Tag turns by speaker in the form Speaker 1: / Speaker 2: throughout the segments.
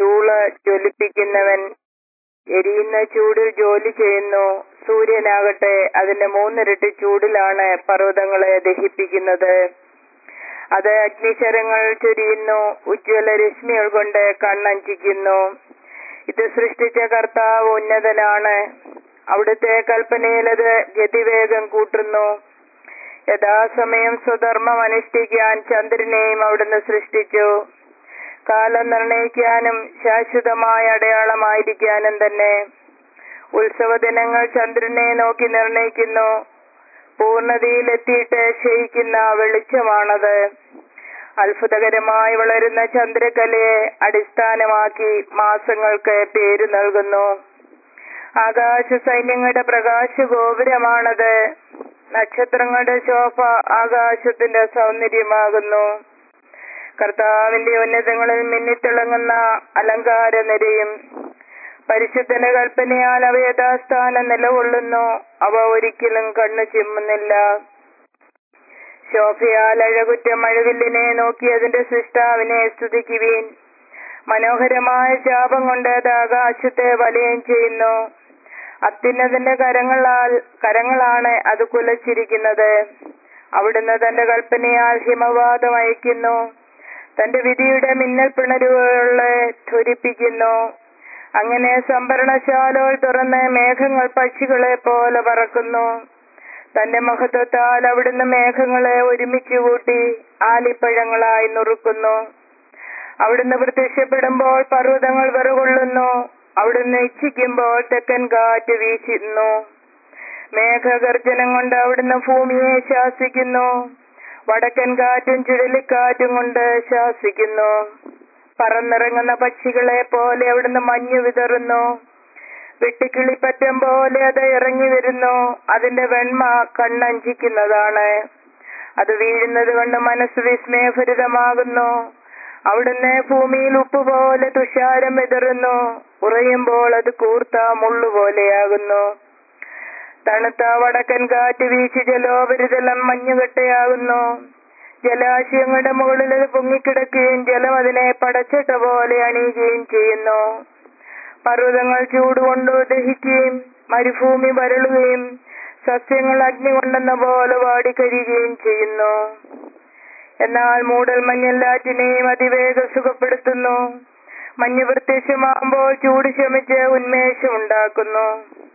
Speaker 1: ചൂള ജ്വലിപ്പിക്കുന്നവൻ എരിയുന്ന ചൂടിൽ ജോലി ചെയ്യുന്നു സൂര്യനാകട്ടെ അതിന്റെ മൂന്നിരട്ടി ചൂടിലാണ് പർവ്വതങ്ങളെ ദഹിപ്പിക്കുന്നത് അത് അഗ്നിശരങ്ങൾ ചൊരിയുന്നു ഉജ്ജ്വല രശ്മികൾ കൊണ്ട് കണ്ണഞ്ചിക്കുന്നു ഇത് സൃഷ്ടിച്ച കർത്താവ് ഉന്നതനാണ് അവിടുത്തെ കൽപ്പനയിൽ അത് ഗതിവേഗം കൂട്ടുന്നു യഥാസമയം സ്വധർമ്മം അനുഷ്ഠിക്കാൻ ചന്ദ്രനെയും അവിടുന്ന് സൃഷ്ടിച്ചു കാലം നിർണയിക്കാനും ശാശ്വതമായ അടയാളമായിരിക്കാനും തന്നെ ഉത്സവ ദിനങ്ങൾ ചന്ദ്രനെ നോക്കി നിർണയിക്കുന്നു പൂർണ്ണതയിലെത്തിയിട്ട് ക്ഷയിക്കുന്ന വെളിച്ചമാണത് അത്ഭുതകരമായി വളരുന്ന ചന്ദ്രകലയെ അടിസ്ഥാനമാക്കി മാസങ്ങൾക്ക് പേര് നൽകുന്നു ആകാശ സൈന്യങ്ങളുടെ പ്രകാശ ഗോപുരമാണത് നക്ഷത്രങ്ങളുടെ ശോഭ ആകാശത്തിന്റെ സൗന്ദര്യമാകുന്നു കർത്താവിന്റെ ഉന്നതങ്ങളിൽ മിന്നിത്തിളങ്ങുന്ന അലങ്കാര നിരയും പരിശുദ്ധന കൽപ്പനയാൽ അവ യഥാസ്ഥാനം നിലകൊള്ളുന്നു അവ ഒരിക്കലും കണ്ണു ചിമ്മുന്നില്ല ശോഭയാൽ അഴകുറ്റ മഴവില്ലിനെ നോക്കി അതിന്റെ സൃഷ്ടാവിനെ സ്തുതിക്കുവീൻ മനോഹരമായ ശാപം കൊണ്ട് അത് ആകാശത്തെ വലയം ചെയ്യുന്നു അത്യുന്നതിന്റെ കരങ്ങളാൽ കരങ്ങളാണ് അത് കുലച്ചിരിക്കുന്നത് അവിടുന്ന് തന്റെ കൽപ്പനയാൽ ഹിമവാദം അയക്കുന്നു തന്റെ വിധിയുടെ മിന്നൽ പിണരുകളെ ധ്വരിപ്പിക്കുന്നു അങ്ങനെ സംഭരണശാലകൾ തുറന്ന് മേഘങ്ങൾ പക്ഷികളെ പോലെ പറക്കുന്നു തന്റെ മഹത്വത്താൽ അവിടുന്ന് മേഘങ്ങളെ ഒരുമിച്ച് കൂട്ടി ആലിപ്പഴങ്ങളായി നുറുക്കുന്നു അവിടുന്ന് പ്രത്യക്ഷപ്പെടുമ്പോൾ പർവ്വതങ്ങൾ വിറകൊള്ളുന്നു അവിടുന്ന് ഇച്ഛിക്കുമ്പോൾ തെക്കൻ കാറ്റ് വീശുന്നു മേഘഗർജനം കൊണ്ട് അവിടുന്ന് ഭൂമിയെ ശാസിക്കുന്നു വടക്കൻ കാറ്റും ചുഴലിക്കാറ്റും കൊണ്ട് ശാസിക്കുന്നു പറന്നിറങ്ങുന്ന പക്ഷികളെ പോലെ അവിടുന്ന് മഞ്ഞു വിതറുന്നു വെട്ടിക്കിളിപ്പറ്റം പോലെ അത് ഇറങ്ങി വരുന്നു അതിന്റെ വെണ്മ കണ്ണഞ്ചിക്കുന്നതാണ് അത് വീഴുന്നത് കൊണ്ട് മനസ്സ് വിസ്മയഭരിതമാകുന്നു അവിടുന്ന് ഭൂമിയിൽ ഉപ്പ് പോലെ തുഷാരം വിതറുന്നു ഉറയുമ്പോൾ അത് കൂർത്ത മുള്ളുപോലെയാകുന്നു തണുത്ത വടക്കൻ കാറ്റ് വീശി ജലോപരിതലം മഞ്ഞുകെട്ടയാകുന്നു ജലാശയങ്ങളുടെ മുകളിൽ അത് പൊങ്ങിക്കിടക്കുകയും ജലം അതിനെ പടച്ചട്ട പോലെ അണിയുകയും ചെയ്യുന്നു പർവ്വതങ്ങൾ ചൂടുകൊണ്ട് ദഹിക്കുകയും മരുഭൂമി വരളുകയും സസ്യങ്ങൾ അഗ്നി കൊണ്ടെന്ന പോലെ വാടിക്കരിയുകയും ചെയ്യുന്നു എന്നാൽ മൂടൽ മഞ്ഞെല്ലാറ്റിനെയും അതിവേഗം സുഖപ്പെടുത്തുന്നു മഞ്ഞ് പ്രത്യക്ഷമാകുമ്പോൾ ചൂട് ശമിച്ച് ഉന്മേഷം ഉണ്ടാക്കുന്നു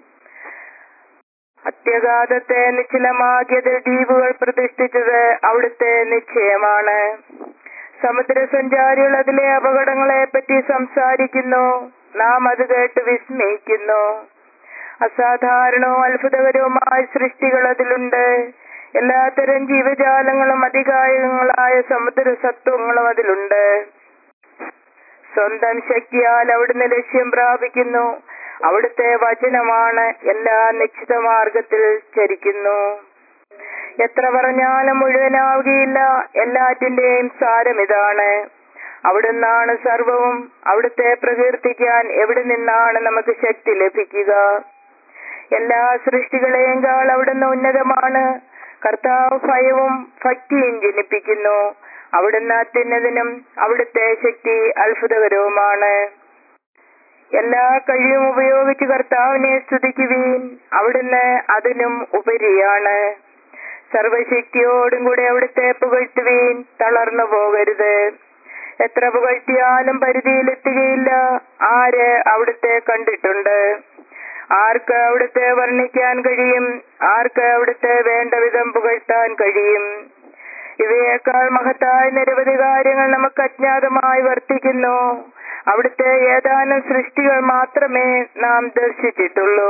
Speaker 1: അത്യഘാതത്തെ നിശ്ചലമാക്കിയത് ദ്വീപുകൾ പ്രതിഷ്ഠിച്ചത് അവിടുത്തെ നിശ്ചയമാണ് സമുദ്രസഞ്ചാരികൾ അതിലെ അപകടങ്ങളെ പറ്റി സംസാരിക്കുന്നു നാം അത് കേട്ട് വിസ്മയിക്കുന്നു അസാധാരണവും അത്ഭുതകരവുമായ സൃഷ്ടികൾ അതിലുണ്ട് എല്ലാത്തരം ജീവജാലങ്ങളും അധികായങ്ങളായ സമുദ്ര സത്വങ്ങളും അതിലുണ്ട് സ്വന്തം ശക്തിയാൽ അവിടുന്ന് ലക്ഷ്യം പ്രാപിക്കുന്നു അവിടുത്തെ വചനമാണ് എല്ലാ നിശ്ചിത മാർഗത്തിൽ ചരിക്കുന്നു എത്ര പറഞ്ഞാലും മുഴുവനാവുകയില്ല എല്ലാറ്റിന്റെയും സാരം ഇതാണ് അവിടുന്നാണ് സർവവും അവിടുത്തെ പ്രകീർത്തിക്കാൻ എവിടെ നിന്നാണ് നമുക്ക് ശക്തി ലഭിക്കുക എല്ലാ സൃഷ്ടികളെയും കാൾ അവിടുന്ന് ഉന്നതമാണ് കർത്താവ് ഭയവും ഭക്തിയും ജനിപ്പിക്കുന്നു അവിടുന്ന് അത്യുന്നതിനും അവിടുത്തെ ശക്തി അത്ഭുതകരവുമാണ് എല്ലാ കഴിവും ഉപയോഗിച്ച് കർത്താവിനെ സ്തുതിക്കുവീൻ അവിടുന്ന് അതിനും ഉപരിയാണ് സർവശക്തിയോടും കൂടെ അവിടുത്തെ പുകഴ്ത്തുവീൻ തളർന്നു പോകരുത് എത്ര പുകഴ്ത്തിയാലും പരിധിയിലെത്തുകയില്ല ആര് അവിടുത്തെ കണ്ടിട്ടുണ്ട് ആർക്ക് അവിടുത്തെ വർണ്ണിക്കാൻ കഴിയും ആർക്ക് അവിടുത്തെ വേണ്ട വിധം പുകഴ്ത്താൻ കഴിയും ഇവയേക്കാൾ മഹത്തായ നിരവധി കാര്യങ്ങൾ നമുക്ക് അജ്ഞാതമായി വർത്തിക്കുന്നു അവിടുത്തെ ഏതാനും സൃഷ്ടികൾ മാത്രമേ നാം ദർശിച്ചിട്ടുള്ളൂ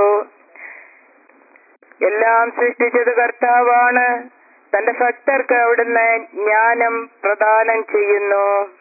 Speaker 1: എല്ലാം സൃഷ്ടിച്ചത് കർത്താവാണ് തന്റെ ഭക്തർക്ക് അവിടുന്ന് ജ്ഞാനം പ്രദാനം ചെയ്യുന്നു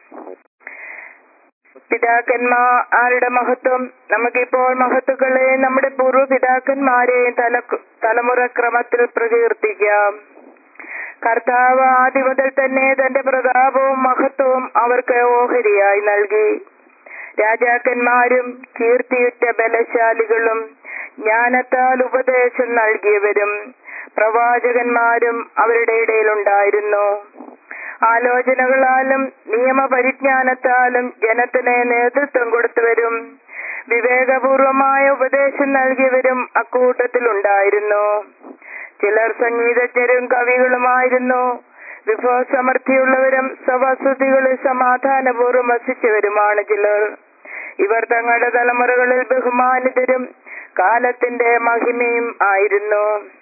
Speaker 1: പിതാക്കന്മാരുടെ മഹത്വം നമുക്കിപ്പോൾ മഹത്തുക്കളെ നമ്മുടെ പൂർവ്വ പിതാക്കന്മാരെയും തല തലമുറ ക്രമത്തിൽ പ്രകീർത്തിക്കാം കർത്താവ് ആദ്യം മുതൽ തന്നെ തന്റെ പ്രതാപവും മഹത്വവും അവർക്ക് ഓഹരിയായി നൽകി രാജാക്കന്മാരും കീർത്തിയുറ്റ ബലശാലികളും ജ്ഞാനത്താൽ ഉപദേശം നൽകിയവരും പ്രവാചകന്മാരും അവരുടെ ഇടയിലുണ്ടായിരുന്നു ആലോചനകളാലും നിയമപരിജ്ഞാനത്താലും ജനത്തിന് നേതൃത്വം കൊടുത്തവരും വിവേകപൂർവമായ ഉപദേശം നൽകിയവരും അക്കൂട്ടത്തിലുണ്ടായിരുന്നു ചിലർ സംഗീതജ്ഞരും കവികളുമായിരുന്നു വിഭവസമൃദ്ധിയുള്ളവരും സ്വവസതികളിൽ സമാധാനപൂർവ്വം വസിച്ചവരുമാണ് ചിലർ ഇവർ തങ്ങളുടെ തലമുറകളിൽ ബഹുമാനിതരും കാലത്തിന്റെ മഹിമയും ആയിരുന്നു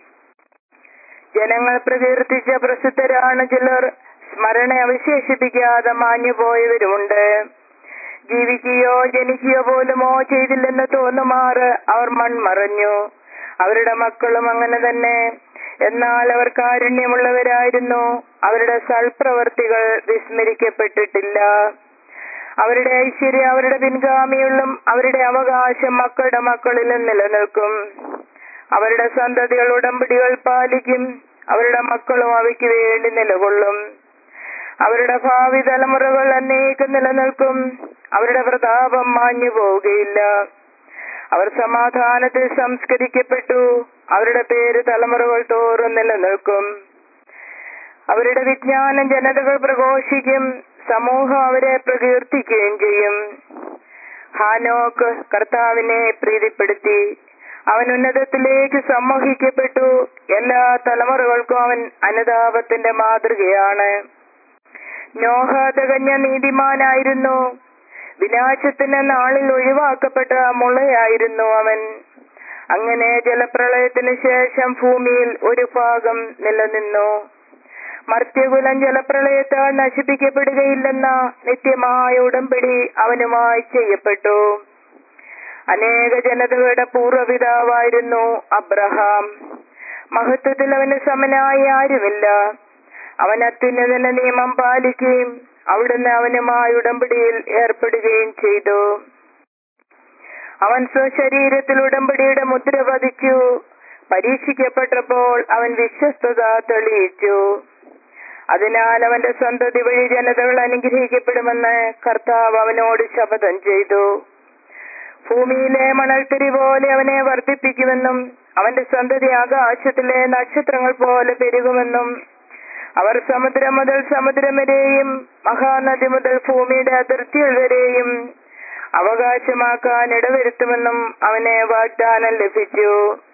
Speaker 1: ജനങ്ങൾ പ്രകീർത്തിച്ച പ്രസിദ്ധരാണ് ചിലർ സ്മരണ അവശേഷിപ്പിക്കാതെ മാഞ്ഞുപോയവരുമുണ്ട് ജീവിക്കുകയോ ജനിക്കുകയോ പോലുമോ ചെയ്തില്ലെന്ന് തോന്നുമാറ് അവർ മൺമറഞ്ഞു അവരുടെ മക്കളും അങ്ങനെ തന്നെ എന്നാൽ അവർ കാരുണ്യമുള്ളവരായിരുന്നു അവരുടെ സൽപ്രവർത്തികൾ വിസ്മരിക്കപ്പെട്ടിട്ടില്ല അവരുടെ ഐശ്വര്യം അവരുടെ പിൻഗാമികളിലും അവരുടെ അവകാശം മക്കളുടെ മക്കളിലും നിലനിൽക്കും അവരുടെ സന്തതികൾ ഉടമ്പടികൾ പാലിക്കും അവരുടെ മക്കളും അവയ്ക്ക് വേണ്ടി നിലകൊള്ളും അവരുടെ ഭാവി തലമുറകൾ എന്നേക്കും നിലനിൽക്കും അവരുടെ പ്രതാപം മാഞ്ഞു പോവുകയില്ല അവർ സമാധാനത്തിൽ സംസ്കരിക്കപ്പെട്ടു അവരുടെ പേര് തലമുറകൾ തോറും നിലനിൽക്കും അവരുടെ വിജ്ഞാനം ജനതകൾ പ്രഘോഷിക്കും സമൂഹം അവരെ പ്രകീർത്തിക്കുകയും ചെയ്യും ഹാനോക്ക് കർത്താവിനെ പ്രീതിപ്പെടുത്തി അവൻ ഉന്നതത്തിലേക്ക് സമ്മോഹിക്കപ്പെട്ടു എല്ലാ തലമുറകൾക്കും അവൻ അനുതാപത്തിന്റെ മാതൃകയാണ് നോഹ തികഞ്ഞ നീതിമാനായിരുന്നു വിനാശത്തിന്റെ നാളിൽ ഒഴിവാക്കപ്പെട്ട മുളയായിരുന്നു അവൻ അങ്ങനെ ജലപ്രളയത്തിന് ശേഷം ഭൂമിയിൽ ഒരു ഭാഗം നിലനിന്നു മർത്യകുലം ജലപ്രളയത്താൽ നശിപ്പിക്കപ്പെടുകയില്ലെന്ന നിത്യമായ ഉടമ്പടി അവനുമായി ചെയ്യപ്പെട്ടു അനേക ജനതകളുടെ പൂർവ്വപിതാവായിരുന്നു അബ്രഹാം മഹത്വത്തിൽ അവന് സമനായി ആരുമില്ല അവൻ അത്യുന്നതന്റെ നിയമം പാലിക്കുകയും അവിടുന്ന് അവനുമായി ഉടമ്പടിയിൽ ഏർപ്പെടുകയും ചെയ്തു അവൻ സ്വശരീരത്തിൽ ഉടമ്പടിയുടെ മുദ്ര പതിച്ചു പരീക്ഷിക്കപ്പെട്ടപ്പോൾ അവൻ വിശ്വസ്തത തെളിയിച്ചു അതിനാൽ അവന്റെ സന്തതി വഴി ജനതകൾ അനുഗ്രഹിക്കപ്പെടുമെന്ന് കർത്താവ് അവനോട് ശപഥം ചെയ്തു ഭൂമിയിലെ മണൽത്തിരി പോലെ അവനെ വർദ്ധിപ്പിക്കുമെന്നും അവന്റെ സന്തതി ആകാശത്തിലെ നക്ഷത്രങ്ങൾ പോലെ പെരുകുമെന്നും അവർ സമുദ്രം മുതൽ സമുദ്രം വരെയും മഹാനദി മുതൽ ഭൂമിയുടെ അതിർത്തികൾ വരെയും അവകാശമാക്കാൻ ഇടവരുത്തുമെന്നും അവനെ വാഗ്ദാനം ലഭിച്ചു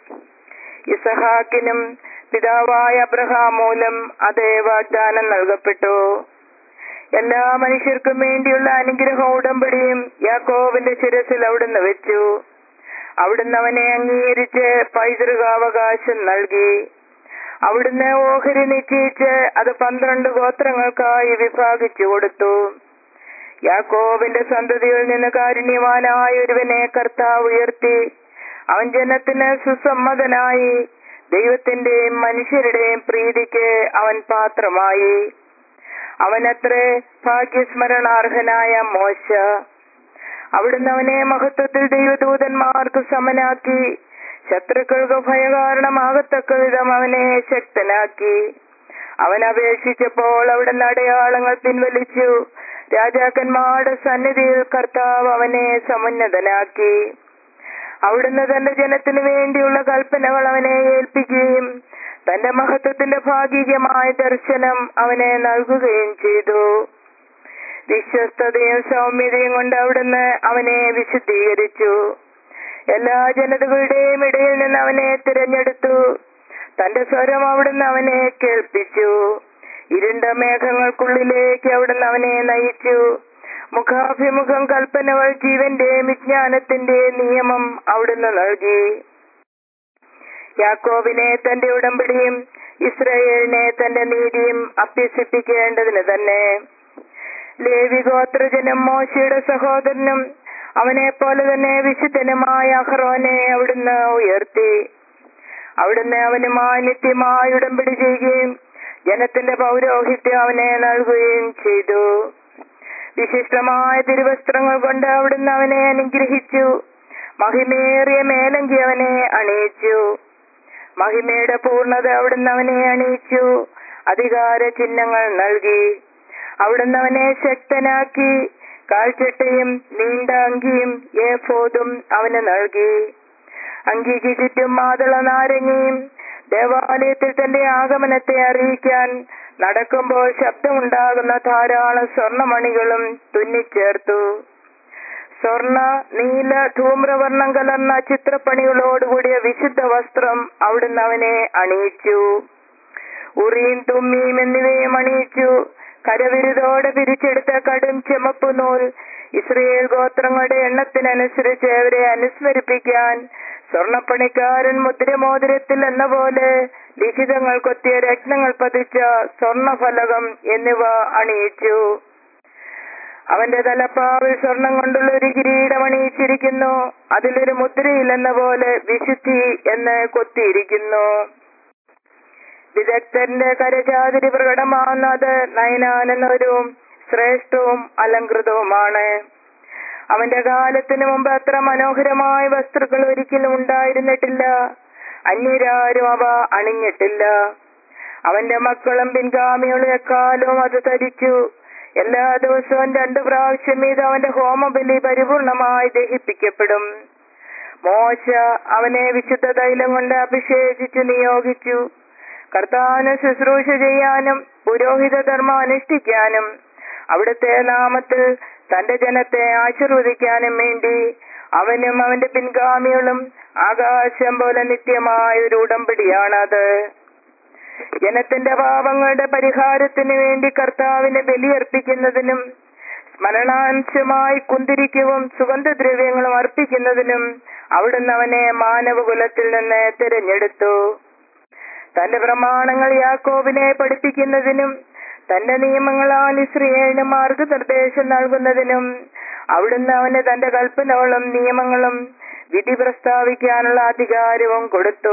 Speaker 1: ഇസഹാക്കിനും പിതാവായ അബ്രഹാം മൂലം അതേ വാഗ്ദാനം നൽകപ്പെട്ടു എല്ലാ മനുഷ്യർക്കും വേണ്ടിയുള്ള അനുഗ്രഹ ഉടമ്പടിയും യാക്കോബിന്റെ ശിരസിൽ അവിടുന്ന് വെച്ചു അവിടുന്ന് അവനെ അംഗീകരിച്ച് പൈതൃകാവകാശം നൽകി അവിടുന്ന് ഓഹരി നിശ്ചയിച്ച് അത് പന്ത്രണ്ട് ഗോത്രങ്ങൾക്കായി വിഭാഗിച്ചു കൊടുത്തു യാക്കോബിന്റെ സന്തതിയിൽ നിന്ന് കാരുണ്യവാനായ ഒരുവനെ കർത്താവ് ഉയർത്തി അവൻ ജനത്തിന് സുസമ്മതനായി ദൈവത്തിന്റെയും മനുഷ്യരുടെയും പ്രീതിക്ക് അവൻ പാത്രമായി അവനത്രേ ഭാഗ്യസ്മരണാർഹനായ മോശ അവിടുന്ന് അവനെ മഹത്വത്തിൽ ദൈവദൂതന്മാർക്ക് സമനാക്കി ശത്രുക്കൾക്ക് ഭയകാരണമാകത്തക്ക വിധം അവനെ ശക്തനാക്കി അവൻ അപേക്ഷിച്ചപ്പോൾ അവിടുന്ന് അടയാളങ്ങൾ പിൻവലിച്ചു രാജാക്കന്മാരുടെ സന്നിധിയിൽ കർത്താവ് അവനെ സമുന്നതനാക്കി അവിടുന്ന് തന്റെ ജനത്തിനു വേണ്ടിയുള്ള കൽപ്പനകൾ അവനെ ഏൽപ്പിക്കുകയും തന്റെ മഹത്വത്തിന്റെ ഭാഗികമായ ദർശനം അവനെ നൽകുകയും ചെയ്തു വിശ്വസ്തതയും സൗമ്യതയും കൊണ്ട് അവിടുന്ന് അവനെ വിശുദ്ധീകരിച്ചു എല്ലാ ജനതകളുടെയും ഇടയിൽ നിന്ന് അവനെ തിരഞ്ഞെടുത്തു തന്റെ സ്വരം അവിടുന്ന് അവനെ കേൾപ്പിച്ചു ഇരുണ്ട മേഘങ്ങൾക്കുള്ളിലേക്ക് അവിടുന്ന് അവനെ നയിച്ചു മുഖാഭിമുഖം കൽപ്പനകൾ ജീവന്റെയും വിജ്ഞാനത്തിന്റെയും നിയമം അവിടുന്ന് നൽകി യാക്കോബിനെ തന്റെ ഉടമ്പടിയും ഇസ്രയേലിനെ തന്റെ നീതിയും അഭ്യസിപ്പിക്കേണ്ടതിന് തന്നെ ലേവി ഗോത്രജനം മോശയുടെ സഹോദരനും അവനെ പോലെ തന്നെ വിശുദ്ധനുമായ അഹ്റോനെ അവിടുന്ന് ഉയർത്തി അവിടുന്ന് അവനുമായി നിത്യമായി ഉടമ്പടി ചെയ്യുകയും ജനത്തിന്റെ പൗരോഹിത്യം അവനെ നൽകുകയും ചെയ്തു വിശിഷ്ടമായ തിരുവസ്ത്രങ്ങൾ കൊണ്ട് അവിടുന്ന് അവനെ അനുഗ്രഹിച്ചു മഹിമേറിയ മേലങ്കി അവനെ അണിയിച്ചു മഹിമയുടെ പൂർണ്ണത അവിടുന്ന് അവനെ അണിയിച്ചു അധികാര ചിഹ്നങ്ങൾ നൽകി അവിടുന്ന് അവനെ ശക്തനാക്കി കാൽച്ചട്ടയും നീണ്ട അങ്കിയും ഏഫോദും അവന് നൽകി അങ്കിക്ക് ചുറ്റും മാതള നാരങ്ങയും ദേവാലയത്തിൽ തന്റെ ആഗമനത്തെ അറിയിക്കാൻ നടക്കുമ്പോൾ ശബ്ദമുണ്ടാകുന്ന ധാരാളം സ്വർണമണികളും തുന്നിച്ചേർത്തു സ്വർണ നീല ധൂമ്രവർണ്ണം കലർന്ന ചിത്രപ്പണികളോടുകൂടിയ വിശുദ്ധ വസ്ത്രം അവിടുന്ന് അവനെ അണിയിച്ചു ഉറിയും തുമ്മിയും എന്നിവയും അണിയിച്ചു കരവിരുതോടെ പിരിച്ചെടുത്ത കടും ചെമപ്പ് നൂൽ ഇസ്രയേൽ ഗോത്രങ്ങളുടെ എണ്ണത്തിനനുസരിച്ച് അവരെ അനുസ്മരിപ്പിക്കാൻ സ്വർണപ്പണിക്കാരൻ മുദ്രമോതിരത്തിൽ എന്ന പോലെ ലിഖിതങ്ങൾ കൊത്തിയ രത്നങ്ങൾ പതിച്ച സ്വർണഫലകം എന്നിവ അണിയിച്ചു അവന്റെ തലപ്പാവിൽ സ്വർണം കൊണ്ടുള്ള ഒരു കിരീടം അണിയിച്ചിരിക്കുന്നു അതിലൊരു മുദ്രയില്ലെന്ന പോലെ വിശുദ്ധി എന്ന് കൊത്തിയിരിക്കുന്നു വിദഗ്ധന്റെ കരചാതിരി പ്രകടമാകുന്നത് നയനാനെന്നൊരു ശ്രേഷ്ഠവും അലങ്കൃതവുമാണ് അവന്റെ കാലത്തിനു മുമ്പ് അത്ര മനോഹരമായ വസ്തുക്കൾ ഒരിക്കലും ഉണ്ടായിരുന്നിട്ടില്ല അന്യരാരും അവ അണിഞ്ഞിട്ടില്ല അവന്റെ മക്കളും പിൻഗാമികളും എക്കാലവും അത് ധരിച്ചു എല്ലാ ദിവസവും രണ്ടു പ്രാവശ്യം ഇത് അവന്റെ ഹോമബലി പരിപൂർണമായി ദഹിപ്പിക്കപ്പെടും മോശ അവനെ വിശുദ്ധ തൈലം കൊണ്ട് അഭിഷേകിച്ചു നിയോഗിച്ചു കർത്താവിന് ശുശ്രൂഷ ചെയ്യാനും പുരോഹിത ധർമ്മം അനുഷ്ഠിക്കാനും അവിടുത്തെ നാമത്തിൽ തന്റെ ജനത്തെ ആശീർവദിക്കാനും വേണ്ടി അവനും അവന്റെ പിൻഗാമികളും ആകാശം പോലെ നിത്യമായ ഒരു ഉടമ്പടിയാണത് ജനത്തിന്റെ പാപങ്ങളുടെ പരിഹാരത്തിന് വേണ്ടി കർത്താവിന് ബലിയർപ്പിക്കുന്നതിനും സ്മരണാംശമായി കുന്തിരിക്കവും സുഗന്ധദ്രവ്യങ്ങളും അർപ്പിക്കുന്നതിനും അവിടുന്ന് അവനെ മാനവകുലത്തിൽ നിന്ന് തിരഞ്ഞെടുത്തു തന്റെ പ്രമാണങ്ങൾ യാക്കോബിനെ പഠിപ്പിക്കുന്നതിനും തന്റെ നിയമങ്ങളാൽ ഇസ്രയേലിന് മാർഗനിർദ്ദേശം നൽകുന്നതിനും അവിടുന്ന് അവന് തന്റെ കൽപ്പനകളും നിയമങ്ങളും വിധി പ്രസ്താവിക്കാനുള്ള അധികാരവും കൊടുത്തു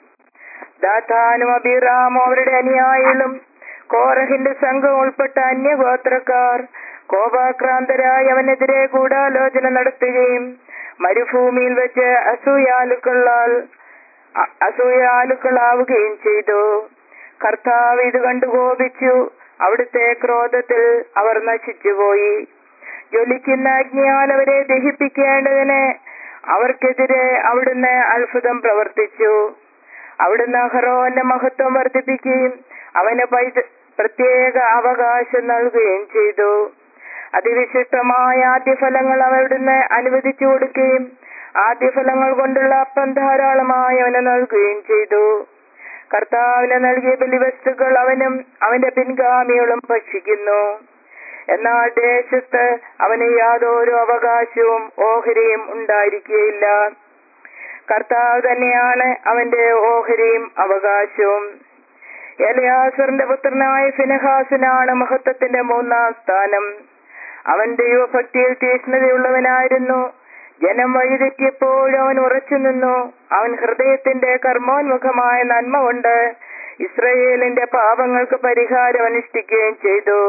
Speaker 1: ദാഥാനും അബിറാമും അവരുടെ അനുയായികളും കോറഹിന്റെ സംഘം ഉൾപ്പെട്ട അന്യഗോത്രക്കാർ കോപാക്രാന്തരായി അവനെതിരെ ഗൂഢാലോചന നടത്തുകയും മരുഭൂമിയിൽ വെച്ച് അസൂയാലുക്കളാൽ അ- അസൂയാലുക്കളാവുകയും ചെയ്തു കർത്താവ് ഇത് കണ്ടു കോപിച്ചു അവിടുത്തെ ക്രോധത്തിൽ അവർ നശിച്ചുപോയി ജ്വലിക്കുന്ന അഗ്നിയാൽ അവരെ ദഹിപ്പിക്കേണ്ടതിന് അവർക്കെതിരെ അവിടുന്ന് അത്ഭുതം പ്രവർത്തിച്ചു അവിടുന്ന് അഹറോന്റെ മഹത്വം വർദ്ധിപ്പിക്കുകയും അവന് പൈത- പ്രത്യേക അവകാശം നൽകുകയും ചെയ്തു അതിവിശിഷ്ടമായ ആദ്യഫലങ്ങൾ അവിടുന്ന് അനുവദിച്ചു കൊടുക്കുകയും ആദ്യഫലങ്ങൾ കൊണ്ടുള്ള അപ്പം ധാരാളമായി അവന് നൽകുകയും ചെയ്തു കർത്താവിന് നൽകിയ ബലിവസ്തുക്കൾ അവനും അവന്റെ പിൻഗാമികളും ഭക്ഷിക്കുന്നു എന്നാൽ ദേശത്ത് അവന് യാതൊരു അവകാശവും ഓഹരിയും ഉണ്ടായിരിക്കുകയില്ല കർത്താവ് തന്നെയാണ് അവന്റെ ഓഹരിയും അവകാശവും എലിയാസറിന്റെ പുത്രനായ ഫിനഹാസിനാണ് മഹത്വത്തിന്റെ മൂന്നാം സ്ഥാനം അവൻ ദൈവഭക്തിയിൽ തീഷ്ണതയുള്ളവനായിരുന്നു ജനം വഴിതെറ്റിയപ്പോഴും അവൻ ഉറച്ചു നിന്നു അവൻ ഹൃദയത്തിന്റെ കർമ്മോന്മുഖമായ നന്മ കൊണ്ട് ഇസ്രയേലിന്റെ പാപങ്ങൾക്ക് പരിഹാരം അനുഷ്ഠിക്കുകയും ചെയ്തു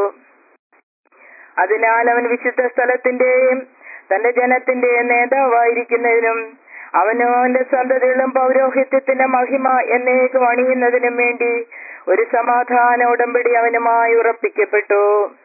Speaker 1: അതിനാൽ അവൻ വിശുദ്ധ സ്ഥലത്തിന്റെയും തന്റെ ജനത്തിന്റെയും നേതാവായിരിക്കുന്നതിനും അവനും അവന്റെ സന്തതികളും പൗരോഹിത്യത്തിന്റെ മഹിമ എന്നേക്കും അണിയുന്നതിനും വേണ്ടി ഒരു സമാധാന ഉടമ്പടി അവനുമായി ഉറപ്പിക്കപ്പെട്ടു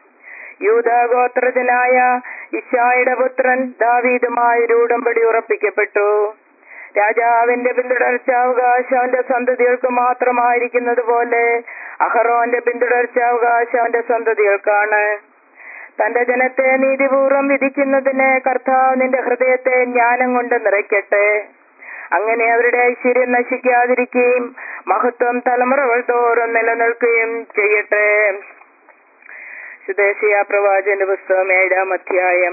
Speaker 1: യൂതഗോത്രജനായ ഇഷായുടെ പുത്രൻ ദാവീദുമായി ഒരു ഉടമ്പടി ഉറപ്പിക്കപ്പെട്ടു രാജാവിന്റെ പിന്തുടർച്ചാവകാശം അവന്റെ സന്തതികൾക്ക് മാത്രമായിരിക്കുന്നത് പോലെ അഹറോന്റെ പിന്തുടർച്ചാവകാശം അവന്റെ സന്തതികൾക്കാണ് തന്റെ ജനത്തെ നീതിപൂർവം വിധിക്കുന്നതിന് കർത്താവ് നിന്റെ ഹൃദയത്തെ ജ്ഞാനം കൊണ്ട് നിറയ്ക്കട്ടെ അങ്ങനെ അവരുടെ ഐശ്വര്യം നശിക്കാതിരിക്കുകയും മഹത്വം തലമുറകൾ തോറും നിലനിൽക്കുകയും ചെയ്യട്ടെ സുദേശീയ പ്രവാചന്റെ പുസ്തകം ഏഴാം അധ്യായം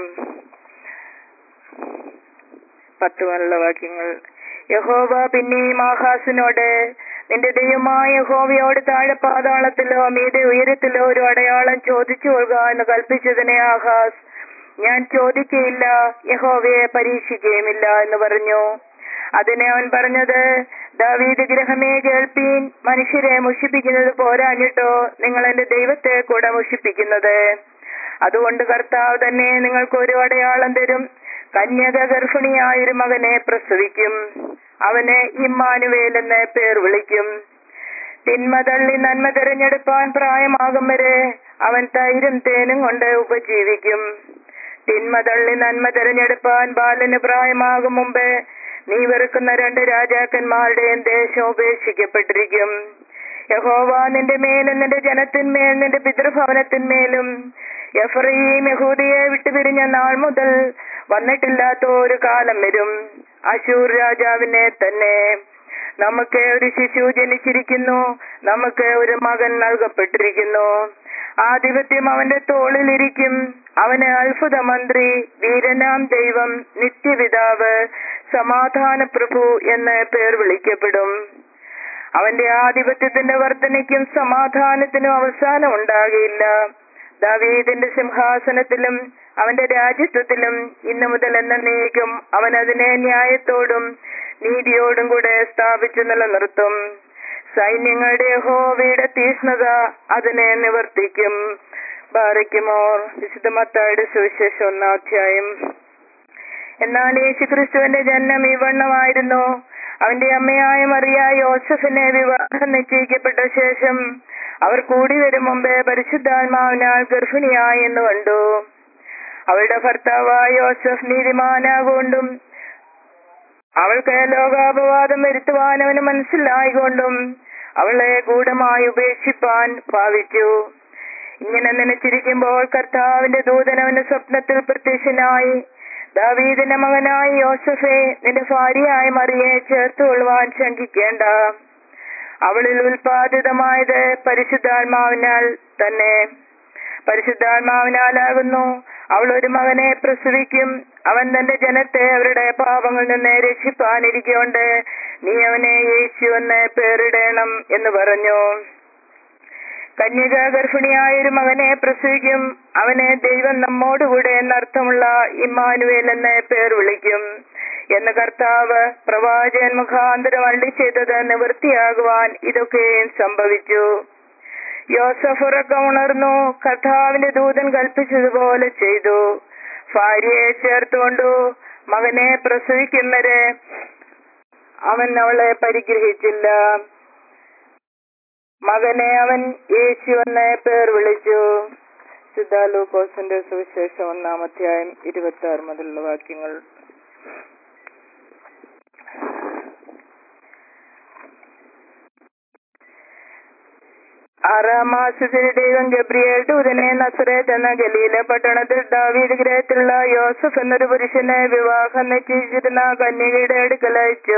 Speaker 1: പത്ത് മുതലുള്ള വാക്യങ്ങൾ യഹോവ പിന്നെയും ആഹാസിനോട് നിന്റെ ദൈവമായ യഹോവയോട് താഴെ പാതാളത്തിലോ മീതെ ഉയരത്തിലോ ഒരു അടയാളം ചോദിച്ചു കൊള്ളുക എന്ന് കൽപ്പിച്ചതിനെ ആഹാസ് ഞാൻ ചോദിക്കയില്ല യഹോവയെ പരീക്ഷിക്കുകയുമില്ല എന്ന് പറഞ്ഞു അതിനെ അവൻ പറഞ്ഞത് ദാവീദ് ഗ്രഹമേ കേൾപ്പീൻ മനുഷ്യരെ മുഷിപ്പിക്കുന്നത് പോരാഞ്ഞിട്ടോ നിങ്ങൾ എന്റെ ദൈവത്തെ കൂടെ മുഷിപ്പിക്കുന്നത് അതുകൊണ്ട് കർത്താവ് തന്നെ നിങ്ങൾക്ക് ഒരു അടയാളം തരും കന്യക ഗർഭിണിയായൊരു മകനെ പ്രസവിക്കും അവന് ഇമ്മാനുവേൽ എന്ന് പേർ വിളിക്കും തിന്മ തള്ളി നന്മ തിരഞ്ഞെടുപ്പാൻ പ്രായമാകും വരെ അവൻ തൈരും തേനും കൊണ്ട് ഉപജീവിക്കും തിന്മ തള്ളി നന്മ തിരഞ്ഞെടുപ്പാൻ ബാലന് പ്രായമാകും മുമ്പേ നീ വെറുക്കുന്ന രണ്ട് രാജാക്കന്മാരുടെയും ദേശം ഉപേക്ഷിക്കപ്പെട്ടിരിക്കും യഹോവ നിന്റെ മേലും നിന്റെ ജനത്തിന്മേൽ നിന്റെ പിതൃഭവനത്തിന്മേലും എഫ്രയീം യഹൂദിയെ വിട്ടുപിരിഞ്ഞ നാൾ മുതൽ വന്നിട്ടില്ലാത്ത ഒരു കാലം വരും അശൂർ രാജാവിനെ തന്നെ നമുക്ക് ഒരു ശിശു ജനിച്ചിരിക്കുന്നു നമുക്ക് ഒരു മകൻ നൽകപ്പെട്ടിരിക്കുന്നു ആധിപത്യം അവന്റെ തോളിലിരിക്കും അവന് അത്ഭുത മന്ത്രി വീരനാം ദൈവം നിത്യപിതാവ് സമാധാന പ്രഭു എന്ന് പേർ വിളിക്കപ്പെടും അവന്റെ ആധിപത്യത്തിന്റെ വർധനയ്ക്കും സമാധാനത്തിനും അവസാനം ഉണ്ടാകില്ല ദാവീദിന്റെ സിംഹാസനത്തിലും അവന്റെ രാജ്യത്വത്തിലും ഇന്നു മുതൽ എന്നേക്കും അവൻ അതിനെ ന്യായത്തോടും നീതിയോടും കൂടെ സ്ഥാപിച്ചു നിലനിർത്തും സൈന്യങ്ങളുടെ യഹോവയുടെ തീഷ്ണത അതിനെ നിവർത്തിക്കും ബാറയ്ക്കുമോർ വിശുദ്ധ മത്തായുടെ സുവിശേഷം ഒന്നാം അധ്യായം എന്നാൽ യേശുക്രിസ്തുവിന്റെ ജന്മം ഈ വണ്ണമായിരുന്നു അവന്റെ അമ്മയായ മറിയ യോസഫിനെ വിവാഹം നിശ്ചയിക്കപ്പെട്ട ശേഷം അവർ കൂടി വരും മുമ്പേ പരിശുദ്ധാത്മാവിനാൽ ഗർഭിണിയായി എന്ന് കണ്ടു അവളുടെ ഭർത്താവായ യോസഫ് നീതിമാനാകൊണ്ടും അവൾക്ക് ലോകാപവാദം വരുത്തുവാൻ അവന് മനസ്സിലായിക്കൊണ്ടും അവളെ ഗൂഢമായി ഉപേക്ഷിപ്പാൻ ഭാവിച്ചു ഇങ്ങനെ നനച്ചിരിക്കുമ്പോൾ കർത്താവിന്റെ ദൂതൻ അവന്റെ സ്വപ്നത്തിൽ പ്രത്യക്ഷനായി ദാവീദിന്റെ മകനായ യോസഫെ നിന്റെ ഭാര്യയായ മറിയെ ചേർത്തുകൊള്ളുവാൻ ശങ്കിക്കേണ്ട അവളിൽ ഉൽപാദിതമായത് പരിശുദ്ധാത്മാവിനാൽ തന്നെ പരിശുദ്ധാത്മാവിനാലാകുന്നു അവൾ ഒരു മകനെ പ്രസവിക്കും അവൻ തന്റെ ജനത്തെ അവരുടെ പാപങ്ങളിൽ നിന്ന് രക്ഷിപ്പാനിരിക്കൊണ്ട് നീ അവനെ യേശു എന്ന് പേരിടണം എന്ന് പറഞ്ഞു കന്യക ഗർഭിണിയായ ഒരു മകനെ പ്രസവിക്കും അവനെ ദൈവം നമ്മോടുകൂടെ എന്നർത്ഥമുള്ള ഇമ്മാനുവേൽ എന്ന് പേർ വിളിക്കും എന്ന് കർത്താവ് പ്രവാചകൻ മുഖാന്തരം അള്ളി ചെയ്തത് നിവൃത്തിയാകുവാൻ ഇതൊക്കെയും സംഭവിച്ചു യോസഫ് ഉറക്കം ഉണർന്നു കർത്താവിന്റെ ദൂതൻ കൽപ്പിച്ചതുപോലെ ചെയ്തു ഭാര്യയെ ചേർത്തുകൊണ്ടു മകനെ പ്രസവിക്കും വരെ അവൻ അവളെ പരിഗ്രഹിച്ചില്ല മകനെ അവൻ യേശു എന്ന് പേർ വിളിച്ചു സിദ്ധാലൂക്കോസിന്റെ സുവിശേഷം ഒന്നാം അധ്യായം ഇരുപത്തി ആറ് മുതലുള്ള വാക്യങ്ങൾ ആറാം മാസത്തിൽ ദൈവം ഗബ്രിയേൽ ദൂതനെ നസ്രേത്ത് എന്ന ഗലീല പട്ടണത്തിൽ ദാവീദ് ഗ്രഹത്തിലുള്ള യോസഫ് എന്നൊരു പുരുഷനെ വിവാഹം നിശ്ചയിച്ചിരുന്ന കന്യകയുടെ അടുക്കൽ അയച്ചു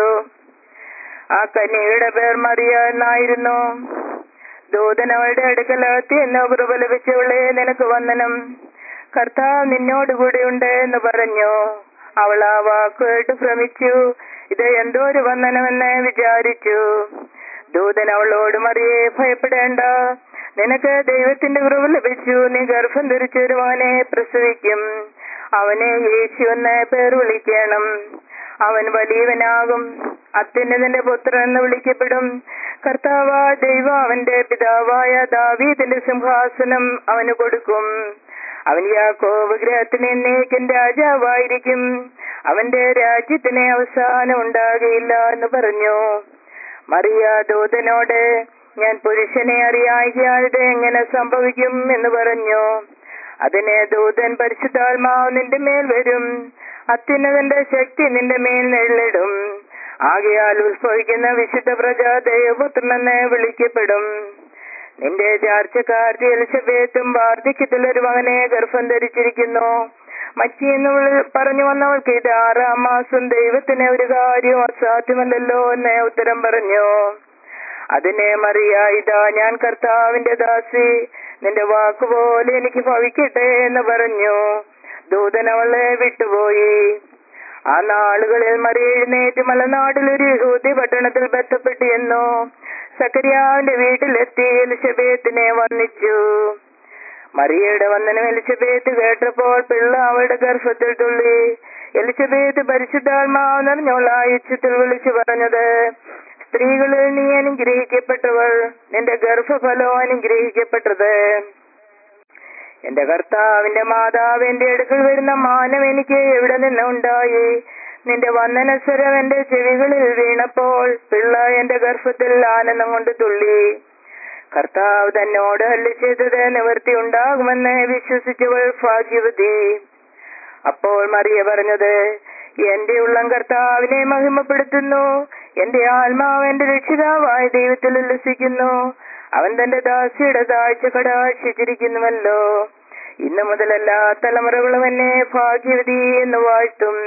Speaker 1: ആ കന്യകയുടെ പേർ മറിയ എന്നായിരുന്നു ദൂതൻ അവളുടെ അടുക്കൽ എത്തി എന്നെ പ്രബലപിച്ചവളെ നിനക്ക് വന്ദനം കർത്താവ് നിന്നോടുകൂടി ഉണ്ട് എന്ന് പറഞ്ഞു അവൾ ആ വാക്ക് കേട്ട് ഭ്രമിച്ചു ഇത് എന്തോ ഒരു വന്ദനമെന്ന് വിചാരിച്ചു ദൂതൻ അവളോട് മറിയെ ഭയപ്പെടേണ്ട നിനക്ക് ദൈവത്തിന്റെ കുറവ് ലഭിച്ചു നീ ഗർഭം ധരിച്ച ഒരു മകനെ പ്രസവിക്കും അവനെ യേശു എന്ന് പേർ വിളിക്കണം അവൻ വലിയവനാകും അത്യുന്നതിന്റെ പുത്രൻ എന്ന് വിളിക്കപ്പെടും കർത്താവ ദൈവം അവന്റെ പിതാവായ ദാവീദിന്റെ സിംഹാസനം അവന് കൊടുക്കും അവൻ യാക്കോബ് ഗ്രഹത്തിന് എന്നേക്കും രാജാവായിരിക്കും അവന്റെ രാജ്യത്തിന് അവസാനം ഉണ്ടാകയില്ല എന്ന് പറഞ്ഞു മറിയ ദൂതനോട് ഞാൻ പുരുഷനെ അറിയാകിയാൽ ഇത് എങ്ങനെ സംഭവിക്കും എന്ന് പറഞ്ഞു അതിനെ ദൂതൻ പരിശുദ്ധാത്മാവ് നിന്റെ മേൽ വരും അത്യുന്നതന്റെ ശക്തി നിന്റെ മേൽ നെള്ളിടും ആകയാൽ ഉത്ഭവിക്കുന്ന വിശുദ്ധ പ്രജ ദൈവപുത്രനെന്ന് വിളിക്കപ്പെടും നിന്റെ ചാർച്ചക്കാർത്തി എലിസബേത്തും വാർദ്ധക്യത്തിൽ ഒരു മകനെ ഗർഭം ധരിച്ചിരിക്കുന്നു മച്ചിയെന്ന് പറഞ്ഞു വന്നവൾക്ക് ഇത് ആറാം മാസം ദൈവത്തിന് ഒരു കാര്യവും അസാധ്യമല്ലല്ലോ എന്ന് ഉത്തരം പറഞ്ഞു അതിനെ മറിയ ഇതാ ഞാൻ കർത്താവിന്റെ ദാസി നിന്റെ വാക്കുപോലെ എനിക്ക് ഭവിക്കട്ടെ എന്ന് പറഞ്ഞു ദൂതൻ അവളെ വിട്ടുപോയി ആ നാളുകളിൽ മറി എഴുന്നേറ്റ് മലനാട്ടിൽ ഒരു യഹൂദി പട്ടണത്തിൽ ബന്ധപ്പെട്ടു എന്നോ സക്കരിയാവിന്റെ വീട്ടിലെത്തി എലിസബേത്തിനെ വന്നിച്ചു മറിയയുടെ വന്ദനം എലിസബേത്ത് കേട്ടപ്പോൾ പിള്ള അവളുടെ ഗർഭത്തിൽ തുള്ളി എലിസബേത്ത് പരിശുദ്ധാത്മാവ് നിറഞ്ഞുള്ള ആയുഷ്യത്തിൽ വിളിച്ചു പറഞ്ഞത് സ്ത്രീകളിൽ നീ അനുഗ്രഹിക്കപ്പെട്ടവൾ നിന്റെ ഗർഭഫലവും അനുഗ്രഹിക്കപ്പെട്ടത് എന്റെ കർത്താവിന്റെ മാതാവ് എന്റെ അടുക്കൽ വരുന്ന മാനം എനിക്ക് എവിടെ നിന്നുണ്ടായി നിന്റെ വന്ദനസ്വരം എന്റെ ചെവികളിൽ വീണപ്പോൾ പിള്ള എന്റെ ഗർഭത്തിൽ ആനന്ദം കൊണ്ട് തുള്ളി കർത്താവ് തന്നോട് അല്ലി ചെയ്തത് നിവൃത്തി ഉണ്ടാകുമെന്ന് വിശ്വസിച്ചവൾ ഭാഗ്യവതി അപ്പോൾ മറിയ പറഞ്ഞത് എന്റെ ഉള്ളം കർത്താവിനെ മഹിമപ്പെടുത്തുന്നു എന്റെ ആത്മാവ് എന്റെ രക്ഷിതാവായ ദൈവത്തിൽ ഉല്ലസിക്കുന്നു അവൻ തന്റെ ദാസിയുടെ താഴ്ച കടാക്ഷിച്ചിരിക്കുന്നുവല്ലോ ഇന്നു മുതൽ എല്ലാ തലമുറകളും എന്നെ ഭാഗ്യവതി എന്ന് വാഴ്ത്തും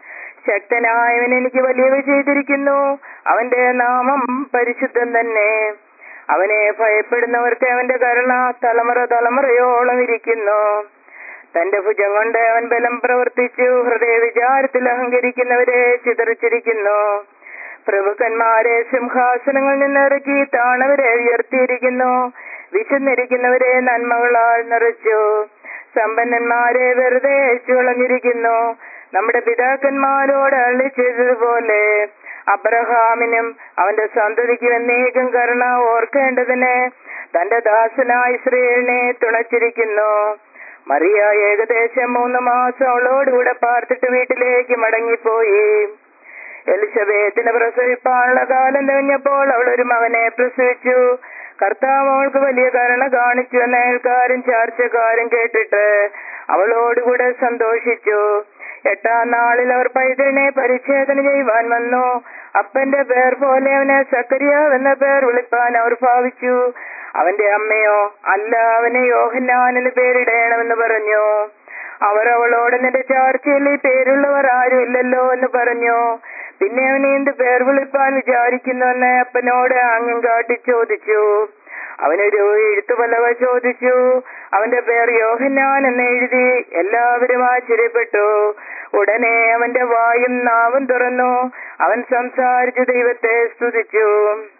Speaker 1: ശക്തനായവൻ എനിക്ക് വലിയവ ചെയ്തിരിക്കുന്നു അവന്റെ നാമം പരിശുദ്ധം തന്നെ അവനെ ഭയപ്പെടുന്നവർക്ക് അവന്റെ കരുണ തലമുറ തലമുറയോളം ഇരിക്കുന്നു തന്റെ ഭുജം കൊണ്ട് അവൻ ബലം പ്രവർത്തിച്ചു ഹൃദയ വിചാരത്തിൽ അഹങ്കരിക്കുന്നവരെ ചിതറിച്ചിരിക്കുന്നു പ്രഭുക്കന്മാരെ സിംഹാസനങ്ങളിൽ നിന്ന് ഇറക്കി താണവരെ ഉയർത്തിയിരിക്കുന്നു വിശന്നിരിക്കുന്നവരെ നന്മകളാൽ നിറച്ചു സമ്പന്നന്മാരെ വെറുതെ ചുളഞ്ഞിരിക്കുന്നു നമ്മുടെ പിതാക്കന്മാരോട് അള്ളി ചെയ്തതുപോലെ അബ്രഹാമിനും അവന്റെ സന്തതിക്കും എന്നേക്കും കരുണ ഓർക്കേണ്ടതിന് തന്റെ ദാസനായ ഇസ്രയേലിനെ തുണച്ചിരിക്കുന്നു മറിയ ഏകദേശം മൂന്ന് മാസം അവളോടുകൂടെ പാർത്തിട്ട് വീട്ടിലേക്ക് മടങ്ങിപ്പോയി എലിസബേത്തിന് പ്രസവിപ്പാനുള്ള കാലം കഴിഞ്ഞപ്പോൾ അവൾ ഒരു മകനെ പ്രസവിച്ചു കർത്താവ് അവൾക്ക് വലിയ കരുണ കാണിച്ചു എന്ന അയൽക്കാരും ചാർച്ചക്കാരും കേട്ടിട്ട് അവളോടുകൂടെ സന്തോഷിച്ചു എട്ടാം നാളിൽ അവർ പൈതലിനെ പരിച്ഛേദന ചെയ്യുവാൻ വന്നു അപ്പന്റെ പേർ പോലെ അവനെ സക്കരിയാവ് എന്ന പേർ വിളിപ്പാൻ അവർ ഭാവിച്ചു അവന്റെ അമ്മയോ അല്ല അവനെ യോഹന്നാൻ എന്ന് പേരിടയണമെന്ന് പറഞ്ഞു അവർ അവളോട് നിന്റെ ചാർച്ചയിൽ ഈ പേരുള്ളവർ ആരും ഇല്ലല്ലോ എന്ന് പറഞ്ഞു പിന്നെ അവനെ എന്ത് പേർ വിളിപ്പാൻ വിചാരിക്കുന്നുവെന്ന് അപ്പനോട് ആംഗ്യം കാട്ടി ചോദിച്ചു അവനൊരു എഴുത്തുപലവ ചോദിച്ചു അവന്റെ പേർ യോഹന്നാൻ എന്ന് എഴുതി എല്ലാവരും ആശ്ചര്യപ്പെട്ടു ഉടനെ അവന്റെ വായും നാവും തുറന്നു അവൻ സംസാരിച്ചു ദൈവത്തെ സ്തുതിച്ചു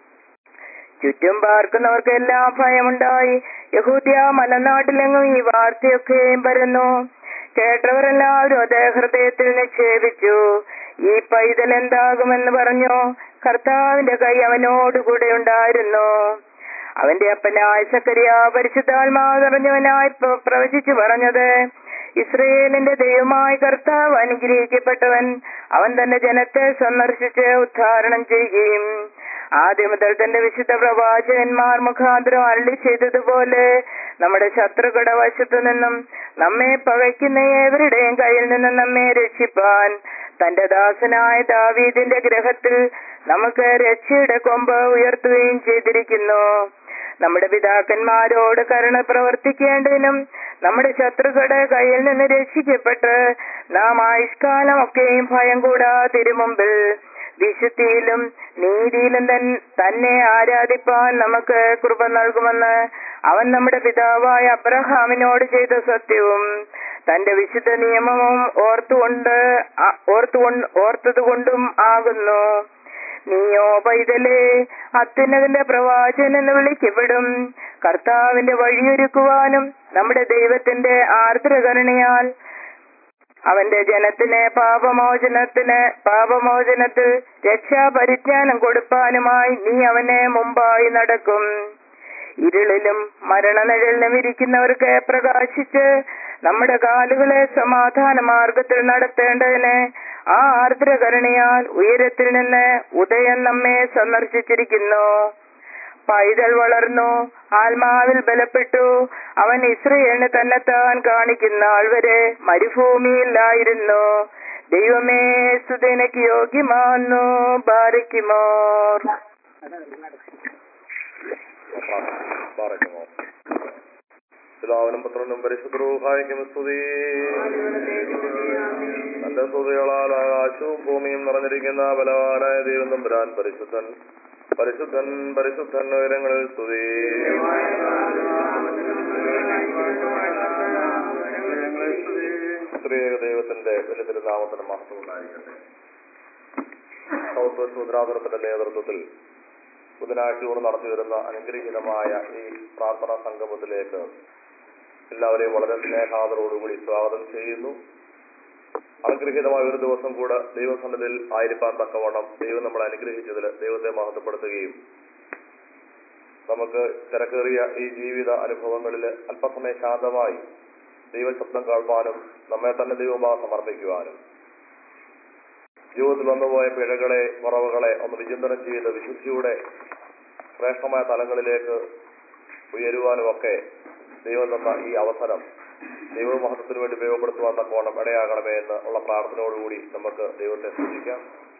Speaker 1: ചുറ്റും പാർക്കുന്നവർക്ക് എല്ലാം ഭയമുണ്ടായി യഹൂദ്യ മലനാട്ടിലെങ്ങും ഈ വാർത്തയൊക്കെയും പരന്നു കേട്ടവരെല്ലാവരും അതേ ഹൃദയത്തിൽ നിക്ഷേപിച്ചു ഈ പൈതൽ എന്താകുമെന്ന് പറഞ്ഞു കർത്താവിന്റെ കൈ അവനോടുകൂടെ ഉണ്ടായിരുന്നു അവന്റെ അപ്പനായ സക്കരിയ പരിശുദ്ധാത്മാവ് നിറഞ്ഞവനായി പ്ര- പ്രവചിച്ചു പറഞ്ഞത് ഇസ്രയേലിന്റെ ദൈവമായ കർത്താവ് അനുഗ്രഹിക്കപ്പെട്ടവൻ അവൻ തന്റെ ജനത്തെ സന്ദർശിച്ച് ഉദ്ധാരണം ചെയ്യുകയും ആദ്യം മുതൽ തന്റെ വിശുദ്ധ പ്രവാചകന്മാർ മുഖാന്തരം അള്ളി ചെയ്തതുപോലെ നമ്മുടെ ശത്രുക്കളുടെ വശത്തു നിന്നും നമ്മെ പകയ്ക്കുന്ന ഏവരുടെയും കയ്യിൽ നിന്നും നമ്മെ രക്ഷിപ്പാൻ തന്റെ ദാസനായ ദാവീദിന്റെ ഗ്രഹത്തിൽ നമുക്ക് രക്ഷയുടെ കൊമ്പ് ഉയർത്തുകയും ചെയ്തിരിക്കുന്നു നമ്മുടെ പിതാക്കന്മാരോട് കരുണ പ്രവർത്തിക്കേണ്ടതിനും നമ്മുടെ ശത്രുക്കളുടെ കയ്യിൽ നിന്ന് രക്ഷിക്കപ്പെട്ട് നാം ആയുഷ്കാലമൊക്കെയും ഭയം കൂടാതെ തിരുമുമ്പിൽ വിശുദ്ധിയിലും നീതിയിലും തൻ- തന്നെ ആരാധിപ്പാൻ നമുക്ക് കൃപ നൽകുമെന്ന് അവൻ നമ്മുടെ പിതാവായ അബ്രഹാമിനോട് ചെയ്ത സത്യവും തന്റെ വിശുദ്ധ നിയമവും ഓർത്തുകൊണ്ട് ആ- ഓർത്തുകൊണ്ട് ഓർത്തതുകൊണ്ടും ആകുന്നു നീയോ പൈതലേ അത്യുന്നതിന്റെ പ്രവാചകൻ എന്ന് വിളിക്കപ്പെടും കർത്താവിന്റെ വഴിയൊരുക്കുവാനും നമ്മുടെ ദൈവത്തിന്റെ ആർദ്രകരുണയാൽ അവന്റെ ജനത്തിന് പാപമോചനത്തിന് പാപമോചനത്തിൽ രക്ഷാപരിജ്ഞാനം കൊടുപ്പാനുമായി നീ അവനെ മുമ്പായി നടക്കും ഇരുളിലും മരണനിഴലിലും ഇരിക്കുന്നവർക്ക് പ്രകാശിച്ച് നമ്മുടെ കാലുകളെ സമാധാന മാർഗത്തിൽ നടത്തേണ്ടതിന് ആ ആർദ്രകരുണയാൽ ഉയരത്തിൽ നിന്ന് ഉദയം നമ്മെ സന്ദർശിച്ചിരിക്കുന്നു പൈതൽ വളർന്നു ആത്മാവിൽ ബലപ്പെട്ടു അവൻ ഇസ്രയേലിന് തന്നെത്താൻ കാണിക്കുന്ന ആൾ വരെ മരുഭൂമിയിലായിരുന്നു ദൈവമേ സ്തുതിനക്ക് യോഗ്യമാന്നു ബാധിക്കുമോർ
Speaker 2: പാറയ്ക്കുമോ പിതാവിനും പുത്രനും പരിശുദ്ധരൂഹായിക്കും സ്തുതി തന്റെ സ്തുതികളാൽ ആകാശവും ഭൂമിയും നിറഞ്ഞിരിക്കുന്ന ബലവാനായ ദൈവം തമ്പുരാൻ പരിശുദ്ധൻ പരിശുദ്ധൻ പരിശുദ്ധൻ ഉയരങ്ങളിൽ സ്തുതി സ്ത്രീക ദൈവത്തിന്റെ വലിയ തിരുനാമത്തിന് മഹത്വം ഉണ്ടായിരിക്കട്ടെ സൗത്ത് വെസ്റ്റ് മുദ്രാതനത്തിന്റെ നേതൃത്വത്തിൽ ബുധനാഴ്ചയോട് നടത്തി വരുന്ന അനുഗ്രഹീതമായ ഈ പ്രാർത്ഥനാ സംഗമത്തിലേക്ക് എല്ലാവരെയും വളരെ സ്നേഹാദരോടുകൂടി സ്വാഗതം ചെയ്യുന്നു അനുഗ്രഹീതമായ ഒരു ദിവസം കൂടെ ദൈവസന്നിധിയിൽ ആയിരിക്കാൻ തക്കവണ്ണം ദൈവം നമ്മളെ അനുഗ്രഹിച്ചതിൽ ദൈവത്തെ മഹത്വപ്പെടുത്തുകയും നമുക്ക് തിരക്കേറിയ ഈ ജീവിത അനുഭവങ്ങളിൽ അല്പസമയം ശാന്തമായി ദൈവശബ്ദം കേൾപ്പാനും നമ്മെ തന്നെ ദൈവമായി സമർപ്പിക്കുവാനും ജീവിതത്തിൽ വന്നുപോയ പിഴകളെ കുറവുകളെ ഒന്ന് വിചിന്തനം ചെയ്ത് വിശുദ്ധിയുടെ ശ്രേഷ്ഠമായ തലങ്ങളിലേക്ക് ഉയരുവാനും ഒക്കെ ദൈവം തന്ന ഈ അവസരം ദൈവമഹത്വത്തിന് വേണ്ടി ഉപയോഗപ്പെടുത്തുവാൻ തക്കോണം ഇടയാകണമേ എന്ന് ഉള്ള പ്രാർത്ഥനയോടുകൂടി നമുക്ക് ദൈവത്തെ സ്തുതിക്കാം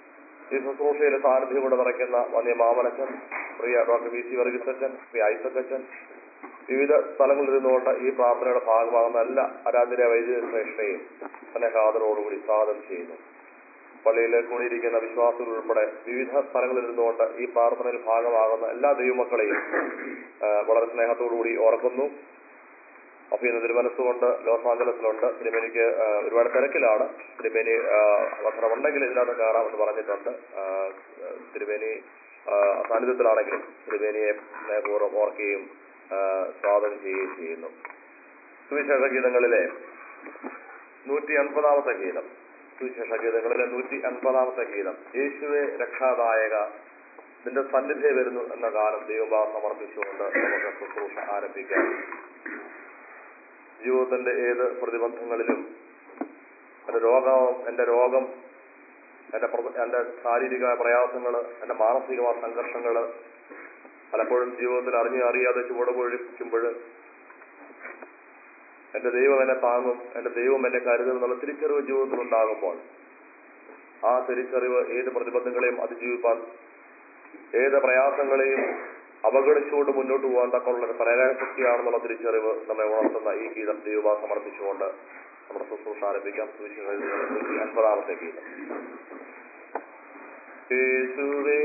Speaker 2: ഈ ശുശ്രൂഷയിലെ സാന്നിധ്യം കൊണ്ട് നിറയ്ക്കുന്ന വന്യ മാമനച്ചൻ പ്രിയ ഡോക്ടർ വി സി വർഗീസച്ചൻ പ്രിയ ഐസക്കച്ചൻ വിവിധ സ്ഥലങ്ങളിൽ നിന്നുകൊണ്ട് ഈ പ്രാർത്ഥനയുടെ ഭാഗമാകുന്ന എല്ലാ ആരാധന വൈദ്യുത ശ്രേഷ്ഠയും സ്നേഹാദരോടുകൂടി സ്വാഗതം ചെയ്യുന്നു പള്ളിയിൽ കൂടിയിരിക്കുന്ന വിശ്വാസികൾ ഉൾപ്പെടെ വിവിധ സ്ഥലങ്ങളിൽ നിന്നുകൊണ്ട് ഈ പ്രാർത്ഥനയിൽ ഭാഗമാകുന്ന എല്ലാ ദൈവമക്കളെയും ആ, വളരെ സ്നേഹത്തോടുകൂടി ഓർക്കുന്നു അപ്പൊ ഇന്ന് തിരുമനസ്സുകൊണ്ട് ലോസ് ആഞ്ചലസിലുണ്ട് തിരുമേനിക്ക് ആ, ഒരുപാട് തിരക്കിലാണ് തിരുമേനി ആ, അവസരമുണ്ടെങ്കിൽ ഇതിനകത്ത് കയറാമെന്ന് പറഞ്ഞിട്ടുണ്ട് ആ, തിരുമേനി ആ, സാന്നിധ്യത്തിലാണെങ്കിലും തിരുമേനിയെ സ്നേഹപൂർവ്വം ഓർക്കുകയും ആ, സ്വാഗതം ചെയ്യുകയും ചെയ്യുന്നു സുവിശേഷ ഗീതങ്ങളിലെ നൂറ്റി അൻപതാമത്തെ ഗീതം സുവിശേഷ ഗീതങ്ങളിലെ നൂറ്റി അൻപതാമത്തെ ഗീതം യേശുവെ രക്ഷാദായക നിന്റെ സന്നിധി വരുന്നു എന്ന ഗാനം ദൈവഭാവ സമർപ്പിച്ചുകൊണ്ട് നമുക്ക് ശുശ്രൂഷ ആരംഭിക്കാം ജീവിതത്തിന്റെ ഏത് പ്രതിബന്ധങ്ങളിലും എന്റെ രോഗം എന്റെ രോഗം എന്റെ പ്ര- എന്റെ ശാരീരിക പ്രയാസങ്ങള് എന്റെ മാനസികമായ സംഘർഷങ്ങള് പലപ്പോഴും ജീവിതത്തിൽ അറിഞ്ഞു അറിയാതെ ചുവടുപൊഴിക്കുമ്പോൾ എന്റെ ദൈവം എന്നെ താങ്ങും എന്റെ ദൈവം എന്നെ കരുതും എന്നുള്ള തിരിച്ചറിവ് ജീവിതത്തിൽ ഉണ്ടാകുമ്പോൾ ആ തിരിച്ചറിവ് ഏത് പ്രതിബന്ധങ്ങളെയും അതിജീവിപ്പാൻ ഏത് പ്രയാസങ്ങളെയും അവഗണിച്ചുകൊണ്ട് മുന്നോട്ട് പോകാൻ തക്കുള്ള പ്രേരണശക്തിയാണെന്നുള്ള തിരിച്ചറിവ് നമ്മെ ഉണർത്തുന്ന ഈ ഗീതം ദൈവഭാ സമർപ്പിച്ചുകൊണ്ട് നമ്മുടെ ശുശ്രൂഷ ആരംഭിക്കാം സുവിശേഷം അൻപതാമത്തെ ഗീതം യേശുവേ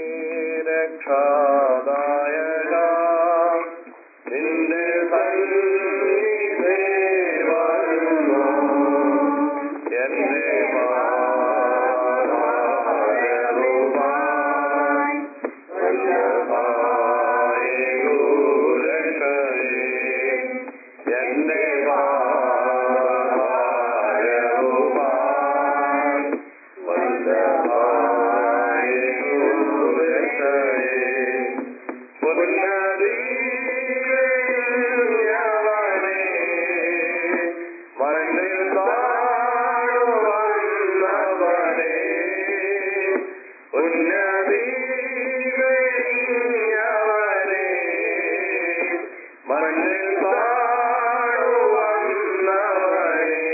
Speaker 2: രക്ഷാദായക നിന്റെ സന്നിധി വരുന്നു എന്റെ ഭാരവുമായി വല്ലഭായ ഗുരുരക്ഷയേ എന്റെ ഭാരവുമായി വല്ലഭായ ഗുരുരക്ഷയേ ഉന്നതിയവനേ മണ്ണിൽ താഴുവന്നവനേ ഉന്നതിയവനേ മണ്ണിൽ താഴുവന്നവനേ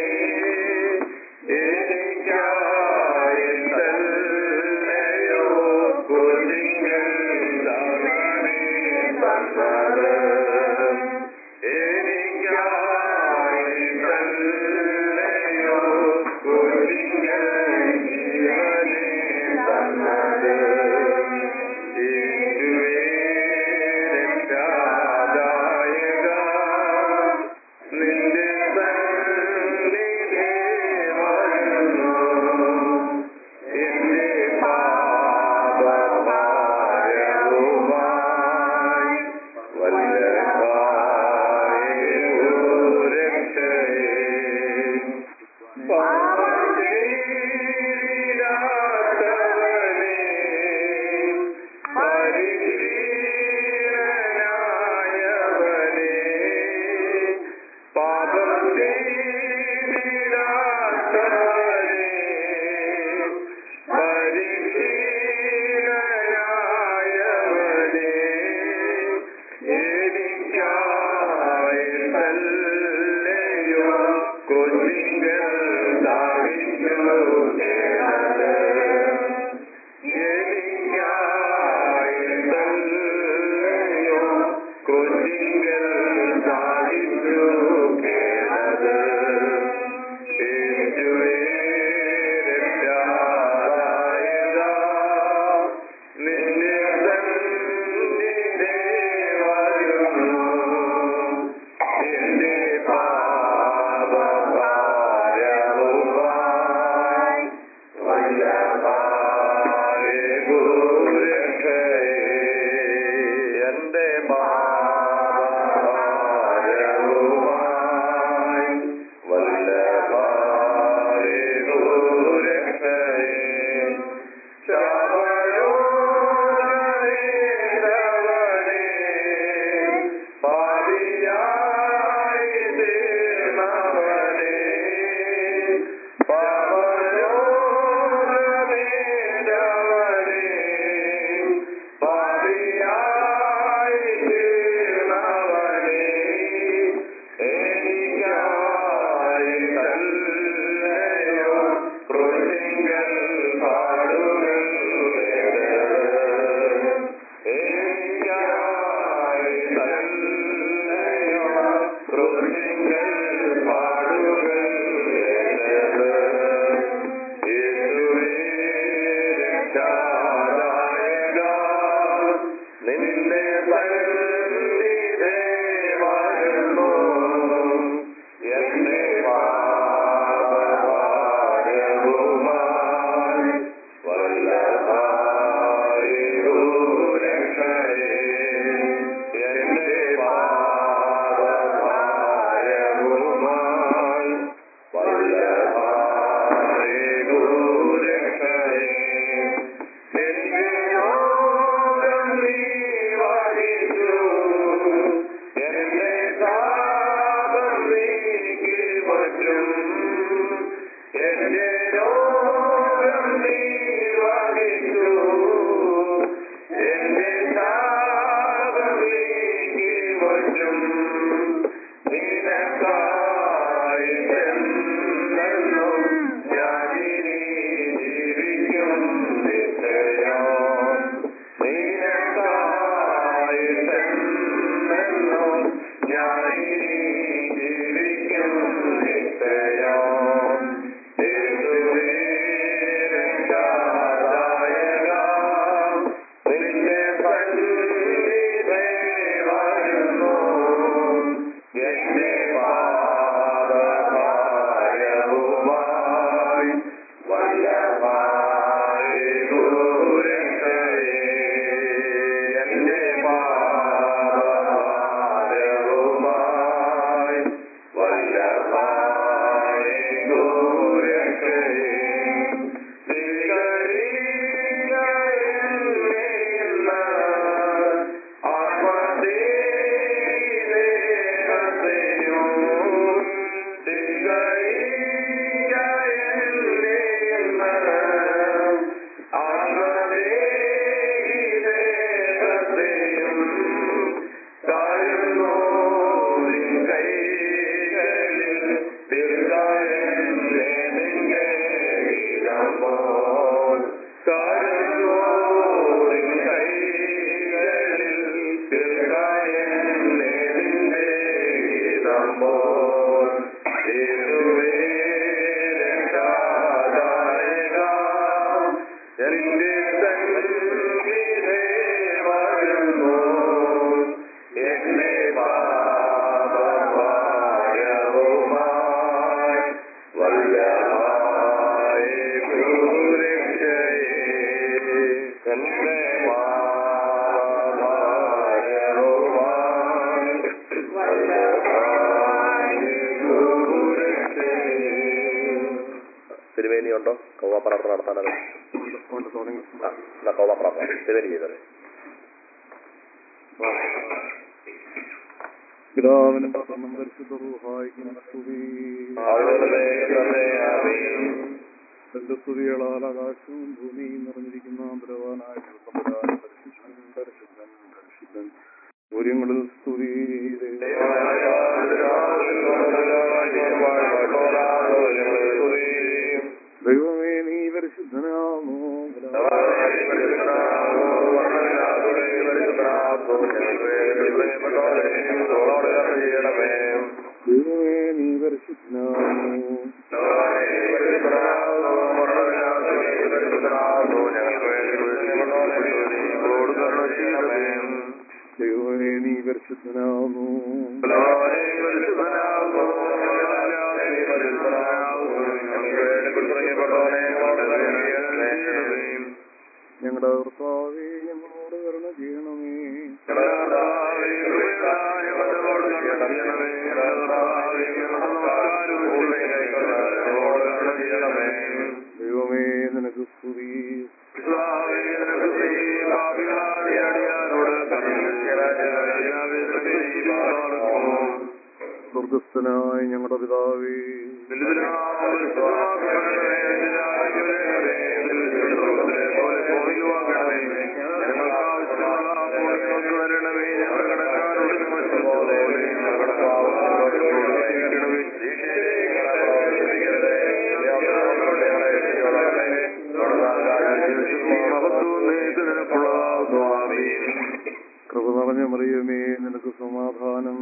Speaker 2: എനിക്കായി തന്നെയോ കുഞ്ഞിങ്ങൾ തന്നേ തന്നത് എനിക്കായി തന്നെയോ കുഞ്ഞിങ്ങൾ ജീവനെ തന്നത് യേശുവേ രക്ഷാദായക നിന്റെ സന്നിധി വരുന്നു എന്റെ പാപഭാരവുമായി വല്ലഭായ രക്ഷയേ പാപജീരാത്തവനേ പരിശീലനായവനേ പാപം ചെയ്തിടാത്തവനേ പരിശീലനായവനേ എനിക്കായി തല്ലയോ കുഞ്ഞിങ്ങൾ ദാഹിച്ചു കേണത് എനിക്കായി തല്ലയോ കുഞ്ഞിങ്ങൾ ദാഹിച്ചു കേണത് യേശുവേ രക്ഷാദായക നിന്റെ സന്നിധി വരുന്നു എന്റെ പാപഭാരവുമായി വല്ലഭായ ഗുരുരക്ഷയേ എന്റെ പാപഭാരവുമായി വല്ലഭായ ഗുരുരക്ഷയേ ശാപയോധനേ പാപിയായി തീർന്നവനേ പാപയോധനേ തിരുമേനിയുണ്ടോ കൗവ പ്രാർത്ഥന നടത്താനത് ആ എന്നാ കൗവ പ്രാർത്ഥന തിരുമേനി ചെയ്തത്
Speaker 3: പിതാവിനും പുത്രനും പരിശുദ്ധ റൂഹായിക്കും സ്തുതി തന്റെ സ്തുതികളാൽ ആകാശവും ഭൂമിയും നിറഞ്ഞിരിക്കുന്ന ബലവാനായ തമ്പുരാൻ പരിശുദ്ധൻ പരിശുദ്ധൻ പരിശുദ്ധൻ സൂര്യങ്ങളിൽ സ്തുതി ദൈവമേ നീ പരിശുദ്ധനാമോ ദൈവമേ നീ പരിശുദ്ധനാമോ ദൈവമേ നീ പരിശുദ്ധനാമോ ഞങ്ങളുടെ കർത്താവേ ഞങ്ങളോട് കരുണ ചെയ്യണമേ ദൈവമേ നിനക്ക് സ്തുതി സ്വർഗസ്ഥനായ ഞങ്ങളുടെ പിതാവേ കൃപ നിറഞ്ഞ മറിയമേ നിനക്ക് സമാധാനം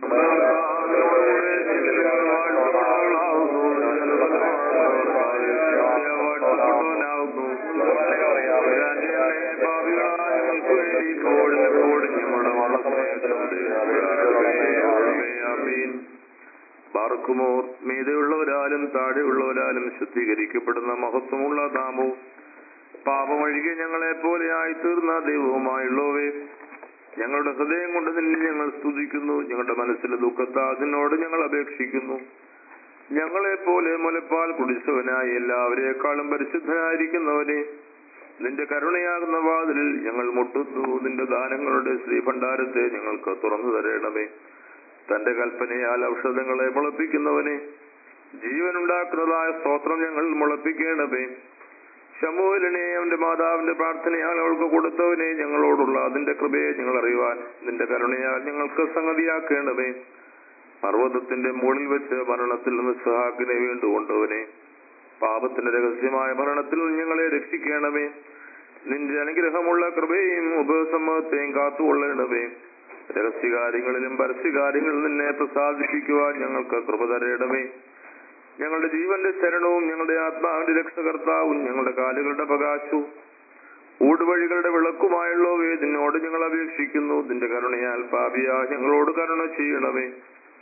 Speaker 4: പാർക്കുമോർ മീതെയുള്ളവരാലും താഴെയുള്ളവരാലും ശുദ്ധീകരിക്കപ്പെടുന്ന മഹത്വമുള്ള നാമവും പാപമൊഴികെ ഞങ്ങളെ പോലെയായി തീർന്ന ദൈവവുമായുള്ളവേ ഞങ്ങളുടെ ഹൃദയം കൊണ്ട് നിന്നെ ഞങ്ങൾ സ്തുതിക്കുന്നു ഞങ്ങളുടെ മനസ്സിലെ ദുഃഖത്താ അതിനോട് ഞങ്ങൾ അപേക്ഷിക്കുന്നു ഞങ്ങളെ പോലെ മുലപ്പാൽ കുടിച്ചവനായി എല്ലാവരെക്കാളും പരിശുദ്ധനായിരിക്കുന്നവനെ നിന്റെ കരുണയാകുന്ന വാതിലിൽ ഞങ്ങൾ മുട്ടുന്നു നിന്റെ ദാനങ്ങളുടെ ശ്രീഭണ്ഡാരത്തെ ഞങ്ങൾക്ക് തുറന്നു തരണമേ തന്റെ കൽപ്പനയാൽ ഔഷധങ്ങളെ മുളപ്പിക്കുന്നവനെ ജീവനുണ്ടാക്കുന്നതായ സ്തോത്രം ഞങ്ങൾ മുളപ്പിക്കണമേ ശമൂലിനെ അവന്റെ മാതാവിന്റെ പ്രാർത്ഥനയാൽ അവൾക്ക് കൊടുത്തവനെ ഞങ്ങളോടുള്ള അതിന്റെ കൃപയെ ഞങ്ങൾ അറിയുവാൻ നിന്റെ കരുണയാൽ ഞങ്ങൾക്ക് സംഗതിയാക്കേണ്ടമേ പർവ്വതത്തിന്റെ മുകളിൽ വെച്ച് മരണത്തിൽ നിന്ന് സഹാക്കിനെ വീണ്ടുകൊണ്ടവനെ പാപത്തിന്റെ രഹസ്യമായ മരണത്തിൽ നിന്ന് ഞങ്ങളെ രക്ഷിക്കണമേ നിന്റെ അനുഗ്രഹമുള്ള കൃപയും ഉപസമ്മതത്തെയും കാത്തുകൊള്ളണമേ രഹസ്യകാര്യങ്ങളിലും പരസ്യകാര്യങ്ങളിൽ നിന്നെ പ്രസാദിപ്പിക്കുവാൻ ഞങ്ങൾക്ക് കൃപ തരയണമേ ഞങ്ങളുടെ ജീവന്റെ ശരണവും ഞങ്ങളുടെ ആത്മാവിന്റെ രക്ഷകർത്താവും ഞങ്ങളുടെ കാലുകളുടെ പ്രകാശവും ഊടുവഴികളുടെ വിളക്കുമായുള്ളവേ നിന്നോട് ഞങ്ങൾ അപേക്ഷിക്കുന്നു നിന്റെ കരുണയാൽ പാപിയ ഞങ്ങളോട് കരുണ ചെയ്യണമേ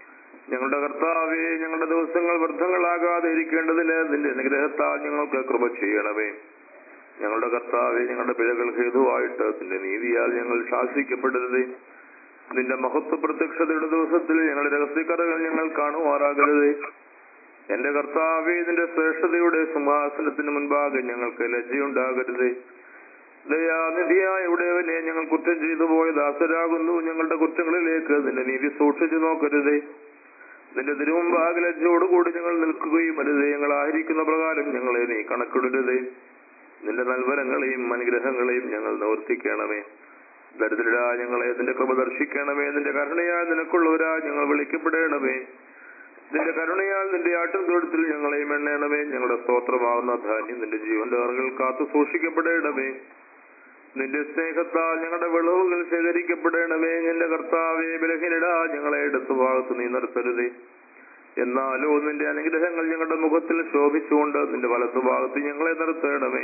Speaker 4: ഞങ്ങളുടെ കർത്താവെ ഞങ്ങളുടെ ദിവസങ്ങൾ വ്യർത്ഥങ്ങളാകാതെ ഇരിക്കേണ്ടതിന് നിന്റെ അനുഗ്രഹത്താൽ ഞങ്ങൾക്ക് കൃപ ചെയ്യണമേ ഞങ്ങളുടെ കർത്താവെ ഞങ്ങളുടെ പിഴകൾ ഹേതുവായിട്ട് നിന്റെ നീതിയാൽ ഞങ്ങൾ ശാസിക്കപ്പെടരുതേ നിന്റെ മഹത്വ പ്രത്യക്ഷതയുടെ ദിവസത്തിൽ ഞങ്ങളുടെ രഹസ്യക്കഥകൾ ഞങ്ങൾ കാണുമാറാകരുതേ എന്റെ കർത്താവെ നിന്റെ ശ്രേഷ്ഠതയുടെ സിംഹാസനത്തിന് മുൻപാകെ ഞങ്ങൾക്ക് ലജ്ജയുണ്ടാകരുതേ ദയാനിധിയായ ഉടയവനെ ഞങ്ങൾ കുറ്റം ചെയ്തു പോയ ദാസരാകുന്നു ഞങ്ങളുടെ കുറ്റങ്ങളിലേക്ക് നിന്റെ നീതി സൂക്ഷിച്ചു നോക്കരുതേ നിന്റെ തിരുമുമ്പാകെ ലജ്ജയോടുകൂടി ഞങ്ങൾ നിൽക്കുകയും അരുതേ ഞങ്ങൾ ആയിരിക്കുന്ന പ്രകാരം ഞങ്ങളെ നീ കണക്കിടരുതേ നിന്റെ നൽവരങ്ങളെയും അനുഗ്രഹങ്ങളെയും ഞങ്ങൾ നിവർത്തിക്കണമേ ദരിദ്രരാ ഞങ്ങളെ നിന്റെ കൃപ ദർശിക്കണമേ നിന്റെ കരുണയാൽ നിനക്കുള്ളവരാ ഞങ്ങൾ വിളിക്കപ്പെടണമേ നിന്റെ കരുണയാൽ നിന്റെ ആട്ടിൻ തൊഴുത്തിൽ ഞങ്ങളെയും എണ്ണയണമേ ഞങ്ങളുടെ സ്തോത്രമാവുന്ന ധാന്യം നിന്റെ ജീവന്റെ അറകൾ കാത്തു സൂക്ഷിക്കപ്പെടണമേ നിന്റെ സ്നേഹത്താൽ ഞങ്ങളുടെ വിളവുകൾ ശേഖരിക്കപ്പെടണമേ നിന്റെ കർത്താവെ ബലഹീനടാ ഞങ്ങളെ എടുത്തു ഭാഗത്ത് നീ നിർത്തരുതേ എന്നാലോ നിന്റെ അനുഗ്രഹങ്ങൾ ഞങ്ങളുടെ മുഖത്തിൽ ശോഭിച്ചുകൊണ്ട് നിന്റെ വലത്തു ഭാഗത്ത് ഞങ്ങളെ നിർത്തണമേ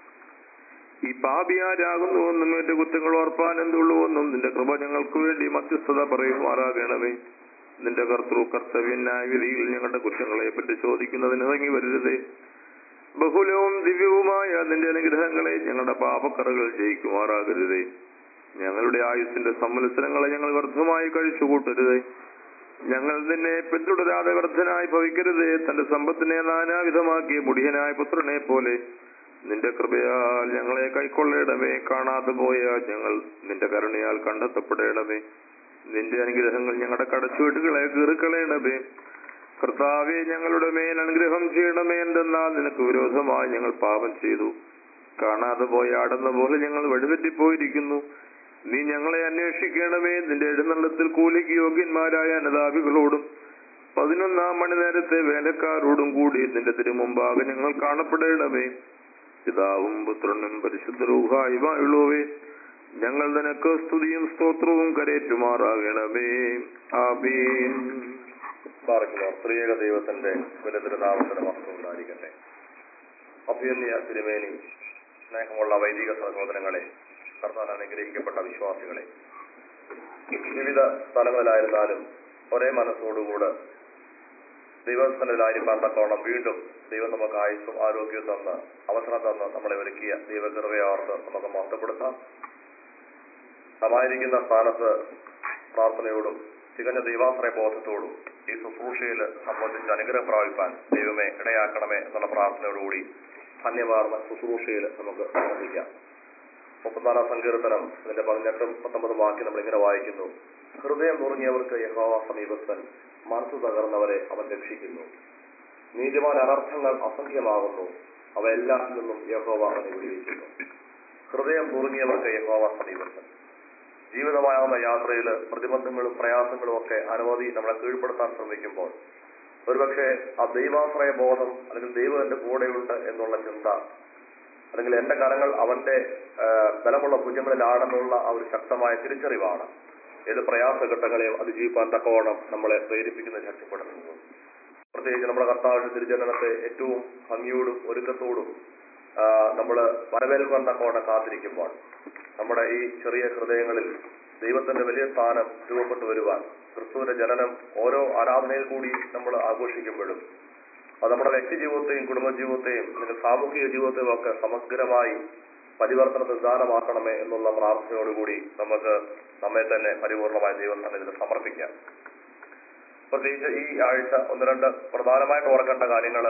Speaker 4: ഈ പാപിയാരാകുന്നുവെന്നും എന്റെ കുറ്റങ്ങൾ ഓർപ്പാൻ എന്തുള്ളുവെന്നും നിന്റെ കൃപ ഞങ്ങൾക്ക് വേണ്ടി മധ്യസ്ഥത പറയുമാറാകണമേ നിന്റെ കർത്തൃ കർത്തവ്യനായ വിധിയിൽ ഞങ്ങളുടെ കുറ്റങ്ങളെ പറ്റി ചോദിക്കുന്നതിന് ഇറങ്ങി വരരുതേ ബഹുലവും ദിവ്യവുമായ നിന്റെ അനുഗ്രഹങ്ങളെ ഞങ്ങളുടെ പാപക്കറകൾ ജയിക്കുമാറാകരുതേ ഞങ്ങളുടെ ആയുസിന്റെ സമ്മത്സരങ്ങളെ ഞങ്ങൾ വ്യർത്ഥമായി കഴിച്ചുകൂട്ടരുതേ ഞങ്ങൾ നിന്നെ പിന്തുടരാതെ വ്യർത്ഥനായി ഭവിക്കരുതേ തന്റെ സമ്പത്തിനെ നാനാവിധമാക്കിയ മുടിയനായ പുത്രനെ പോലെ നിന്റെ കൃപയാൽ ഞങ്ങളെ കൈക്കൊള്ളേണമേ കാണാതെ പോയ ഞങ്ങൾ നിന്റെ കരുണയാൽ കണ്ടെത്തപ്പെടേണമേ നിന്റെ അനുഗ്രഹങ്ങൾ ഞങ്ങളുടെ കടച്ചുവീട്ടുകളെ കീറിക്കളയണമേ കർത്താവെ ഞങ്ങളുടെ മേൽ അനുഗ്രഹം ചെയ്യണമേ എന്തെന്നാൽ നിനക്ക് വിരോധമായി ഞങ്ങൾ പാപം ചെയ്തു കാണാതെ പോയ ആടുന്ന പോലെ ഞങ്ങൾ വഴിതെറ്റിപ്പോയിരിക്കുന്നു നീ ഞങ്ങളെ അന്വേഷിക്കണമേ നിന്റെ എഴുന്നള്ളത്തിൽ കൂലിക്ക് യോഗ്യന്മാരായ അനതാപികളോടും പതിനൊന്നാം മണി നേരത്തെ വേലക്കാരോടും കൂടി നിന്റെ തിരുമുമ്പാകെ ഞങ്ങൾ കാണപ്പെടണമേ പിതാവും പുത്രനും പരിശുദ്ധരൂഹായുമായുള്ളവേ ഞങ്ങൾ നിനക്ക് സ്തുതിയും സ്തോത്രവും കരേറ്റുമാറാകണമേ ആമീൻ
Speaker 2: പാർക്കുന്ന സ്ത്രീയക ദൈവത്തിന്റെ പുനരുനാമത്തിന് മഹത്വം ഉണ്ടായിരിക്കട്ടെ അഭ്യന്യ തിരുമേനി സ്നേഹമുള്ള വൈദിക സഹോദരങ്ങളെ കർത്താൻ അനുഗ്രഹിക്കപ്പെട്ട വിശ്വാസികളെ വിവിധ സ്ഥലങ്ങളിലായിരുന്നാലും ഒരേ മനസ്സോടുകൂടെ ദൈവസ്ഥാനത്തിലായിരിക്കാൻ തക്കോണം വീണ്ടും ദൈവം നമുക്ക് ആയുസ്സും ആരോഗ്യവും തന്ന് അവസരം തന്ന് നമ്മളെ ഒരുക്കിയ ദൈവകൃപയോർത്ത് നമുക്ക് മഹത്വപ്പെടുത്താം നാമായിരിക്കുന്ന സ്ഥാനത്ത് പ്രാർത്ഥനയോടും തികഞ്ഞ ദൈവാശ്രയ ബോധത്തോടും ഈ ശുശ്രൂഷയിൽ സംബന്ധിച്ച് അനുഗ്രഹം പ്രാപിപ്പാൻ ദൈവമേ ഇടയാക്കണമേ എന്നുള്ള പ്രാർത്ഥനയോടുകൂടി ധന്യമാർന്ന ശുശ്രൂഷയിൽ നമുക്ക് സംബന്ധിക്കാം മുപ്പത്തിനാലാം സങ്കീർത്തനം അതിന്റെ പതിനെട്ടും പത്തൊമ്പതും വാക്യം നമ്മൾ ഇങ്ങനെ വായിക്കുന്നു ഹൃദയം നുറുങ്ങിയവർക്ക് യഹോവ സമീപസ്ഥൻ മനസ്സ് തകർന്നവരെ അവൻ രക്ഷിക്കുന്നു നീതിമാൻ അനർത്ഥങ്ങൾ അസംഖ്യമാകുന്നു അവയെല്ലാം നിന്നും യഹോവ അവനെ വിടുവിക്കുന്നു ഹൃദയം നുറുങ്ങിയവർക്ക് യഹോവ സമീപസ്ഥൻ ജീവിതമാകുന്ന യാത്രയിൽ പ്രതിബന്ധങ്ങളും പ്രയാസങ്ങളും ഒക്കെ അനവധി നമ്മളെ കീഴ്പ്പെടുത്താൻ ശ്രമിക്കുമ്പോൾ ഒരുപക്ഷെ ആ ദൈവാശ്രയ ബോധം അല്ലെങ്കിൽ ദൈവം എന്റെ കൂടെയുണ്ട് എന്നുള്ള ചിന്ത അല്ലെങ്കിൽ എന്റെ കരങ്ങൾ അവന്റെ ആ, ബലമുള്ള ഭുജങ്ങളിലാണെന്നുള്ള ആ ഒരു ശക്തമായ തിരിച്ചറിവാണ് ഏത് പ്രയാസഘട്ടങ്ങളെയും അതിജീവിക്കാൻ തക്കവണ്ണം നമ്മളെ പ്രേരിപ്പിക്കുന്ന ശക്തിപ്പെടുത്തുന്നത് പ്രത്യേകിച്ച് നമ്മുടെ കർത്താവിന്റെ തിരുജനനത്തെ ഏറ്റവും ഭംഗിയോടും ഒരുക്കത്തോടും നമ്മൾ വരവേൽക്കാൻ തക്കവണ്ണം കാത്തിരിക്കുമ്പോൾ നമ്മുടെ ഈ ചെറിയ ഹൃദയങ്ങളിൽ ദൈവത്തിന്റെ വലിയ സ്ഥാനം രൂപപ്പെട്ടു വരുവാൻ ക്രിസ്തുവിന്റെ ജനനം ഓരോ ആരാധനയിൽ കൂടി നമ്മൾ ആഘോഷിക്കുമ്പോഴും അത് നമ്മുടെ വ്യക്തി ജീവിതത്തെയും കുടുംബജീവിതത്തെയും അല്ലെങ്കിൽ സാമൂഹിക ജീവിതത്തെയും ഒക്കെ സമഗ്രമായി പരിവർത്തന നിദാനമാക്കണമേ എന്നുള്ള പ്രാർത്ഥനയോടുകൂടി നമുക്ക് നമ്മെ തന്നെ പരിപൂർണമായ ദൈവസ്ഥാനത്തിൽ സമർപ്പിക്കാം പ്രത്യേകിച്ച് ഈ ആഴ്ച ഒന്ന് രണ്ട് പ്രധാനമായിട്ട് ഓർക്കേണ്ട കാര്യങ്ങൾ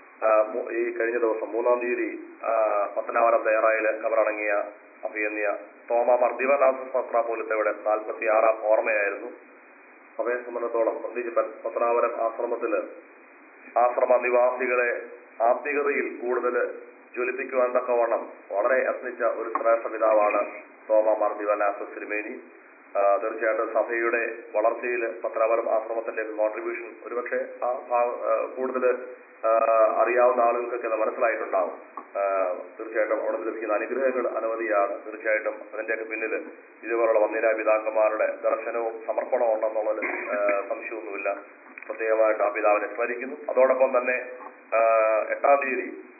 Speaker 2: ഈ കഴിഞ്ഞ ദിവസം മൂന്നാം തീയതി ആ, പത്തനാപുരം തയ്യാറായിൽ കബറടങ്ങിയ അഭിയന്യ തോമ മർദിവനാഥ സഹസ്രാപോലത്തയുടെ നാൽപ്പത്തി ആറാം ഓർമ്മയായിരുന്നു സഭയെ സംബന്ധിച്ചോളം പ്രത്യേകിച്ച് പ- പത്തനാപുരം ആശ്രമത്തില് ആശ്രമ നിവാസികളെ ആത്മീയതയിൽ കൂടുതൽ ജ്വലിപ്പിക്കുവാൻ തക്കവണ്ണം വളരെ യത്നിച്ച ഒരു ശ്രേഷ്ഠ പിതാവാണ് തോമ മർദിവനാഥ സിരിമേനി ആ, തീർച്ചയായിട്ടും സഭയുടെ വളർച്ചയിൽ പത്രാപരം ആശ്രമത്തിന്റെ കോൺട്രിബ്യൂഷൻ ഒരുപക്ഷെ ആ ഭാഗ- ആ, കൂടുതൽ ആ, അറിയാവുന്ന ആളുകൾക്കൊക്കെ അത് മനസ്സിലായിട്ടുണ്ടാവും ആ, തീർച്ചയായിട്ടും അവിടെ നിന്ന് ലഭിക്കുന്ന അനുഗ്രഹങ്ങൾ അനവധിയാണ് തീർച്ചയായിട്ടും അതിന്റെയൊക്കെ പിന്നിൽ ഇതുപോലുള്ള വന്യരായ പിതാക്കന്മാരുടെ ദർശനവും സമർപ്പണവും ഉണ്ടെന്നുള്ളതിൽ ആ, സംശയമൊന്നുമില്ല പ്രത്യേകമായിട്ട് ആ പിതാവിനെ സ്മരിക്കുന്നു അതോടൊപ്പം തന്നെ ആ, എട്ടാം തീയതി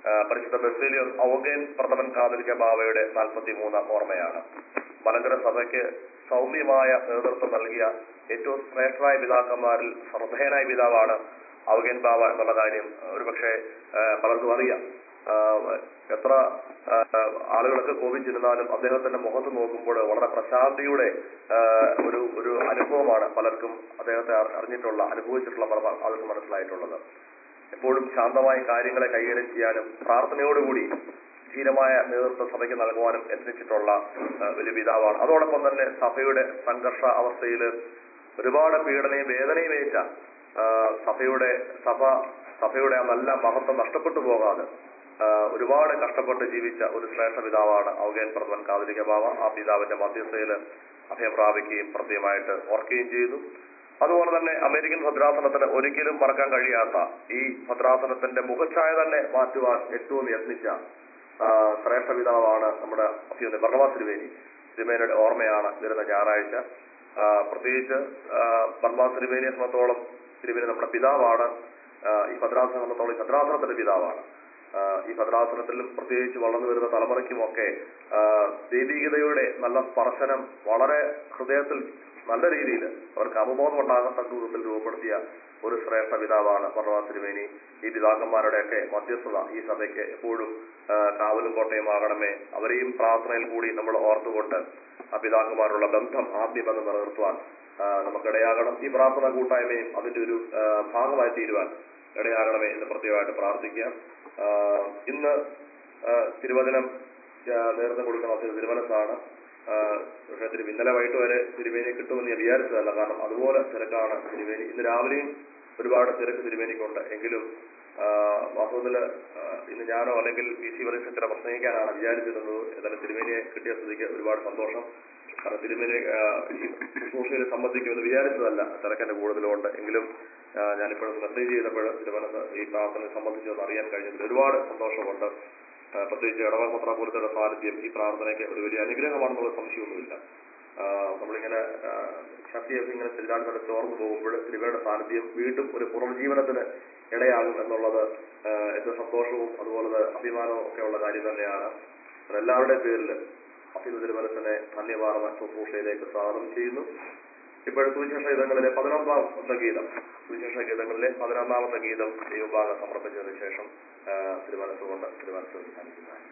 Speaker 2: ആ, പരിശുദ്ധ ബെസേലിയോസ് ഔഗേൻ പ്രഥമൻ കാതലിക്ക ബാവയുടെ നാൽപ്പത്തി മൂന്നാം ഓർമ്മയാണ് മലങ്കര സഭയ്ക്ക് സൗമ്യമായ നേതൃത്വം നൽകിയ ഏറ്റവും ശ്രേഷ്ഠരായ പിതാക്കന്മാരിൽ ശ്രദ്ധേയനായ പിതാവാണ് ഔഗേൻ ബാവ എന്നുള്ള കാര്യം ഒരുപക്ഷെ ആ, പലർക്കും അറിയാം ആ, എത്ര ആ, ആളുകളൊക്കെ കോപിച്ചിരുന്നാലും അദ്ദേഹത്തിന്റെ മുഖത്ത് നോക്കുമ്പോൾ വളരെ പ്രശാന്തിയുടെ ആ, ഒരു ഒരു അനുഭവമാണ് പലർക്കും അദ്ദേഹത്തെ അറി- അറിഞ്ഞിട്ടുള്ള അനുഭവിച്ചിട്ടുള്ള പല ആൾക്കും മനസ്സിലായിട്ടുള്ളത് എപ്പോഴും ശാന്തമായ കാര്യങ്ങളെ കൈകാര്യം ചെയ്യാനും പ്രാർത്ഥനയോടുകൂടി ധീരമായ നേതൃത്വം സഭയ്ക്ക് നൽകുവാനും യത്നിച്ചിട്ടുള്ള ആ, ഒരു പിതാവാണ് അതോടൊപ്പം തന്നെ സഭയുടെ സംഘർഷ അവസ്ഥയിൽ ഒരുപാട് പീഡനയും വേദനയും ഏറ്റ ആ, സഭയുടെ സഭ സഭയുടെ ആ നല്ല മഹത്വം നഷ്ടപ്പെട്ടു പോകാതെ ആ, ഒരുപാട് കഷ്ടപ്പെട്ട് ജീവിച്ച ഒരു ശ്രേഷ്ഠ പിതാവാണ് ഔഗേൻ പ്രഥമൻ കാതലിക ബാവ ആ പിതാവിന്റെ മധ്യസ്ഥയിൽ അഭയം പ്രാപിക്കുകയും പ്രത്യേകമായിട്ട് ഓർക്കുകയും ചെയ്തു അതുപോലെ തന്നെ അമേരിക്കൻ ഭദ്രാസനത്തിന് ഒരിക്കലും മറക്കാൻ കഴിയാത്ത ഈ ഭദ്രാസനത്തിന്റെ മുഖച്ഛായ തന്നെ മാറ്റുവാൻ ഏറ്റവും യത്നിച്ച ആ, ശ്രേഷ്ഠ പിതാവാണ് നമ്മുടെ അഭ്യുന്ന ബർണവാസ് തിരുവേനി തിരുമേനിയുടെ ഓർമ്മയാണ് വരുന്ന ഞായറാഴ്ച ആ, പ്രത്യേകിച്ച് ബർണവാസ് തിരുവേനിയെ സംബന്ധിച്ചോളം തിരുവേനി നമ്മുടെ പിതാവാണ് ആ, ഈ ഭദ്രാസനം സംബന്ധിച്ചോളം ഈ ഭദ്രാസനത്തിന്റെ പിതാവാണ് ആ, ഈ ഭദ്രാസനത്തിലും പ്രത്യേകിച്ച് വളർന്നു വരുന്ന തലമുറയ്ക്കുമൊക്കെ ആ, ദൈവികതയുടെ നല്ല സ്പർശനം വളരെ ഹൃദയത്തിൽ നല്ല രീതിയിൽ അവർക്ക് അവബോധം ഉണ്ടാകത്തക്ക വിധത്തിൽ രൂപപ്പെടുത്തിയ ഒരു ശ്രേഷ്ഠ പിതാവാണ് പർവ്വത തിരുമേനി ഈ പിതാക്കന്മാരുടെയൊക്കെ മധ്യസ്ഥത ഈ സഭയ്ക്ക് എപ്പോഴും ആ, കാവലും കോട്ടയുമാകണമേ അവരെയും പ്രാർത്ഥനയിൽ കൂടി നമ്മൾ ഓർത്തുകൊണ്ട് ആ പിതാക്കന്മാരുള്ള ബന്ധം ആത്മീയബന്ധം നിലനിർത്തുവാൻ ആ, നമുക്കിടയാകണം ഈ പ്രാർത്ഥന കൂട്ടായ്മയും അതിന്റെ ഒരു ആ, ഭാഗമായി തീരുവാൻ ഇടയാകണമേ എന്ന് പ്രത്യേകമായിട്ട് പ്രാർത്ഥിക്കാം ആ, ഇന്ന് ആ, തിരുവചനം ആ, നേതൃത്വം കൊടുക്കുന്ന അച്ഛൻ തിരുമനസ്സാണ് ആ, പക്ഷേ തിരു ഇന്നലെ വൈകിട്ട് വരെ തിരുവേനി കിട്ടുമെന്ന് ഞാൻ വിചാരിച്ചതല്ല കാരണം അതുപോലെ തിരക്കാണ് തിരുവേനി ഇന്ന് രാവിലെയും ഒരുപാട് തിരക്ക് തിരുവേനിക്കുണ്ട് എങ്കിലും ആ, വാസ്തവത്തില് ആ, ഇന്ന് ഞാനോ അല്ലെങ്കിൽ പി സി വറിച്ചിട്ട് പ്രസംഗിക്കാനാണ് വിചാരിച്ചിരുന്നത് എന്നാലും തിരുവേനിയെ കിട്ടിയ സ്ഥിതിക്ക് ഒരുപാട് സന്തോഷം കാരണം തിരുമേനി ആ, ഈ ശുശ്രൂഷയിൽ സംബന്ധിക്കുമെന്ന് വിചാരിച്ചതല്ല തിരക്കന്റെ കൂടുതലുണ്ട് എങ്കിലും ആ, ഞാനിപ്പോഴും മെസ്സേജ് ചെയ്തപ്പോൾ തിരുവനന്ത ഈ പ്രാർത്ഥനയെ സംബന്ധിച്ചൊന്ന് അറിയാൻ കഴിഞ്ഞതിൽ ഒരുപാട് സന്തോഷമുണ്ട് ആ, പ്രത്യേകിച്ച് ഇടവപത്ര പോലത്തെ സാന്നിധ്യം ഈ പ്രാർത്ഥനയ്ക്ക് ഒരു വലിയ അനുഗ്രഹമാണെന്നുള്ള സംശയമൊന്നുമില്ല ആ, നമ്മളിങ്ങനെ ആ, ശക്തിയൊക്കെ ഇങ്ങനെ ചെല്ലാൻ ചോർന്നു പോകുമ്പോൾ തിരുവയുടെ സാന്നിധ്യം വീണ്ടും ഒരു പുനർജീവനത്തിന് ഇടയാകും എന്നുള്ളത് ആ, ഏറ്റവും സന്തോഷവും അതുപോലെ അഭിമാനവും ഒക്കെ ഉള്ള കാര്യം തന്നെയാണ് അപ്പോൾ എല്ലാവരുടെയും പേരിൽ അഭിനു തിരുമനസിനെ ധന്യമാർന്ന ശുശ്രൂഷയിലേക്ക് സ്വാഗതം ചെയ്യുന്നു ഇപ്പോൾ സുവിശേഷ ഗീതങ്ങളിലെ പതിനൊന്നാമത്തെ ഗീതം സുവിശേഷ ഗീതങ്ങളിലെ പതിനൊന്നാമത്തെ ഗീതം ദൈവഭാഗം സമർപ്പിച്ചതിന് ശേഷം ആ, തിരുമനസ്സുകൊണ്ട് തിരുമനസ് ധ്യാനിക്കുന്നതാണ്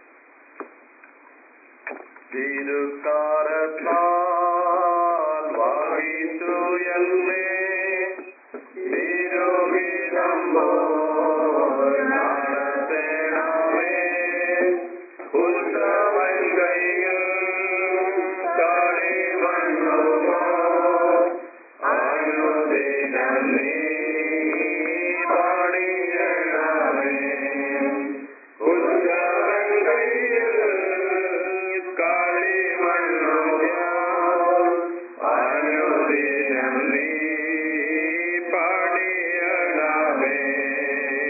Speaker 2: തിരുക്കാരത്താൽ വാഹിച്ചു എന്നെ തിരുവിതമ്പോൾ നടത്തേണമേ ഉത്തമൻ കൈകൾ കളിമണ്ണുമോ അനുദിനം നീ പണിയണമേ ഉത്തമൻ കൈകൾ കളിമണ്ണുമോ അനുദിനം നീ പണിയണമേ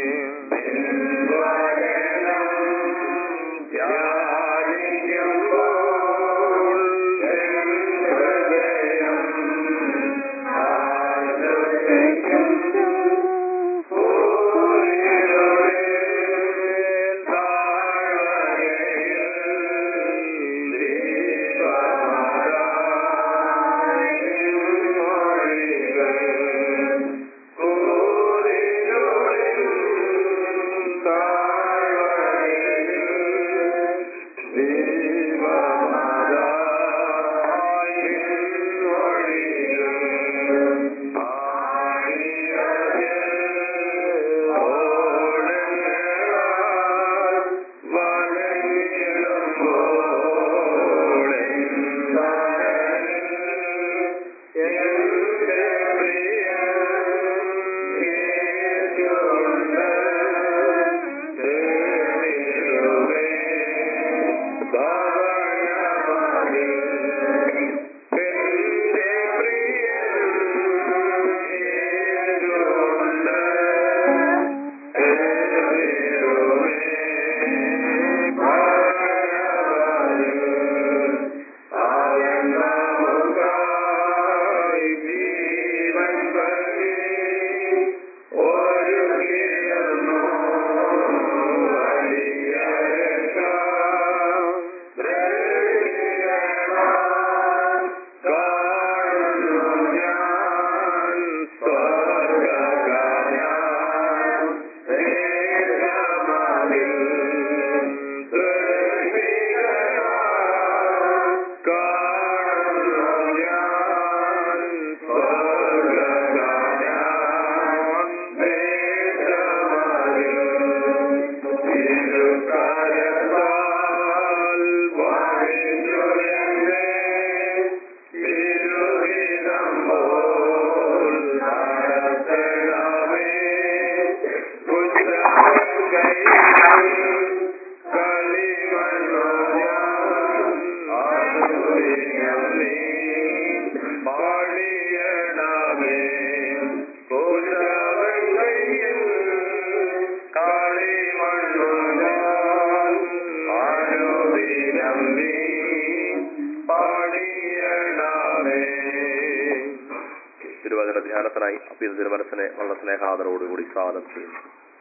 Speaker 2: അപ്പൊ ഇത് തിരുമനസിനെ വളരെ സ്നേഹാദരോടുകൂടി സ്വാഗതം ചെയ്യുന്നു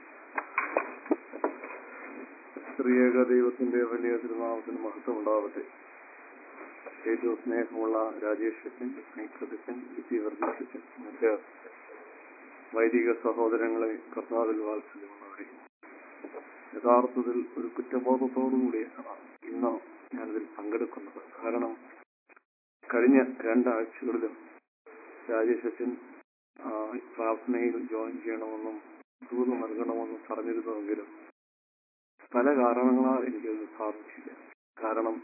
Speaker 3: സ്ത്രീയേക ദൈവത്തിന്റെ വലിയ തിരുനാമത്തിന് മഹത്വം ഉണ്ടാവട്ടെ ഏറ്റവും സ്നേഹമുള്ള രാജേഷ് അച്ഛൻ ഐക്യതച്ഛൻ വിജി വർഗീസച്ചൻ മറ്റ് വൈദിക സഹോദരങ്ങളെ കർത്താവിൽ വാത്സല്യമുള്ളവരെ യഥാർത്ഥത്തിൽ ഒരു കുറ്റബോധത്തോടുകൂടിയാണ് ഇന്ന് ഞാനിതിൽ പങ്കെടുക്കുന്നത് കാരണം കഴിഞ്ഞ രണ്ടാഴ്ചകളിലും രാജേഷ് അച്ഛൻ ആ, പ്രാർത്ഥനയിൽ ജോയിൻ ചെയ്യണമെന്നും ദൂത് നൽകണമെന്നും പറഞ്ഞിരുന്നുവെങ്കിലും പല കാരണങ്ങളാൽ എനിക്കത് സാധിച്ചില്ല കാരണം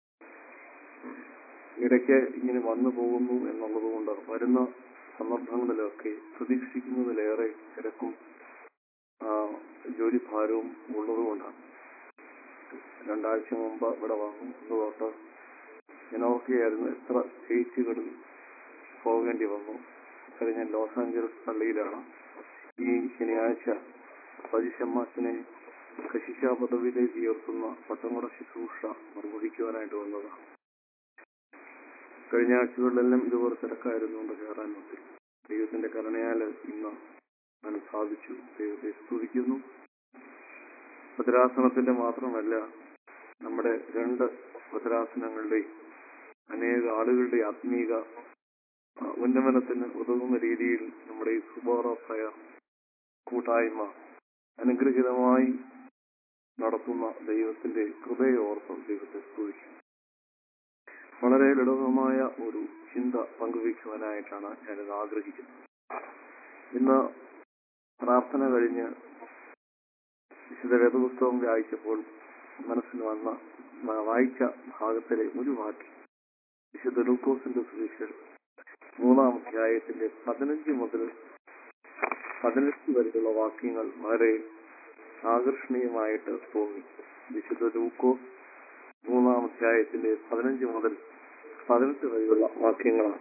Speaker 3: ഇടയ്ക്ക് ഇങ്ങനെ വന്നു പോകുന്നു എന്നുള്ളത് കൊണ്ട് വരുന്ന സന്ദർഭങ്ങളിലൊക്കെ പ്രതീക്ഷിക്കുന്നതിലേറെ തിരക്കും ആ, ജോലിഭാരവും ഉള്ളതുകൊണ്ടാണ് രണ്ടാഴ്ച മുമ്പ് ഇവിടെ വന്നു ഒന്ന് തൊട്ട് ഞാൻ ഓർക്കുകയായിരുന്നു എത്ര സ്റ്റേറ്റുകളിൽ പോകേണ്ടി വന്നു കഴിഞ്ഞ ലോസ് ആഞ്ചലസ് പള്ളിയിലാണ് ഈ ശനിയാഴ്ച പതിശമ്മാസിനെ കശിശ പദവിയിലേക്ക് ഉയർത്തുന്ന പട്ടമുട ശുശ്രൂഷ നിർവഹിക്കുവാനായിട്ട് വന്നതാണ് കഴിഞ്ഞ ആഴ്ചകളിലെല്ലാം ഇതുപോലെ തിരക്കായിരുന്നുകൊണ്ട് കയറാൻ ഒത്തിരി ദൈവത്തിന്റെ കരുണയാൽ ഇന്ന് ഞാൻ സാധിച്ചു ദൈവത്തെ സ്തുതിക്കുന്നു ഭദ്രാസനത്തിന്റെ മാത്രമല്ല നമ്മുടെ രണ്ട് ഭദ്രാസനങ്ങളുടെയും അനേക ആളുകളുടെ ആത്മീക ആ, ഉന്നമനത്തിന് ഉതകുന്ന രീതിയിൽ നമ്മുടെ ഈ സുബോറ പ്രയർ കൂട്ടായ്മ അനുഗ്രഹിതമായി നടത്തുന്ന ദൈവത്തിന്റെ കൃപയോർത്ത് ദൈവത്തെ സ്തുതിക്കും വളരെ ലളിതമായ ഒരു ചിന്ത പങ്കുവയ്ക്കുവാനായിട്ടാണ് ഞാനിത് ആഗ്രഹിക്കുന്നത് ഇന്ന് പ്രാർത്ഥന കഴിഞ്ഞ് വിശുദ്ധ വേദപുസ്തകം വായിച്ചപ്പോൾ മനസ്സിൽ വന്ന വ- വായിച്ച ഭാഗത്തിലെ ഒരു വാക്യം വിശുദ്ധ ലൂക്കോസിന്റെ സുവിശേഷം മൂന്നാം അധ്യായത്തിന്റെ പതിനഞ്ച് മുതൽ പതിനെട്ട് വരെയുള്ള വാക്യങ്ങൾ വളരെ ആകർഷണീയമായിട്ട് തോന്നി വിശുദ്ധ ലൂക്കോസ് മൂന്നാം അധ്യായത്തിന്റെ പതിനഞ്ച് മുതൽ പതിനെട്ട് വരെയുള്ള വാക്യങ്ങളാണ്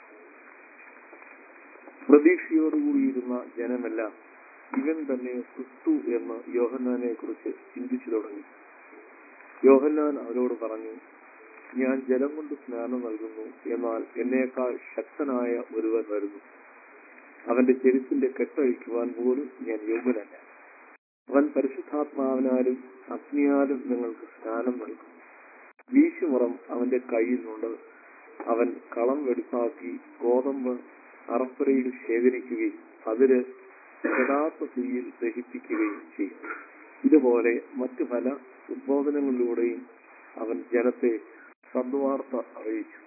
Speaker 3: പ്രതീക്ഷയോടുകൂടിയിരുന്ന ജനമെല്ലാം ഇവൻ തന്നെ ക്രിസ്തു എന്ന് യോഹന്നാനെ കുറിച്ച് ചിന്തിച്ചു തുടങ്ങി യോഹന്നാൻ അവരോട് പറഞ്ഞു ഞാൻ ജലം കൊണ്ട് സ്നാനം നൽകുന്നു എന്നാൽ എന്നേക്കാൾ ശക്തനായ ഒരുവൻ വരുന്നു അവന്റെ ചെരുപ്പിന്റെ കെട്ടഴിക്കുവാൻ പോലും ഞാൻ യോഗ്യനല്ല അവൻ പരിശുദ്ധാത്മാവിനാലും അഗ്നിയാലും നിങ്ങൾക്ക് സ്നാനം നൽകും വീശുമുറം അവന്റെ കയ്യിലുണ്ട് അവൻ കളം വെടുപ്പാക്കി ഗോതമ്പ് അറപ്പുരയിൽ ശേഖരിക്കുകയും അതില് കെടാത്ത തീയിൽ ദഹിപ്പിക്കുകയും ചെയ്യും ഇതുപോലെ മറ്റു പല ഉദ്ബോധനങ്ങളിലൂടെയും അവൻ ജനത്തെ സദ്വാർത്ത അറിയിച്ചു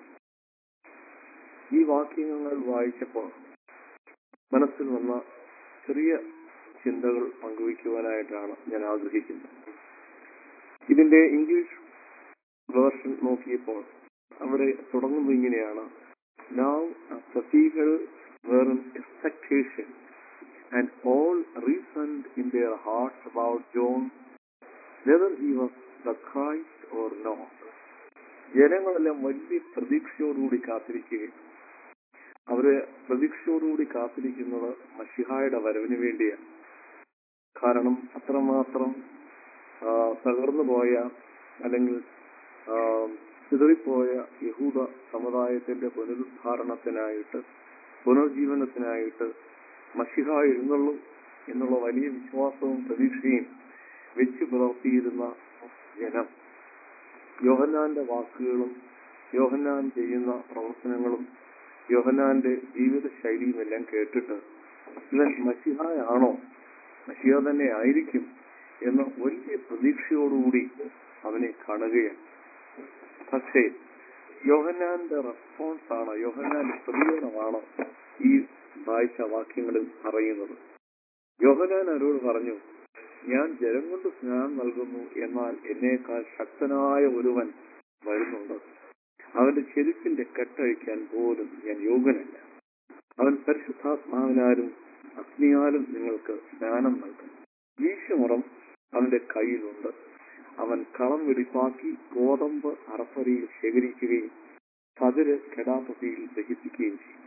Speaker 3: ഈ വാക്യങ്ങൾ വായിച്ചപ്പോൾ മനസ്സിൽ വന്ന ചെറിയ ചിന്തകൾ പങ്കുവയ്ക്കുവാനായിട്ടാണ് ഞാൻ ആഗ്രഹിക്കുന്നത് ഇതിന്റെ ഇംഗ്ലീഷ് വേർഷൻ നോക്കിയപ്പോൾ അവിടെ തുടങ്ങുന്നത് ഇങ്ങനെയാണ് now the people were in expectation and all reasoned in their hearts about John whether he was the Christ or not. ജനങ്ങളെല്ലാം വലിയ പ്രതീക്ഷയോടുകൂടി കാത്തിരിക്കുകയും അവര് പ്രതീക്ഷയോടുകൂടി കാത്തിരിക്കുന്നത് മഷിഹായുടെ വരവിന് വേണ്ടിയാണ് കാരണം അത്രമാത്രം ആ, തകർന്നു പോയ അല്ലെങ്കിൽ ആ, ചിതറിപ്പോയ യഹൂദ സമുദായത്തിന്റെ പുനരുദ്ധാരണത്തിനായിട്ട് പുനർജീവനത്തിനായിട്ട് മഷിഹ എഴുന്നള്ളും എന്നുള്ള വലിയ വിശ്വാസവും പ്രതീക്ഷയും വെച്ച് പുലർത്തിയിരുന്ന ജനം യോഹന്നാന്റെ വാക്കുകളും യോഹന്നാൻ ചെയ്യുന്ന പ്രവർത്തനങ്ങളും യോഹന്നാന്റെ ജീവിത ശൈലിയും എല്ലാം കേട്ടിട്ട് ഇവൻ മഷിഹായാണോ മഷിഹ തന്നെ ആയിരിക്കും എന്ന വലിയ പ്രതീക്ഷയോടുകൂടി അവനെ കാണുകയാണ് പക്ഷേ യോഹന്നാന്റെ റെസ്പോൺസ് ആണ് യോഹന്നാന്റെ പ്രതികരണമാണ് ഈ വായിച്ച വാക്യങ്ങളിൽ പറയുന്നത് യോഹന്നാൻ അവരോട് പറഞ്ഞു ഞാൻ ജലം കൊണ്ട് സ്നാനം നൽകുന്നു എന്നാൽ എന്നേക്കാൾ ശക്തനായ ഒരുവൻ വരുന്നുണ്ട് അവന്റെ ചെരുപ്പിന്റെ കെട്ടഴിക്കാൻ പോലും ഞാൻ യോഗ്യനല്ല അവൻ പരിശുദ്ധാത്മാവിനാലും അഗ്നിയാലും നിങ്ങൾക്ക് സ്നാനം നൽകും വീശുമുറം അവന്റെ കയ്യിലുണ്ട് അവൻ കളം വെടിപ്പാക്കി ഗോതമ്പ് അറപ്പരയിൽ ശേഖരിക്കുകയും പതിര് കെടാപ്പതിയിൽ ദഹിപ്പിക്കുകയും ചെയ്യും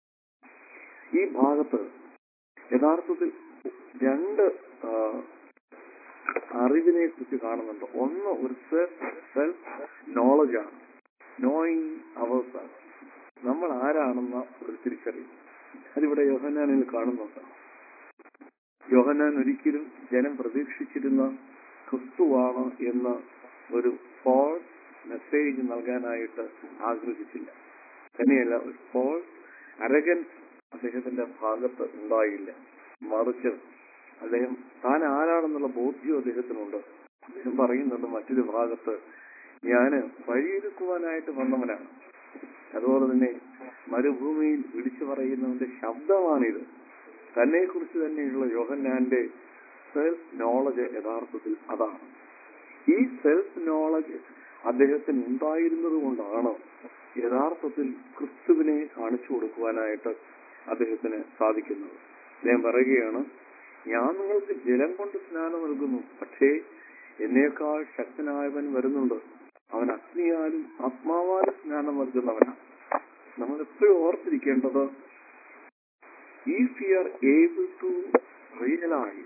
Speaker 3: ഈ ഭാഗത്ത് യഥാർത്ഥത്തിൽ രണ്ട് ആ, അറിവിനെ കുറിച്ച് കാണുന്നുണ്ട് ഒന്ന് ഒരു സെൽഫ് സെൽഫ് നോളജാണ് നോയിങ് അവർ നമ്മൾ ആരാണെന്ന ഒരു തിരിച്ചറിവ് അതിവിടെ യോഹന്നാനിൽ കാണുന്നുണ്ട് യോഹന്നാൻ ഒരിക്കലും ജനം പ്രതീക്ഷിച്ചിരുന്ന ക്രിസ്തുവാണ് എന്ന ഒരു ഫോൾസ് മെസ്സേജ് നൽകാനായിട്ട് ആഗ്രഹിച്ചില്ല തന്നെയല്ല ഒരു ഫോൾസ് അരഗൻസ് അദ്ദേഹത്തിന്റെ ഭാഗത്ത് ഉണ്ടായില്ല മറിച്ച് അദ്ദേഹം താൻ ആരാണെന്നുള്ള ബോധ്യം അദ്ദേഹത്തിനുണ്ട് അദ്ദേഹം പറയുന്നുണ്ട് മറ്റൊരു ഭാഗത്ത് ഞാന് വഴിയൊരുക്കുവാനായിട്ട് വന്നവനാണ് അതുപോലെ തന്നെ മരുഭൂമിയിൽ വിളിച്ചു പറയുന്നവന്റെ ശബ്ദമാണിത് തന്നെ കുറിച്ച് തന്നെയുള്ള യോഹന്നാന്റെ സെൽഫ് നോളജ് യഥാർത്ഥത്തിൽ അതാണ് ഈ സെൽഫ് നോളജ് അദ്ദേഹത്തിന് ഉണ്ടായിരുന്നത് കൊണ്ടാണ് യഥാർത്ഥത്തിൽ ക്രിസ്തുവിനെ കാണിച്ചു കൊടുക്കുവാനായിട്ട് അദ്ദേഹത്തിന് സാധിക്കുന്നത് അദ്ദേഹം പറയുകയാണ് ഞാൻ നിങ്ങൾക്ക് ജലം കൊണ്ട് സ്നാനം നൽകുന്നു പക്ഷേ എന്നേക്കാൾ ശക്തനായവൻ വരുന്നുണ്ട് അവൻ അഗ്നിയാലും ആത്മാവാലും സ്നാനം നൽകുന്നവനാണ് നമ്മൾ എപ്പോഴും ഓർത്തിരിക്കേണ്ടത് if we are able to realize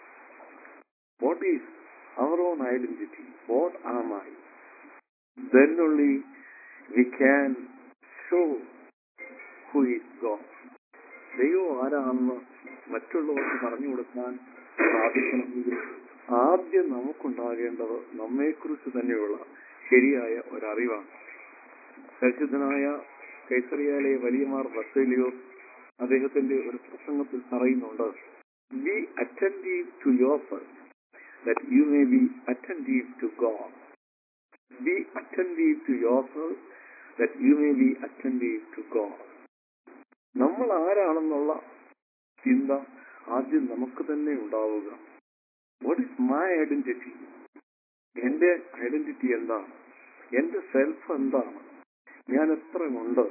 Speaker 3: what is our own identity, what am I, then only we can show who is God. ദൈവം ആരാണെന്ന് മറ്റുള്ളവർക്ക് പറഞ്ഞു കൊടുക്കാൻ സാധിക്കണമെങ്കിൽ ആദ്യം നമുക്കുണ്ടാകേണ്ടത് നമ്മെക്കുറിച്ച് തന്നെയുള്ള ശരിയായ ഒരറിവാണ് പരിശുദ്ധനായ കൈസറിയാലെ വലിയമാർ ബസേലിയോ അദ്ദേഹത്തിന്റെ ഒരു പ്രസംഗത്തിൽ പറയുന്നുണ്ട് be attentive to yourself that you may be attentive to God be attentive to yourself that you may be attentive to God നമ്മൾ ആരാണെന്നുള്ള ചിന്ത ആദ്യം നമുക്ക് തന്നെ ഉണ്ടാവുക വാട്ട് ഇസ് മൈ ഐഡന്റിറ്റി എന്റെ ഐഡന്റിറ്റി എന്താണ് എന്റെ സെൽഫ് എന്താണ് ഞാൻ എത്രയുണ്ട്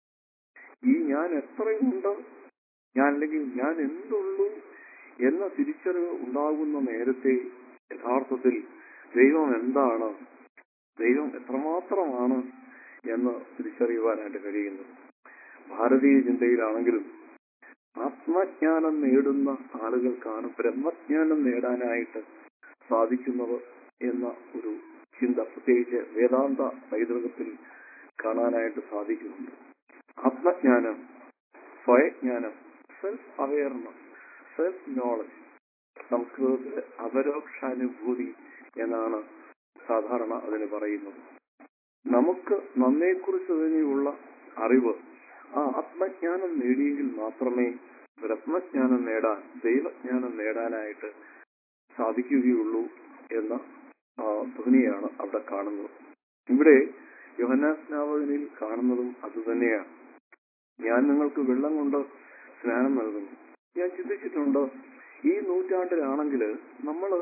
Speaker 3: ഈ ഞാൻ എത്രയുണ്ട് ഞാൻ അല്ലെങ്കിൽ ഞാൻ എന്തുള്ളൂ എന്ന തിരിച്ചറിവ് ഉണ്ടാകുന്ന നേരത്തെ യഥാർത്ഥത്തിൽ ദൈവം എന്താണ് ദൈവം എത്രമാത്രമാണ് എന്ന് തിരിച്ചറിയുവാനായിട്ട് കഴിയുന്നത് ഭാരതീയ ചിന്തയിലാണെങ്കിലും ആത്മജ്ഞാനം നേടുന്ന ആളുകൾക്കാണ് ബ്രഹ്മജ്ഞാനം നേടാനായിട്ട് സാധിക്കുന്നത് എന്ന ഒരു ചിന്ത പ്രത്യേകിച്ച് വേദാന്ത പൈതൃകത്തിൽ കാണാനായിട്ട് സാധിക്കുന്നുണ്ട് ആത്മജ്ഞാനം സ്വയജ്ഞാനം സെൽഫ് അവയർനെസ് സെൽഫ് നോളജ് സംസ്കൃതത്തിൽ അപരോക്ഷാനുഭൂതി എന്നാണ് സാധാരണ അതിന് പറയുന്നത് നമുക്ക് നമ്മെക്കുറിച്ച് തന്നെയുള്ള അറിവ് ആ ആത്മജ്ഞാനം നേടിയെങ്കിൽ മാത്രമേ ബ്രഹ്മജ്ഞാനം നേടാൻ ദൈവജ്ഞാനം നേടാനായിട്ട് സാധിക്കുകയുള്ളൂ എന്ന ആ, ധ്വനിയാണ് അവിടെ കാണുന്നത് ഇവിടെ യോഹന്നാസ്നാവകനിൽ കാണുന്നതും അതുതന്നെയാണ് ഞാൻ നിങ്ങൾക്ക് വെള്ളം കൊണ്ട് സ്നാനം നൽകുന്നു ഞാൻ ചിന്തിച്ചിട്ടുണ്ട് ഈ നൂറ്റാണ്ടിലാണെങ്കിൽ നമ്മൾ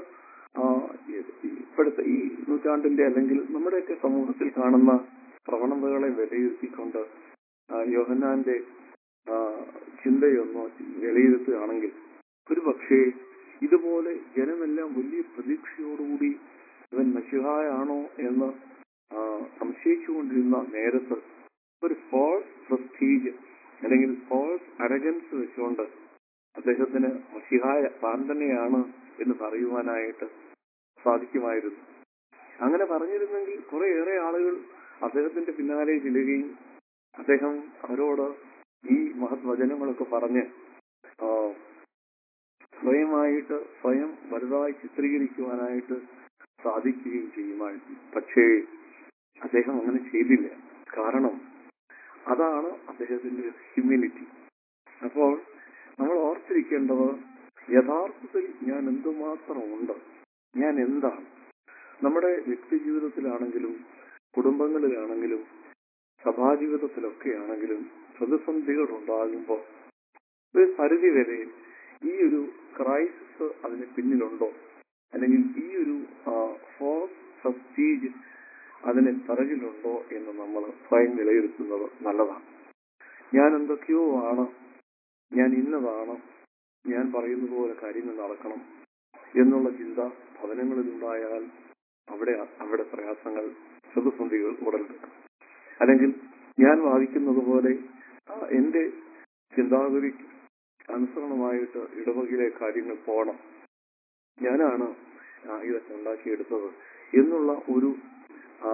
Speaker 3: ഇപ്പോഴത്തെ ഈ നൂറ്റാണ്ടിന്റെ അല്ലെങ്കിൽ നമ്മുടെയൊക്കെ സമൂഹത്തിൽ കാണുന്ന പ്രവണതകളെ വിലയിരുത്തിക്കൊണ്ട് ആ, യോഹന്നാന്റെ ആ, ചിന്തയൊന്ന് വിലയിരുത്തുകയാണെങ്കിൽ ഒരു പക്ഷേ ഇതുപോലെ ജനമെല്ലാം വലിയ പ്രതീക്ഷയോടുകൂടി ഇവൻ മഷിഹായാണോ എന്ന് ആ, സംശയിച്ചുകൊണ്ടിരുന്ന നേരത്ത് ഒരു ഫോൾസ് പ്രസ്റ്റീജ് അല്ലെങ്കിൽ ഫോൾസ് അരഗൻസ് വെച്ചുകൊണ്ട് അദ്ദേഹത്തിന് മഷിഹായ താൻ തന്നെയാണ് എന്ന് പറയുവാനായിട്ട് സാധിക്കുമായിരുന്നു അങ്ങനെ പറഞ്ഞിരുന്നെങ്കിൽ കുറേയേറെ ആളുകൾ അദ്ദേഹത്തിന്റെ പിന്നാലെ ചെല്ലുകയും അദ്ദേഹം അവരോട് ഈ മഹത് വചനങ്ങളൊക്കെ പറഞ്ഞ് ആ, സ്വയമായിട്ട് സ്വയം വലുതായി ചിത്രീകരിക്കുവാനായിട്ട് സാധിക്കുകയും ചെയ്യുമായിരുന്നു പക്ഷേ അദ്ദേഹം അങ്ങനെ ചെയ്തില്ല കാരണം അതാണ് അദ്ദേഹത്തിന്റെ ഹ്യൂമിനിറ്റി അപ്പോൾ നമ്മൾ ഓർത്തിരിക്കേണ്ടത് യഥാർത്ഥത്തിൽ ഞാൻ എന്തുമാത്രം ഉണ്ട് ഞാൻ എന്താണ് നമ്മുടെ വ്യക്തി ജീവിതത്തിലാണെങ്കിലും കുടുംബങ്ങളിലാണെങ്കിലും സഭാജീവിതത്തിലൊക്കെ ആണെങ്കിലും പ്രതിസന്ധികൾ ഉണ്ടാകുമ്പോൾ ഒരു പരിധി വരെ ഈ ഒരു ക്രൈസിസ് അതിന് പിന്നിലുണ്ടോ അല്ലെങ്കിൽ ഈ ഒരു ഫോഴ്സ് പ്രസ്റ്റീജ് അതിന് പിറകിലുണ്ടോ എന്ന് നമ്മൾ സ്വയം വിലയിരുത്തുന്നത് നല്ലതാണ് ഞാൻ എന്തൊക്കെയോ ആണ് ഞാൻ ഇന്നതാണ് ഞാൻ പറയുന്നത് പോലെ കാര്യങ്ങൾ നടക്കണം എന്നുള്ള ചിന്ത ഭവനങ്ങളിലുണ്ടായാൽ അവിടെ അവിടെ പ്രയാസങ്ങൾ പ്രതിസന്ധികൾ ഉടലെടുക്കും അല്ലെങ്കിൽ ഞാൻ വാദിക്കുന്നത് പോലെ ആ, എന്റെ ചിന്താഗതിക്ക് അനുസരണമായിട്ട് ഇടവകയിലെ കാര്യങ്ങൾ പോകണം ഞാനാണ് ആ, ഇതൊക്കെ ഉണ്ടാക്കിയെടുത്തത് എന്നുള്ള ഒരു ആ,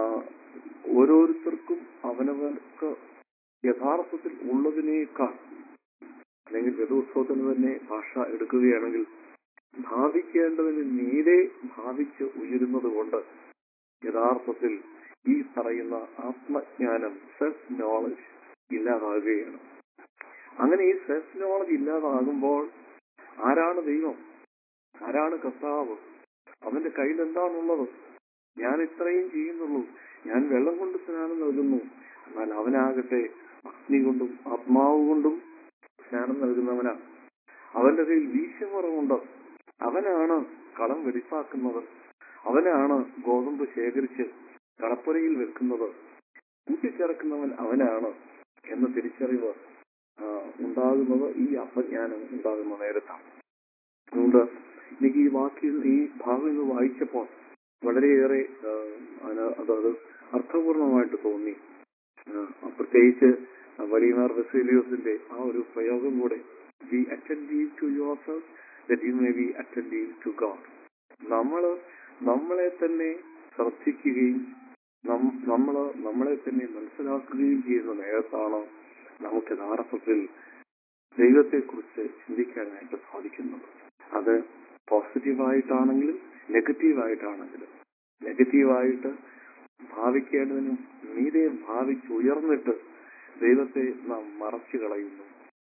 Speaker 3: ഓരോരുത്തർക്കും അവനവർക്ക് യഥാർത്ഥത്തിൽ ഉള്ളതിനേക്കാൾ അല്ലെങ്കിൽ രഥോത്സവത്തിന് തന്നെ ഭാഷ എടുക്കുകയാണെങ്കിൽ ഭാവിക്കേണ്ടതിന് നീരെ ഭാവിച്ച് ഉയരുന്നത് കൊണ്ട് യഥാർത്ഥത്തിൽ ഈ പറയുന്ന ആത്മജ്ഞാനം സെൽഫ് നോളജ് ഇല്ലാതാകുകയാണ് അങ്ങനെ ഈ സെൽഫ് നോളജ് ഇല്ലാതാകുമ്പോൾ ആരാണ് ദൈവം ആരാണ് കർത്താവ് അവന്റെ കയ്യിൽ എന്താണുള്ളത് ഞാൻ ഇത്രയും ചെയ്യുന്നുള്ളൂ ഞാൻ വെള്ളം കൊണ്ട് സ്നാനം നൽകുന്നു എന്നാൽ അവനാകട്ടെ അഗ്നി കൊണ്ടും ആത്മാവ് കൊണ്ടും സ്നാനം നൽകുന്നവനാ അവന്റെ കയ്യിൽ വീശുമുറമുണ്ട് അവനാണ് കളം വെടിപ്പാക്കുന്നത് അവനാണ് ഗോതമ്പ് ശേഖരിച്ച് കളപ്പുരയിൽ വെക്കുന്നത് കൂട്ടിച്ചേർക്കുന്നവൻ അവനാണ് എന്ന തിരിച്ചറിവ് ആ, ഉണ്ടാകുന്നത് ഈ ആത്മജ്ഞാനം ഉണ്ടാകുന്ന നേരത്താണ് അതുകൊണ്ട് എനിക്ക് ഈ വാക്യം ഈ ഭാഗം ഇന്ന് വായിച്ചപ്പോൾ വളരെയേറെ ആ, അതിന് അതത് അർത്ഥപൂർണമായിട്ട് തോന്നി ആ, പ്രത്യേകിച്ച് വലിയമാർ വെസേലിയോസിന്റെ ആ ഒരു പ്രയോഗം കൂടെ be attentive to yourself that you may be attentive to God നമ്മള് നമ്മളെ തന്നെ ശ്രദ്ധിക്കുകയും നം- നമ്മള് നമ്മളെ തന്നെ മനസ്സിലാക്കുകയും ചെയ്യുന്ന നേരത്താണ് നമുക്ക് യഥാർത്ഥത്തിൽ ദൈവത്തെക്കുറിച്ച് ചിന്തിക്കാനായിട്ട് സാധിക്കുന്നത് അത് പോസിറ്റീവായിട്ടാണെങ്കിലും നെഗറ്റീവായിട്ടാണെങ്കിലും നെഗറ്റീവായിട്ട് ഭാവിക്കേണ്ടതിനും മീതെ ഭാവിച്ച് ഉയർന്നിട്ട് ദൈവത്തെ നാം മറച്ചു കളയുന്നു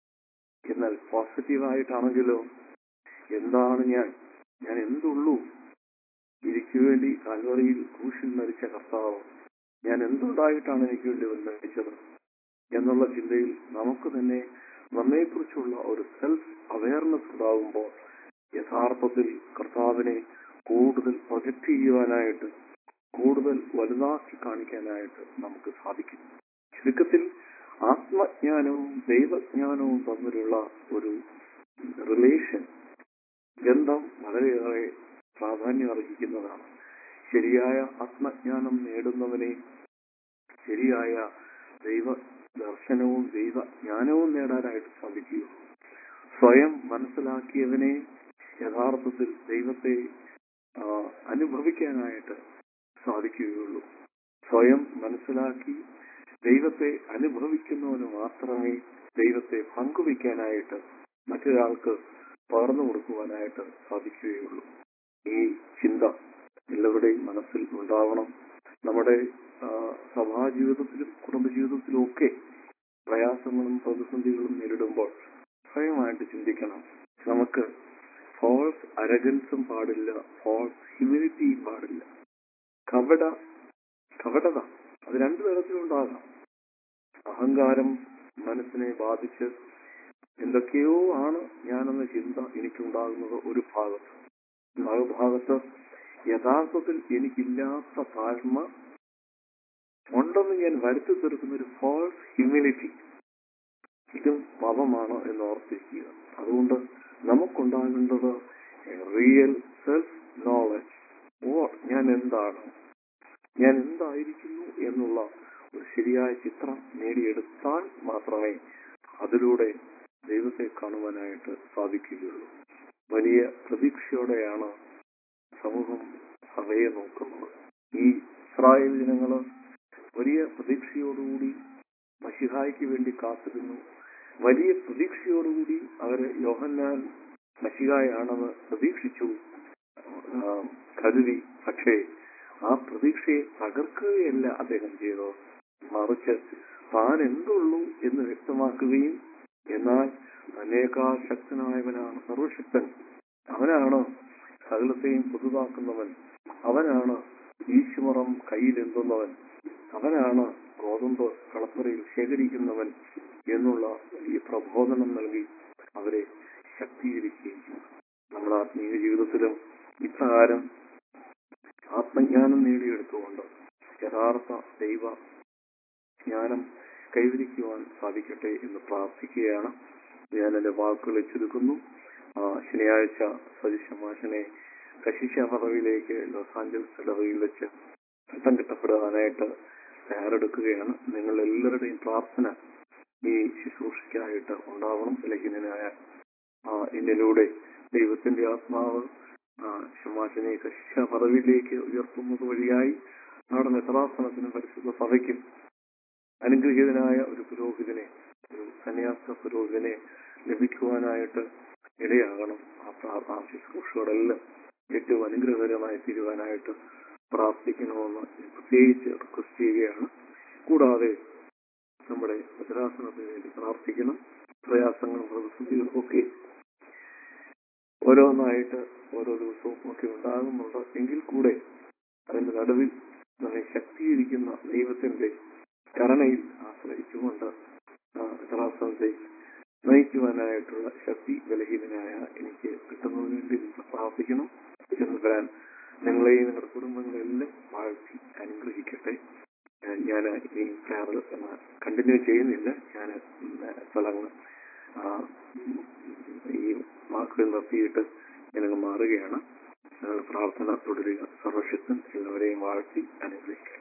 Speaker 3: എന്നാൽ പോസിറ്റീവായിട്ടാണെങ്കിലോ എന്താണ് ഞാൻ ഞാൻ എന്തുള്ളൂ എനിക്ക് വേണ്ടി കാൽവറിയിൽ ക്രൂശിൽ മരിച്ച കർത്താവ് ഞാൻ എന്തുണ്ടായിട്ടാണ് എനിക്ക് വേണ്ടി അവൻ മരിച്ചത് എന്നുള്ള ചിന്തയിൽ നമുക്ക് തന്നെ നമ്മെക്കുറിച്ചുള്ള ഒരു സെൽഫ് അവയർനെസ് ഉണ്ടാകുമ്പോൾ യഥാർത്ഥത്തിൽ കർത്താവിനെ കൂടുതൽ പ്രൊജക്ട് ചെയ്യുവാനായിട്ട് കൂടുതൽ വലുതാക്കി കാണിക്കാനായിട്ട് നമുക്ക് സാധിക്കും ചുരുക്കത്തിൽ ആത്മജ്ഞാനവും ദൈവജ്ഞാനവും തമ്മിലുള്ള ഒരു റിലേഷൻ ബന്ധം വളരെയേറെ പ്രാധാന്യം അർഹിക്കുന്നതാണ് ശരിയായ ആത്മജ്ഞാനം നേടുന്നവനെ ശരിയായ ദൈവ ദർശനവും ദൈവ ജ്ഞാനവും നേടാനായിട്ട് സാധിക്കുകയുള്ളൂ സ്വയം മനസ്സിലാക്കിയവനെ യഥാർത്ഥത്തിൽ ദൈവത്തെ ആ, അനുഭവിക്കാനായിട്ട് സാധിക്കുകയുള്ളൂ സ്വയം മനസ്സിലാക്കി ദൈവത്തെ അനുഭവിക്കുന്നവന് മാത്രമേ ദൈവത്തെ പങ്കുവയ്ക്കാനായിട്ട് മറ്റൊരാൾക്ക് പകർന്നു കൊടുക്കുവാനായിട്ട് സാധിക്കുകയുള്ളൂ ഈ ചിന്ത എല്ലാവരുടെയും മനസ്സിൽ ഉണ്ടാവണം നമ്മുടെ ആ, സഭാജീവിതത്തിലും കുടുംബജീവിതത്തിലും ഒക്കെ പ്രയാസങ്ങളും പ്രതിസന്ധികളും നേരിടുമ്പോൾ സ്വയമായിട്ട് ചിന്തിക്കണം നമുക്ക് ഫോൾസ് അരഗൻസും പാടില്ല ഫോൾസ് ഹ്യൂമിനിറ്റിയും പാടില്ല കപട കപടത അത് രണ്ടു തരത്തിലുണ്ടാകാം അഹങ്കാരം മനസ്സിനെ ബാധിച്ച് എന്തൊക്കെയോ ആണ് ഞാനെന്ന ചിന്ത എനിക്കുണ്ടാകുന്നത് ഒരു ഭാഗത്ത് മറുഭാഗത്ത് യഥാർത്ഥത്തിൽ എനിക്കില്ലാത്ത താഴ്മ ഉണ്ടെന്ന് ഞാൻ വരുത്തി തീർക്കുന്ന ഒരു ഫോൾസ് ഹ്യൂമിലിറ്റി ഇതും പാപമാണ് എന്ന് ഓർത്തിരിക്കുക അതുകൊണ്ട് നമുക്കുണ്ടാകേണ്ടത് റിയൽ സെൽഫ് നോളജ് ഓ ഞാൻ എന്താണ് ഞാൻ എന്തായിരിക്കുന്നു എന്നുള്ള ഒരു ശരിയായ ചിത്രം നേടിയെടുത്താൽ മാത്രമേ അതിലൂടെ ദൈവത്തെ കാണുവാനായിട്ട് സാധിക്കുകയുള്ളൂ വലിയ പ്രതീക്ഷയോടെയാണ് സമൂഹം സഭയെ നോക്കുന്നത് ഈ ഇസ്രായേൽ ജനങ്ങള് വലിയ പ്രതീക്ഷയോടുകൂടി മഷിഹായ്ക്ക് വേണ്ടി കാത്തിരുന്നു വലിയ പ്രതീക്ഷയോടുകൂടി അവര് യോഹന്നാൻ മഷിഹായാണെന്ന് പ്രതീക്ഷിച്ചു ആ, കരുതി പക്ഷേ ആ പ്രതീക്ഷയെ തകർക്കുകയല്ല അദ്ദേഹം ചെയ്തത് മറിച്ച് താൻ എന്തുള്ളൂ എന്ന് വ്യക്തമാക്കുകയും എന്നാൽ തന്നേക്കാൾ ശക്തനായവനാണ് സർവശക്തൻ അവനാണ് സകലത്തെയും പുതുതാക്കുന്നവൻ അവനാണ് ഈശ്വരം കയ്യിലെന്തുന്നവൻ അവനാണ് ഗോതമ്പ് കളപ്പുരയിൽ ശേഖരിക്കുന്നവൻ എന്നുള്ള ഈ പ്രബോധനം നൽകി അവരെ ശക്തീകരിക്കുകയും ചെയ്തു നമ്മുടെ ആത്മീയ ജീവിതത്തിലും ഇപ്രകാരം ആത്മജ്ഞാനം നേടിയെടുത്തുകൊണ്ട് യഥാർത്ഥ ദൈവ ജ്ഞാനം കൈവരിക്കുവാൻ സാധിക്കട്ടെ എന്ന് പ്രാർത്ഥിക്കുകയാണ് ഞാൻ എന്റെ വാക്കുകളെ ചുരുക്കുന്നു ആ, ശനിയാഴ്ച സജിഷമാശനെ കശിശ പദവിയിലേക്ക് ലോസ് ആഞ്ചൽസ് ഇടവയിൽ വെച്ച് പട്ടം കിട്ടപ്പെടാനായിട്ട് തയ്യാറെടുക്കുകയാണ് നിങ്ങൾ എല്ലാവരുടെയും പ്രാർത്ഥന ഈ ശുശ്രൂഷയ്ക്കായിട്ട് ഉണ്ടാവണം ലഹീനനായ ആ, എന്നിലൂടെ ദൈവത്തിന്റെ ആത്മാവ് ആ, ശമാശനെ കശിശ പദവിയിലേക്ക് ഉയർത്തുന്നത് വഴിയായി നമ്മുടെ മെത്രാസനത്തിനും പരിശുദ്ധ സഭയ്ക്കും അനുഗ്രഹീതനായ ഒരു പുരോഹിതനെ ഒരു സന്യാസ പുരോഹിതനെ ലഭിക്കുവാനായിട്ട് ഇടയാകണം ആ പ്രാർത്ഥന ശുശ്രൂഷകളെല്ലാം ഏറ്റവും അനുഗ്രഹകരമായി തീരുവാനായിട്ട് പ്രാർത്ഥിക്കണമെന്ന് ഞാൻ പ്രത്യേകിച്ച് റിക്വസ്റ്റ് ചെയ്യുകയാണ് കൂടാതെ നമ്മുടെ ഭദ്രാസനത്തിന് വേണ്ടി പ്രാർത്ഥിക്കണം പ്രയാസങ്ങളും പ്രതിസന്ധികളും ഒക്കെ ഓരോന്നായിട്ട് ഓരോ ദിവസവും ഒക്കെ ഉണ്ടാകുന്നുണ്ട് എങ്കിൽ കൂടെ അതിന്റെ നടുവിൽ നമ്മെ ശക്തീകരിക്കുന്ന ദൈവത്തിന്റെ കരുണയിൽ ആശ്രയിച്ചുകൊണ്ട് ആ ഭദ്രാസനത്തെ നയിക്കുവാനായിട്ടുള്ള ശക്തി ബലഹീനനായ എനിക്ക് കിട്ടുന്നതിന് വേണ്ടി നിങ്ങൾ പ്രാർത്ഥിക്കണം എന്ന് വരാൻ നിങ്ങളെയും നിങ്ങളുടെ കുടുംബങ്ങളെല്ലാം വാഴ്ത്തി അനുഗ്രഹിക്കട്ടെ ഏഹ് ഞാൻ ഈ പ്രയർ കണ്ടിന്യൂ ചെയ്യുന്നില്ല ഞാൻ സ്ഥലങ്ങൾ ഈ വാക്കുകൾ നിർത്തിയിട്ട് ഞാനങ്ങ് മാറുകയാണ് നിങ്ങൾ പ്രാർത്ഥന തുടരുക സർവശക്തൻ എല്ലാവരെയും വാഴ്ത്തി അനുഗ്രഹിക്കട്ടെ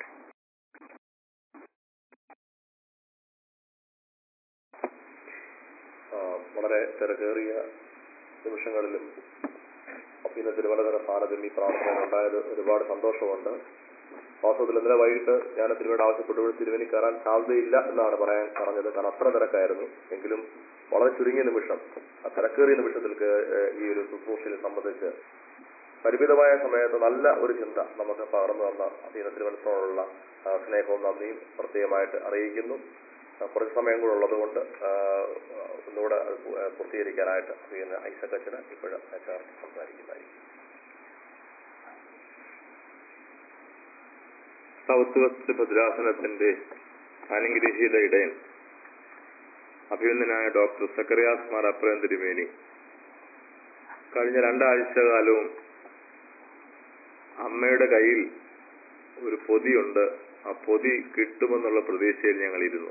Speaker 2: ആ, വളരെ തിരക്കേറിയ നിമിഷങ്ങളിലും അപ്പീന തിരുവനന്തപുരം സ്ഥാനത്തും ഈ പ്രാർത്ഥന ഉണ്ടായത് ഒരുപാട് സന്തോഷമുണ്ട് വാസ്തവത്തിൽ ഇന്നലെ വൈകിട്ട് ഞാൻ തിരുവനന്തപുരം ആവശ്യപ്പെട്ടപ്പോൾ തിരുവനി കയറാൻ സാധ്യതയില്ല എന്നാണ് പറയാൻ പറഞ്ഞത് കാരണം അത്ര തിരക്കായിരുന്നു എങ്കിലും വളരെ ചുരുങ്ങിയ നിമിഷം ആ തിരക്കേറിയ നിമിഷത്തിൽ കേ- ഏഹ് ഈ ഒരു ശുശ്രൂഷയെ സംബന്ധിച്ച് പരിമിതമായ സമയത്ത് നല്ല ഒരു ചിന്ത നമുക്ക് പകർന്നു തന്ന അധീന തിരുവനന്തപുരത്തോടുള്ള ആ, സ്നേഹവും നന്ദിയും പ്രത്യേകമായിട്ട് അറിയിക്കുന്നു ആ, കുറച്ച് സമയം കൂടെ ഉള്ളത് കൊണ്ട് ആ, ഒന്നുകൂടെ അത് പൂ- ആ, പൂർത്തീകരിക്കാനായിട്ട് അധീന ഐസക് അച്ഛന് ഇപ്പോഴും ചേർത്ത് സംസാരിക്കുന്നതായിരിക്കും
Speaker 4: സൗത്ത് വെസ്റ്റ് ഭദ്രാസനത്തിന്റെ അനുഗ്രഹീത ഇടയൻ അഭിനന്ദനായ ഡോക്ടർ സക്കറിയാസ് മാർ അപ്രയം തിരുമേനി കഴിഞ്ഞ രണ്ടാഴ്ച കാലവും അമ്മയുടെ കയ്യിൽ ഒരു പൊതിയുണ്ട് ആ പൊതി കിട്ടുമെന്നുള്ള പ്രതീക്ഷയിൽ ഞങ്ങൾ ഇരുന്നു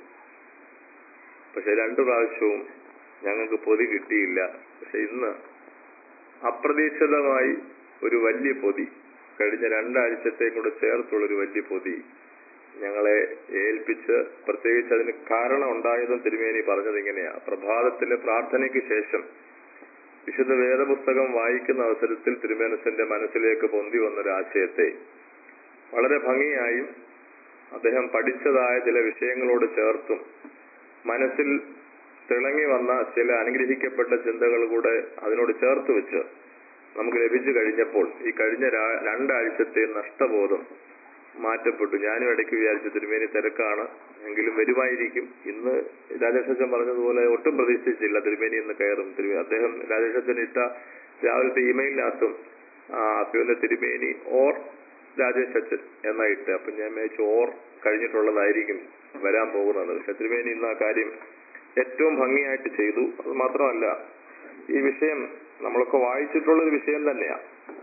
Speaker 4: പക്ഷെ രണ്ടു പ്രാവശ്യവും ഞങ്ങൾക്ക് പൊതി കിട്ടിയില്ല പക്ഷെ ഇന്ന് അപ്രതീക്ഷിതമായി ഒരു വലിയ പൊതി കഴിഞ്ഞ രണ്ടാഴ്ചത്തെയും കൂടെ ചേർത്തുള്ള ഒരു വലിയ പൊതി ഞങ്ങളെ ഏൽപ്പിച്ച് പ്രത്യേകിച്ച് അതിന് കാരണം ഉണ്ടായതും തിരുമേനി പറഞ്ഞത് ഇങ്ങനെയാ പ്രഭാതത്തിലെ പ്രാർത്ഥനയ്ക്ക് ശേഷം വിശുദ്ധ വേദപുസ്തകം വായിക്കുന്ന അവസരത്തിൽ തിരുമേനസന്റെ മനസ്സിലേക്ക് പൊന്തി വന്നൊരു ആശയത്തെ വളരെ ഭംഗിയായും അദ്ദേഹം പഠിച്ചതായ ചില വിഷയങ്ങളോട് ചേർത്തും മനസ്സിൽ തിളങ്ങി വന്ന ചില അനുഗ്രഹിക്കപ്പെട്ട ചിന്തകൾ കൂടെ അതിനോട് ചേർത്ത് വെച്ച് നമുക്ക് ലഭിച്ചു കഴിഞ്ഞപ്പോൾ ഈ കഴിഞ്ഞ രാ- രണ്ടാഴ്ചത്തെ നഷ്ടബോധം മാറ്റപ്പെട്ടു ഞാനും ഇടയ്ക്ക് വിചാരിച്ചു തിരുമേനി തിരക്കാണ് എങ്കിലും വരുമായിരിക്കും ഇന്ന് രാജേഷ് അച്ഛൻ പറഞ്ഞതുപോലെ ഒട്ടും പ്രതീക്ഷിച്ചില്ല തിരുമേനി ഇന്ന് കയറും തിരുമേ അദ്ദേഹം രാജേഷ് അച്ഛൻ ഇട്ട രാവിലത്തെ ഇമെയിലിനകത്തും അപ്പിയുടെ തിരുമേനി ഓർ രാജേഷ് അച്ഛൻ എന്നാ ഇട്ട് അപ്പൊ ഞാൻ വിചാരിച്ചു ഓർ കഴിഞ്ഞിട്ടുള്ളതായിരിക്കും വരാൻ പോകുന്നത് പക്ഷെ തിരുമേനി ഇന്ന് ആ കാര്യം ഏറ്റവും ഭംഗിയായിട്ട് ചെയ്തു അത് മാത്രമല്ല ഈ വിഷയം നമ്മളൊക്കെ വായിച്ചിട്ടുള്ള ഒരു വിഷയം തന്നെയാ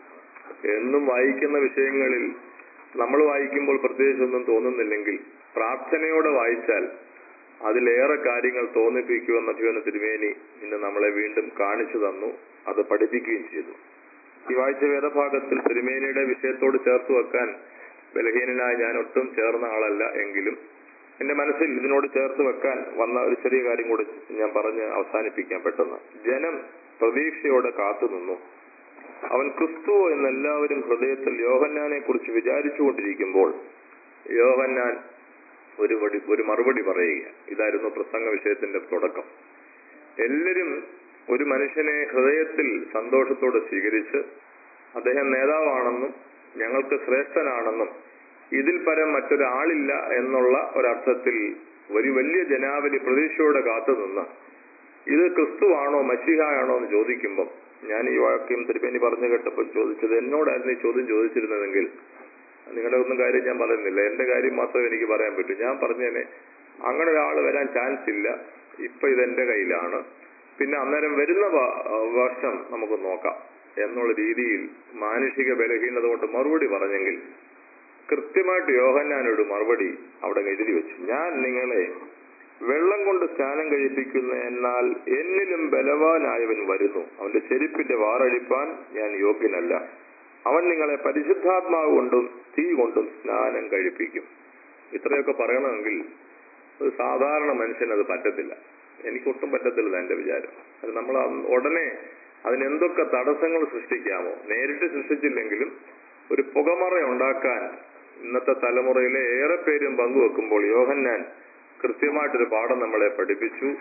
Speaker 4: എന്നും വായിക്കുന്ന വിഷയങ്ങളിൽ നമ്മൾ വായിക്കുമ്പോൾ പ്രത്യേകിച്ചൊന്നും തോന്നുന്നില്ലെങ്കിൽ പ്രാർത്ഥനയോടെ വായിച്ചാൽ അതിലേറെ കാര്യങ്ങൾ തോന്നിപ്പിക്കുമെന്ന അഭിവന തിരുമേനി ഇന്ന് നമ്മളെ വീണ്ടും കാണിച്ചു തന്നു അത് പഠിപ്പിക്കുകയും ചെയ്തു ഈ വായിച്ച വേദഭാഗത്തിൽ തിരുമേനിയുടെ വിഷയത്തോട് ചേർത്ത് വെക്കാൻ ബലഹീനനായ ഞാൻ ഒട്ടും ചേർന്ന ആളല്ല എങ്കിലും എന്റെ മനസ്സിൽ ഇതിനോട് ചേർത്ത് വെക്കാൻ വന്ന ഒരു ചെറിയ കാര്യം കൂടി ഞാൻ പറഞ്ഞ് അവസാനിപ്പിക്കാം പെട്ടെന്ന് ജനം പ്രതീക്ഷയോടെ കാത്തുനിന്നു അവൻ ക്രിസ്തു എന്നെല്ലാവരും ഹൃദയത്തിൽ യോഹന്നാനെ കുറിച്ച് വിചാരിച്ചുകൊണ്ടിരിക്കുമ്പോൾ യോഹന്നാൻ ഒരു വടി ഒരു മറുപടി പറയുക ഇതായിരുന്നു പ്രസംഗ വിഷയത്തിന്റെ തുടക്കം എല്ലാവരും ഒരു മനുഷ്യനെ ഹൃദയത്തിൽ സന്തോഷത്തോടെ സ്വീകരിച്ച് അദ്ദേഹം നേതാവാണെന്നും ഞങ്ങൾക്ക് ശ്രേഷ്ഠനാണെന്നും ഇതിൽ പരം മറ്റൊരാളില്ല എന്നുള്ള ഒരർത്ഥത്തിൽ ഒരു വലിയ ജനാവലി പ്രതീക്ഷയോടെ കാത്തുനിന്ന് ഇത് ക്രിസ്തുവാണോ മഷിഹായാണോ എന്ന് ചോദിക്കുമ്പം ഞാൻ ഈ വാക്യം തിരുപ്പേനി പറഞ്ഞു കേട്ടപ്പോൾ ചോദിച്ചത് എന്നോടായിരുന്നു ഈ ചോദ്യം ചോദിച്ചിരുന്നതെങ്കിൽ നിങ്ങളുടെ ഒന്നും കാര്യം ഞാൻ പറയുന്നില്ല എന്റെ കാര്യം മാത്രമേ എനിക്ക് പറയാൻ പറ്റൂ ഞാൻ പറഞ്ഞേനെ അങ്ങനെ ഒരാൾ വരാൻ ചാൻസ് ഇല്ല ഇപ്പൊ ഇതെന്റെ കയ്യിലാണ് പിന്നെ അന്നേരം വരുന്ന വ- വർഷം നമുക്ക് നോക്കാം എന്നുള്ള രീതിയിൽ മാനുഷിക ബലഹീനത കൊണ്ട് മറുപടി പറഞ്ഞെങ്കിൽ കൃത്യമായിട്ട് യോഹന്നാനോട് മറുപടി അവിടെ എഴുതി വെച്ചു ഞാൻ നിങ്ങളെ വെള്ളം കൊണ്ട് സ്നാനം കഴിപ്പിക്കുന്ന എന്നാൽ എന്നിലും ബലവാനായവൻ വരുന്നു അവന്റെ ചെരുപ്പിന്റെ വാറഴിപ്പാൻ ഞാൻ യോഗ്യനല്ല അവൻ നിങ്ങളെ പരിശുദ്ധാത്മാവ് കൊണ്ടും തീ കൊണ്ടും സ്നാനം കഴിപ്പിക്കും ഇത്രയൊക്കെ പറയണമെങ്കിൽ ഒരു സാധാരണ മനുഷ്യന് അത് പറ്റത്തില്ല എനിക്കൊട്ടും പറ്റത്തില്ല എന്റെ വിചാരം അത് നമ്മൾ അന്ന് ഉടനെ അതിനെന്തൊക്കെ തടസ്സങ്ങൾ സൃഷ്ടിക്കാമോ നേരിട്ട് സൃഷ്ടിച്ചില്ലെങ്കിലും ഒരു പുകമറ ഉണ്ടാക്കാൻ ഇന്നത്തെ തലമുറയിലെ ഏറെ പേരും പങ്കുവെക്കുമ്പോൾ യോഹന്നാൻ കൃത്യമായിട്ടൊരു പാഠം നമ്മളെ പഠിപ്പിച്ചു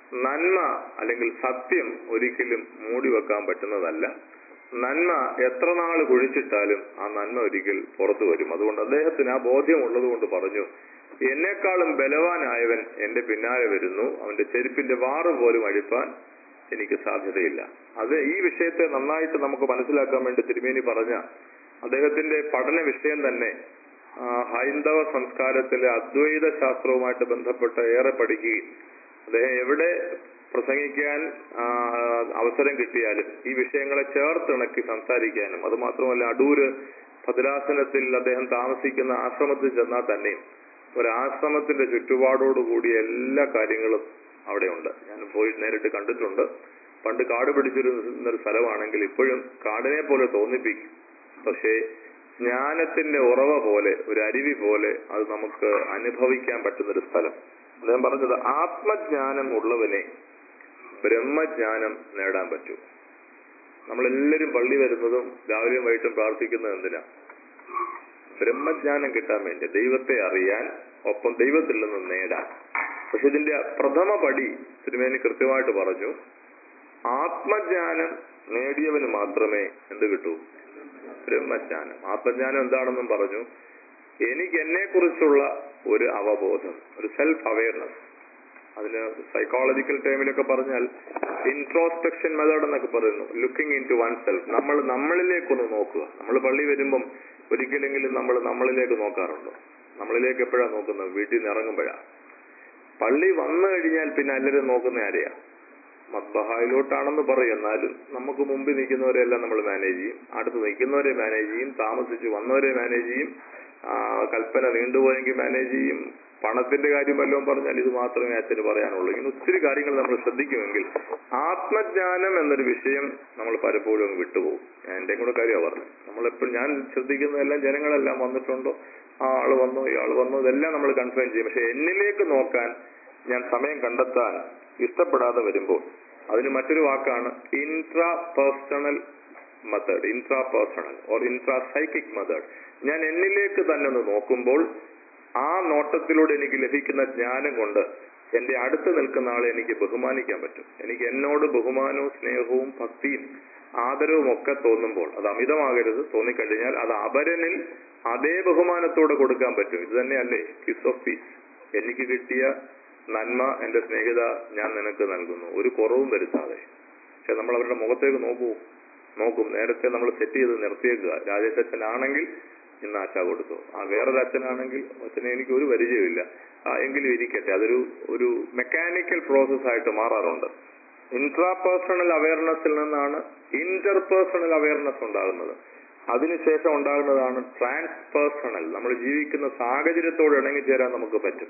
Speaker 4: നന്മ അല്ലെങ്കിൽ സത്യം ഒരിക്കലും മൂടി വെക്കാൻ പറ്റുന്നതല്ല നന്മ എത്ര നാൾ കുഴിച്ചിട്ടാലും ആ നന്മ ഒരിക്കൽ പുറത്തു വരും അതുകൊണ്ട് അദ്ദേഹത്തിന് ആ ബോധ്യം ഉള്ളത് കൊണ്ട് പറഞ്ഞു എന്നെക്കാളും ബലവാനായവൻ എന്റെ പിന്നാലെ വരുന്നു അവന്റെ ചെരുപ്പിന്റെ വാറ് പോലും അഴിപ്പാൻ എനിക്ക് സാധ്യതയില്ല അത് ഈ വിഷയത്തെ നന്നായിട്ട് നമുക്ക് മനസ്സിലാക്കാൻ വേണ്ടി തിരുമേനി പറഞ്ഞ അദ്ദേഹത്തിന്റെ പഠന വിഷയം തന്നെ ആ, ഹൈന്ദവ സംസ്കാരത്തിലെ അദ്വൈത ശാസ്ത്രവുമായിട്ട് ബന്ധപ്പെട്ട് ഏറെ പഠിക്കുകയും അദ്ദേഹം എവിടെ പ്രസംഗിക്കാൻ ആ, അവസരം കിട്ടിയാലും ഈ വിഷയങ്ങളെ ചേർത്തിണക്കി സംസാരിക്കാനും അത് മാത്രമല്ല അടൂര് ഭദ്രാസനത്തിൽ അദ്ദേഹം താമസിക്കുന്ന ആശ്രമത്തിൽ ചെന്നാൽ തന്നെയും ഒരു ആശ്രമത്തിന്റെ ചുറ്റുപാടോടുകൂടിയ എല്ലാ കാര്യങ്ങളും അവിടെയുണ്ട് ഞാൻ പോയി നേരിട്ട് കണ്ടിട്ടുണ്ട് പണ്ട് കാട് പിടിച്ചിരുന്ന ഒരു സ്ഥലമാണെങ്കിൽ ഇപ്പോഴും കാടിനെ പോലെ തോന്നിപ്പിക്കും പക്ഷേ ജ്ഞാനത്തിന്റെ ഉറവ പോലെ ഒരു അരുവി പോലെ അത് നമുക്ക് അനുഭവിക്കാൻ പറ്റുന്ന ഒരു സ്ഥലം അദ്ദേഹം പറഞ്ഞത് ആത്മജ്ഞാനം ഉള്ളവനെ ബ്രഹ്മജ്ഞാനം നേടാൻ പറ്റൂ നമ്മളെല്ലാരും പള്ളി വരുന്നതും രാവിലെയും വൈകിട്ടും പ്രാർത്ഥിക്കുന്നത് എന്തിനാ ബ്രഹ്മജ്ഞാനം കിട്ടാൻ വേണ്ടി ദൈവത്തെ അറിയാൻ ഒപ്പം ദൈവത്തിൽ നിന്ന് നേടാൻ പക്ഷെ ഇതിന്റെ പ്രഥമ പടി തിരുമേനി കൃത്യമായിട്ട് പറഞ്ഞു ആത്മജ്ഞാനം നേടിയവന് മാത്രമേ എന്ത് കിട്ടൂ ബ്രഹ്മജ്ഞാനം ആത്മജ്ഞാനം എന്താണെന്നും പറഞ്ഞു എനിക്ക് എന്നെ കുറിച്ചുള്ള ഒരു അവബോധം ഒരു സെൽഫ് അവയർനെസ് അതിന് സൈക്കോളജിക്കൽ ടൈമിലൊക്കെ പറഞ്ഞാൽ ഇൻട്രോസ്പെക്ഷൻ മെത്തേഡ് എന്നൊക്കെ പറയുന്നു looking into oneself നമ്മൾ നമ്മളിലേക്കൊന്ന് നോക്കുക നമ്മൾ പള്ളി വരുമ്പം ഒരിക്കലെങ്കിലും നമ്മൾ നമ്മളിലേക്ക് നോക്കാറുണ്ടോ നമ്മളിലേക്ക് എപ്പോഴാണ് നോക്കുന്നത് വീട്ടിൽ നിന്ന് ഇറങ്ങുമ്പോഴാ പള്ളി വന്നു കഴിഞ്ഞാൽ പിന്നെ എല്ലാവരും നോക്കുന്ന ആരെയാ മദ്ബഹായിലോട്ടാണെന്ന് പറയും എന്നാലും നമുക്ക് മുമ്പിൽ നിൽക്കുന്നവരെല്ലാം നമ്മൾ മാനേജ് ചെയ്യും അടുത്ത് നിൽക്കുന്നവരെ മാനേജ് ചെയ്യും താമസിച്ച് വന്നവരെ മാനേജ് ചെയ്യും ആ, കൽപ്പന നീണ്ടുപോയെങ്കിൽ മാനേജ് ചെയ്യും പണത്തിന്റെ കാര്യം വല്ലതും പറഞ്ഞാൽ ഇത് മാത്രമേ അച്ഛന് പറയാനുള്ളൂ ഇങ്ങനെ ഒത്തിരി കാര്യങ്ങൾ നമ്മൾ ശ്രദ്ധിക്കുമെങ്കിൽ ആത്മജ്ഞാനം എന്നൊരു വിഷയം നമ്മൾ പലപ്പോഴും അങ്ങ് വിട്ടുപോകും ഞാൻ എന്റെ കൂടെ കാര്യമാണ് പറഞ്ഞത് നമ്മളെപ്പോഴും ഞാൻ ശ്രദ്ധിക്കുന്നതെല്ലാം ജനങ്ങളെല്ലാം വന്നിട്ടുണ്ടോ ആ ആള് വന്നു ഇയാൾ വന്നു ഇതെല്ലാം നമ്മൾ കൺഫേം ചെയ്യും പക്ഷെ എന്നിലേക്ക് നോക്കാൻ ഞാൻ സമയം കണ്ടെത്താൻ ഇഷ്ടപ്പെടാതെ വരുമ്പോൾ അതിന് മറ്റൊരു വാക്കാണ് intrapersonal method intrapersonal or intrapsychic method ഞാൻ എന്നിലേക്ക് തന്നെ ഒന്ന് നോക്കുമ്പോൾ ആ നോട്ടത്തിലൂടെ എനിക്ക് ലഭിക്കുന്ന ജ്ഞാനം കൊണ്ട് എന്റെ അടുത്ത് നിൽക്കുന്ന ആളെ എനിക്ക് ബഹുമാനിക്കാൻ പറ്റും എനിക്ക് എന്നോട് ബഹുമാനവും സ്നേഹവും ഭക്തിയും ആദരവും ഒക്കെ തോന്നുമ്പോൾ അത് അമിതമാകരുത് തോന്നിക്കഴിഞ്ഞാൽ അത് അപരനിൽ അതേ ബഹുമാനത്തോടെ കൊടുക്കാൻ പറ്റും ഇത് തന്നെയല്ലേ കിസ് ഓഫ് പീസ് എനിക്ക് കിട്ടിയ നന്മ എന്റെ സ്നേഹിത ഞാൻ നിനക്ക് നൽകുന്നു ഒരു കുറവും വരുത്താതെ പക്ഷെ നമ്മൾ അവരുടെ മുഖത്തേക്ക് നോക്കൂ നോക്കും നേരത്തെ നമ്മൾ സെറ്റ് ചെയ്ത് നിർത്തിയേക്കുക രാജേഷ് അച്ഛനാണെങ്കിൽ ഇന്ന് ആശ കൊടുത്തു ആ വേറൊരു അച്ഛനാണെങ്കിൽ അച്ഛനെ എനിക്ക് ഒരു പരിചയമില്ല ആ, എങ്കിലും ഇരിക്കട്ടെ അതൊരു ഒരു മെക്കാനിക്കൽ പ്രോസസ് ആയിട്ട് മാറാറുണ്ട് ഇൻട്രാപേഴ്സണൽ അവയർനെസ്സിൽ നിന്നാണ് ഇന്റർപേഴ്സണൽ അവയർനെസ് ഉണ്ടാകുന്നത് അതിനുശേഷം ഉണ്ടാകുന്നതാണ് ട്രാൻസ്പേഴ്സണൽ നമ്മൾ ജീവിക്കുന്ന സാഹചര്യത്തോട് ഇണങ്ങിച്ചേരാൻ നമുക്ക് പറ്റും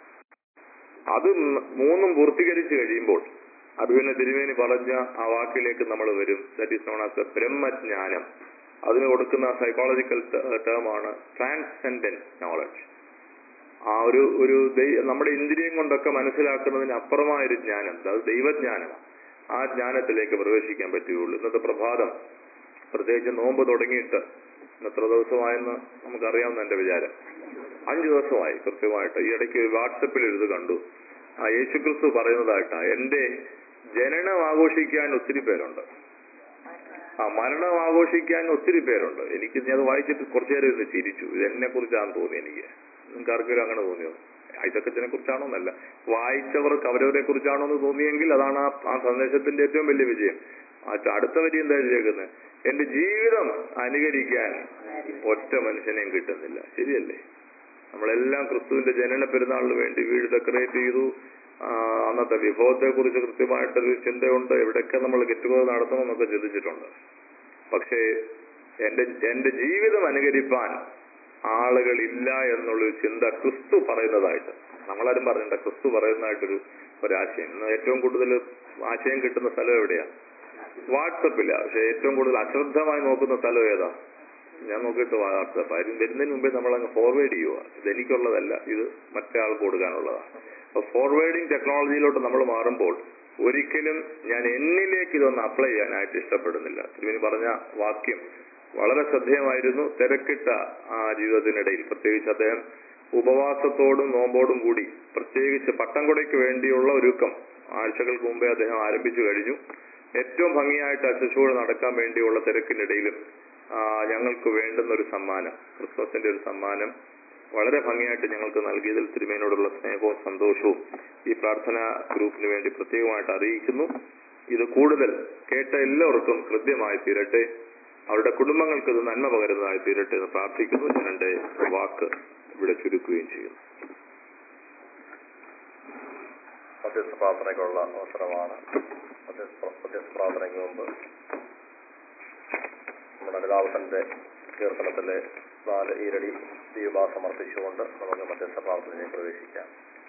Speaker 4: അത് മ- മൂന്നും പൂർത്തീകരിച്ചു കഴിയുമ്പോൾ അത് പിന്നെ തിരുമേനി പറഞ്ഞ ആ വാക്കിലേക്ക് നമ്മൾ വരും that is known as a Brahmajnanam അതിന് കൊടുക്കുന്ന സൈക്കോളജിക്കൽ ടേം ആണ് ട്രാൻസെൻഡന്റ് നോളജ് ആ ഒരു ഒരു ദൈ- നമ്മുടെ ഇന്ദ്രിയം കൊണ്ടൊക്കെ മനസ്സിലാക്കുന്നതിന് അപ്പുറമായ ഒരു ജ്ഞാനം അത് ദൈവജ്ഞാനമാണ് ആ ജ്ഞാനത്തിലേക്ക് പ്രവേശിക്കാൻ പറ്റുകയുള്ളൂ ഇന്നത്തെ പ്രഭാതം പ്രത്യേകിച്ച് നോമ്പ് തുടങ്ങിയിട്ട് ഇന്ന് എത്ര ദിവസമായെന്ന് നമുക്കറിയാവുന്ന എന്റെ വിചാരം അഞ്ചു ദിവസമായി കൃത്യമായിട്ട് ഈ ഇടയ്ക്ക് വാട്സപ്പിൽ ഇത് കണ്ടു ആ യേശുക്രിസ്തു പറയുന്നതായിട്ടാ എന്റെ ജനനം ആഘോഷിക്കാൻ ഒത്തിരി പേരുണ്ട് ആ മരണം ആഘോഷിക്കാൻ ഒത്തിരി പേരുണ്ട് എനിക്ക് ഞാൻ അത് വായിച്ചിട്ട് കുറച്ചു നേരം ഇരുന്ന് ചിരിച്ചു ഇത് എന്നെ കുറിച്ചാണെന്ന് തോന്നി എനിക്ക് നിങ്ങൾക്ക് ആർക്കെങ്കിലും അങ്ങനെ തോന്നിയോ ഐസക്കത്തിനെ കുറിച്ചാണോ എന്നല്ല വായിച്ചവർക്ക് അവരവരെ കുറിച്ചാണോ എന്ന് തോന്നിയെങ്കിൽ അതാണ് ആ ആ സന്ദേശത്തിന്റെ ഏറ്റവും വലിയ വിജയം ആ അടുത്ത വരി എന്താ ചെയ്തേക്കുന്നത് എന്റെ ജീവിതം അനുകരിക്കാൻ ഒറ്റ മനുഷ്യനെയും കിട്ടുന്നില്ല ശരിയല്ലേ നമ്മളെല്ലാം ക്രിസ്തുവിന്റെ ജനന പെരുന്നാളിന് വേണ്ടി വീട് ഡെക്കറേറ്റ് ചെയ്തു ആ, അന്നത്തെ വിഭവത്തെ കുറിച്ച് കൃത്യമായിട്ടൊരു ചിന്തയുണ്ട് എവിടെയൊക്കെ നമ്മൾ ഗെറ്റുകൾ നടത്തണം എന്നൊക്കെ ചിന്തിച്ചിട്ടുണ്ട് പക്ഷേ എന്റെ എന്റെ ജീവിതം അനുകരിപ്പാൻ ആളുകളില്ല എന്നുള്ളൊരു ചിന്ത ക്രിസ്തു പറയുന്നതായിട്ട് നമ്മളാരും പറഞ്ഞില്ല ക്രിസ്തു പറയുന്നതായിട്ടൊരു ഒരാശയം ഇന്ന് ഏറ്റവും കൂടുതൽ ആശയം കിട്ടുന്ന സ്ഥലം എവിടെയാ വാട്സപ്പില്ല പക്ഷെ ഏറ്റവും കൂടുതൽ അശ്രദ്ധമായി നോക്കുന്ന സ്ഥലം ഏതാ ഞാൻ നോക്കിയിട്ട് വാട്സപ്പ് ആരും വരുന്നതിന് മുമ്പേ നമ്മൾ അങ്ങ് ഫോർവേഡ് ചെയ്യുക ഇത് എനിക്കുള്ളതല്ല ഇത് മറ്റേ ആൾക്ക് കൊടുക്കാനുള്ളതാണ് അപ്പൊ ഫോർവേഡിങ് ടെക്നോളജിയിലോട്ട് നമ്മൾ മാറുമ്പോൾ ഒരിക്കലും ഞാൻ എന്നിലേക്ക് ഇതൊന്ന് അപ്ലൈ ചെയ്യാനായിട്ട് ഇഷ്ടപ്പെടുന്നില്ല തിരുവിന് പറഞ്ഞ വാക്യം വളരെ ശ്രദ്ധേയമായിരുന്നു തിരക്കിട്ട ആ ജീവിതത്തിനിടയിൽ പ്രത്യേകിച്ച് അദ്ദേഹം ഉപവാസത്തോടും നോമ്പോടും കൂടി പ്രത്യേകിച്ച് പട്ടംകൊടയ്ക്ക് വേണ്ടിയുള്ള ഒരുക്കം ആഴ്ചകൾക്ക് മുമ്പേ അദ്ദേഹം ആരംഭിച്ചു കഴിഞ്ഞു ഏറ്റവും ഭംഗിയായിട്ട് ആ ശുശ്രൂഷ നടക്കാൻ വേണ്ടിയുള്ള തിരക്കിനിടയിലും ആ, ഞങ്ങൾക്ക് വേണ്ടുന്ന ഒരു സമ്മാനം ക്രിസ്മസിന്റെ ഒരു സമ്മാനം വളരെ ഭംഗിയായിട്ട് ഞങ്ങൾക്ക് നൽകിയതിൽ തിരുമേനോടുള്ള സ്നേഹവും സന്തോഷവും ഈ പ്രാർത്ഥന ഗ്രൂപ്പിന് വേണ്ടി പ്രത്യേകമായിട്ട് അറിയിക്കുന്നു ഇത് കൂടുതൽ കേട്ട എല്ലാവർക്കും ഹൃദ്യമായി തീരട്ടെ അവരുടെ കുടുംബങ്ങൾക്ക് ഇത് നന്മ പകരുന്നതായി തീരട്ടെ എന്ന് പ്രാർത്ഥിക്കുന്നു ഞാൻ എൻ്റെ വാക്ക് ഇവിടെ ചുരുക്കുകയും ചെയ്യുന്നു
Speaker 2: മധ്യസ്ഥ പ്രാർത്ഥനയ്ക്കുള്ള അവസരമാണ് മധ്യസ്ഥ മധ്യസ്ഥ പ്രാർത്ഥനയ്ക്ക് മുമ്പ് നമ്മുടെ അനുതാപത്തിന്റെ കീർത്തനത്തിലെ നാല് ഈരടി ദീപ സമർപ്പിച്ചുകൊണ്ട് നമുക്ക് മധ്യസ്ഥ പ്രാർത്ഥനയിലേക്ക് പ്രവേശിക്കാം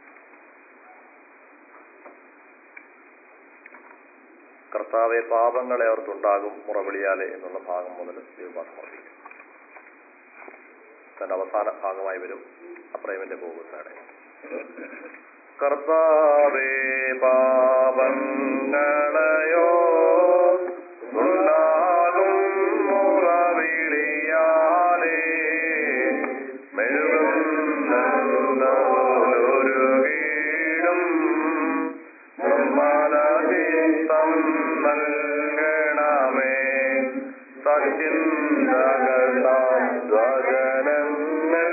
Speaker 2: കർത്താവെ പാപങ്ങളെ ഓർത്തുണ്ടാകും മുറവിളിയാലെ എന്നുള്ള ഭാഗം മുതൽ ദീപ സമർപ്പിക്കും തന്റെ അവസാന ഭാഗമായി വരും അപ്രേമിന്റെ പോകുന്നതാണ് കർത്താവേ പാപങ്ങളെയോ ഉണ്ടാകും മുറവിളിയാലേ മെഴുകുന്നൊരു വീടും നിർമ്മലചിത്തം നൽകണമേ സച്ചിന്തകതാം ധ്വജനങ്ങൾ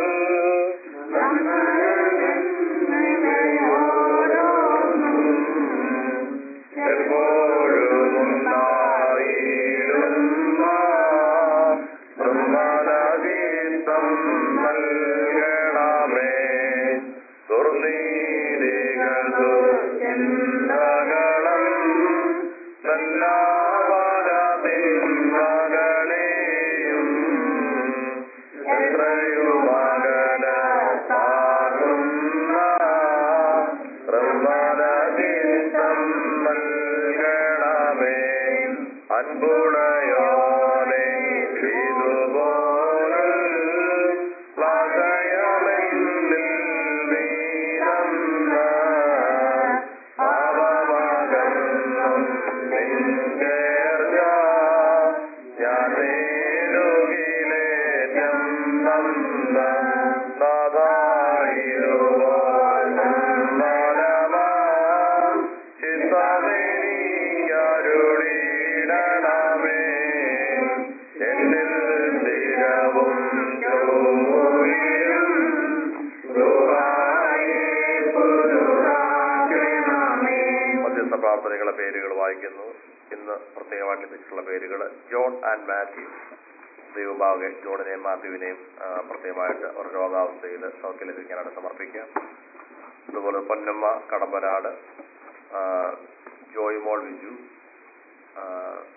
Speaker 2: എപ്പോഴുമുണ്ടായിരുന്ന ബ്രഹ്മനദീതം നൽകണമേ ദുർനീതികൾ ദുർചിന്തകളും എല്ലാവരതിന്മകളെയും എത്രയുമകലാകുന്ന ബ്രഹ്മനദീതം നൽകണമേ അൻപുണയോനെ ഇതുപോലെ പ്ലാശയമെന്നിൽ വീരന്ന പാപമകന്നും നിൻകേർച്ച ഞാൻ നേരുകിലേറ്റം നന്ന നാഥായിരുവാൻ മനമാ ചിത്തമേനിയരുളിടണമേ എന്നിൽ സ്ഥിരവും ജോലിയും മധ്യസ്ഥ പ്രാർത്ഥനകളെ പേരുകൾ വായിക്കുന്നു ഇന്ന് പ്രത്യേകമായിട്ട് ലഭിച്ചിട്ടുള്ള പേരുകൾ ജോൺ ആൻഡ് മാത്യു ദൈവഭാവെ ജോണിനെയും മാത്യുവിനെയും ആ, പ്രത്യേകമായിട്ട് ഒരു രോഗാവസ്ഥയിൽ സൗഖ്യം ലഭിക്കാനായിട്ട് സമർപ്പിക്കാം അതുപോലെ പൊന്നമ്മ കടമ്പനാട് ആ, ജോയ്മോൾ വിജു ആ,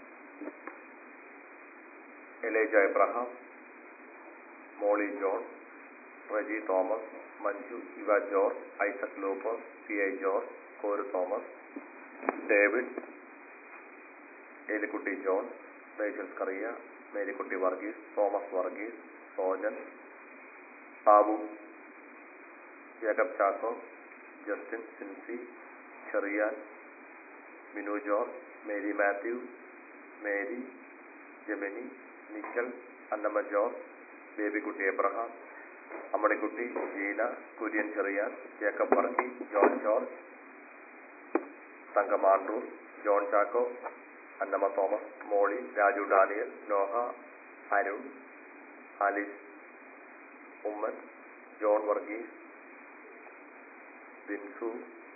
Speaker 2: Eleja Abraham Molly John Reji Thomas Manju Eva George Isaac Looper P I George Koru Thomas David Elikutty John Rachel Kariya Marykutty Varghese Thomas Varghese Sojan Sabu Jacob Chacko Justin Sincy Cherian Minu John Mary Matthew Mary Gemini Nickel Annamma George Babykutty Abraham Ammanikutty Jeena Kurian Cherian Jacob Varkey John George Thankamandoor John Chacko Annamma Thomas Molly Raju Daniel Noah Arun Alice Oommen John Varghese ബിൻസു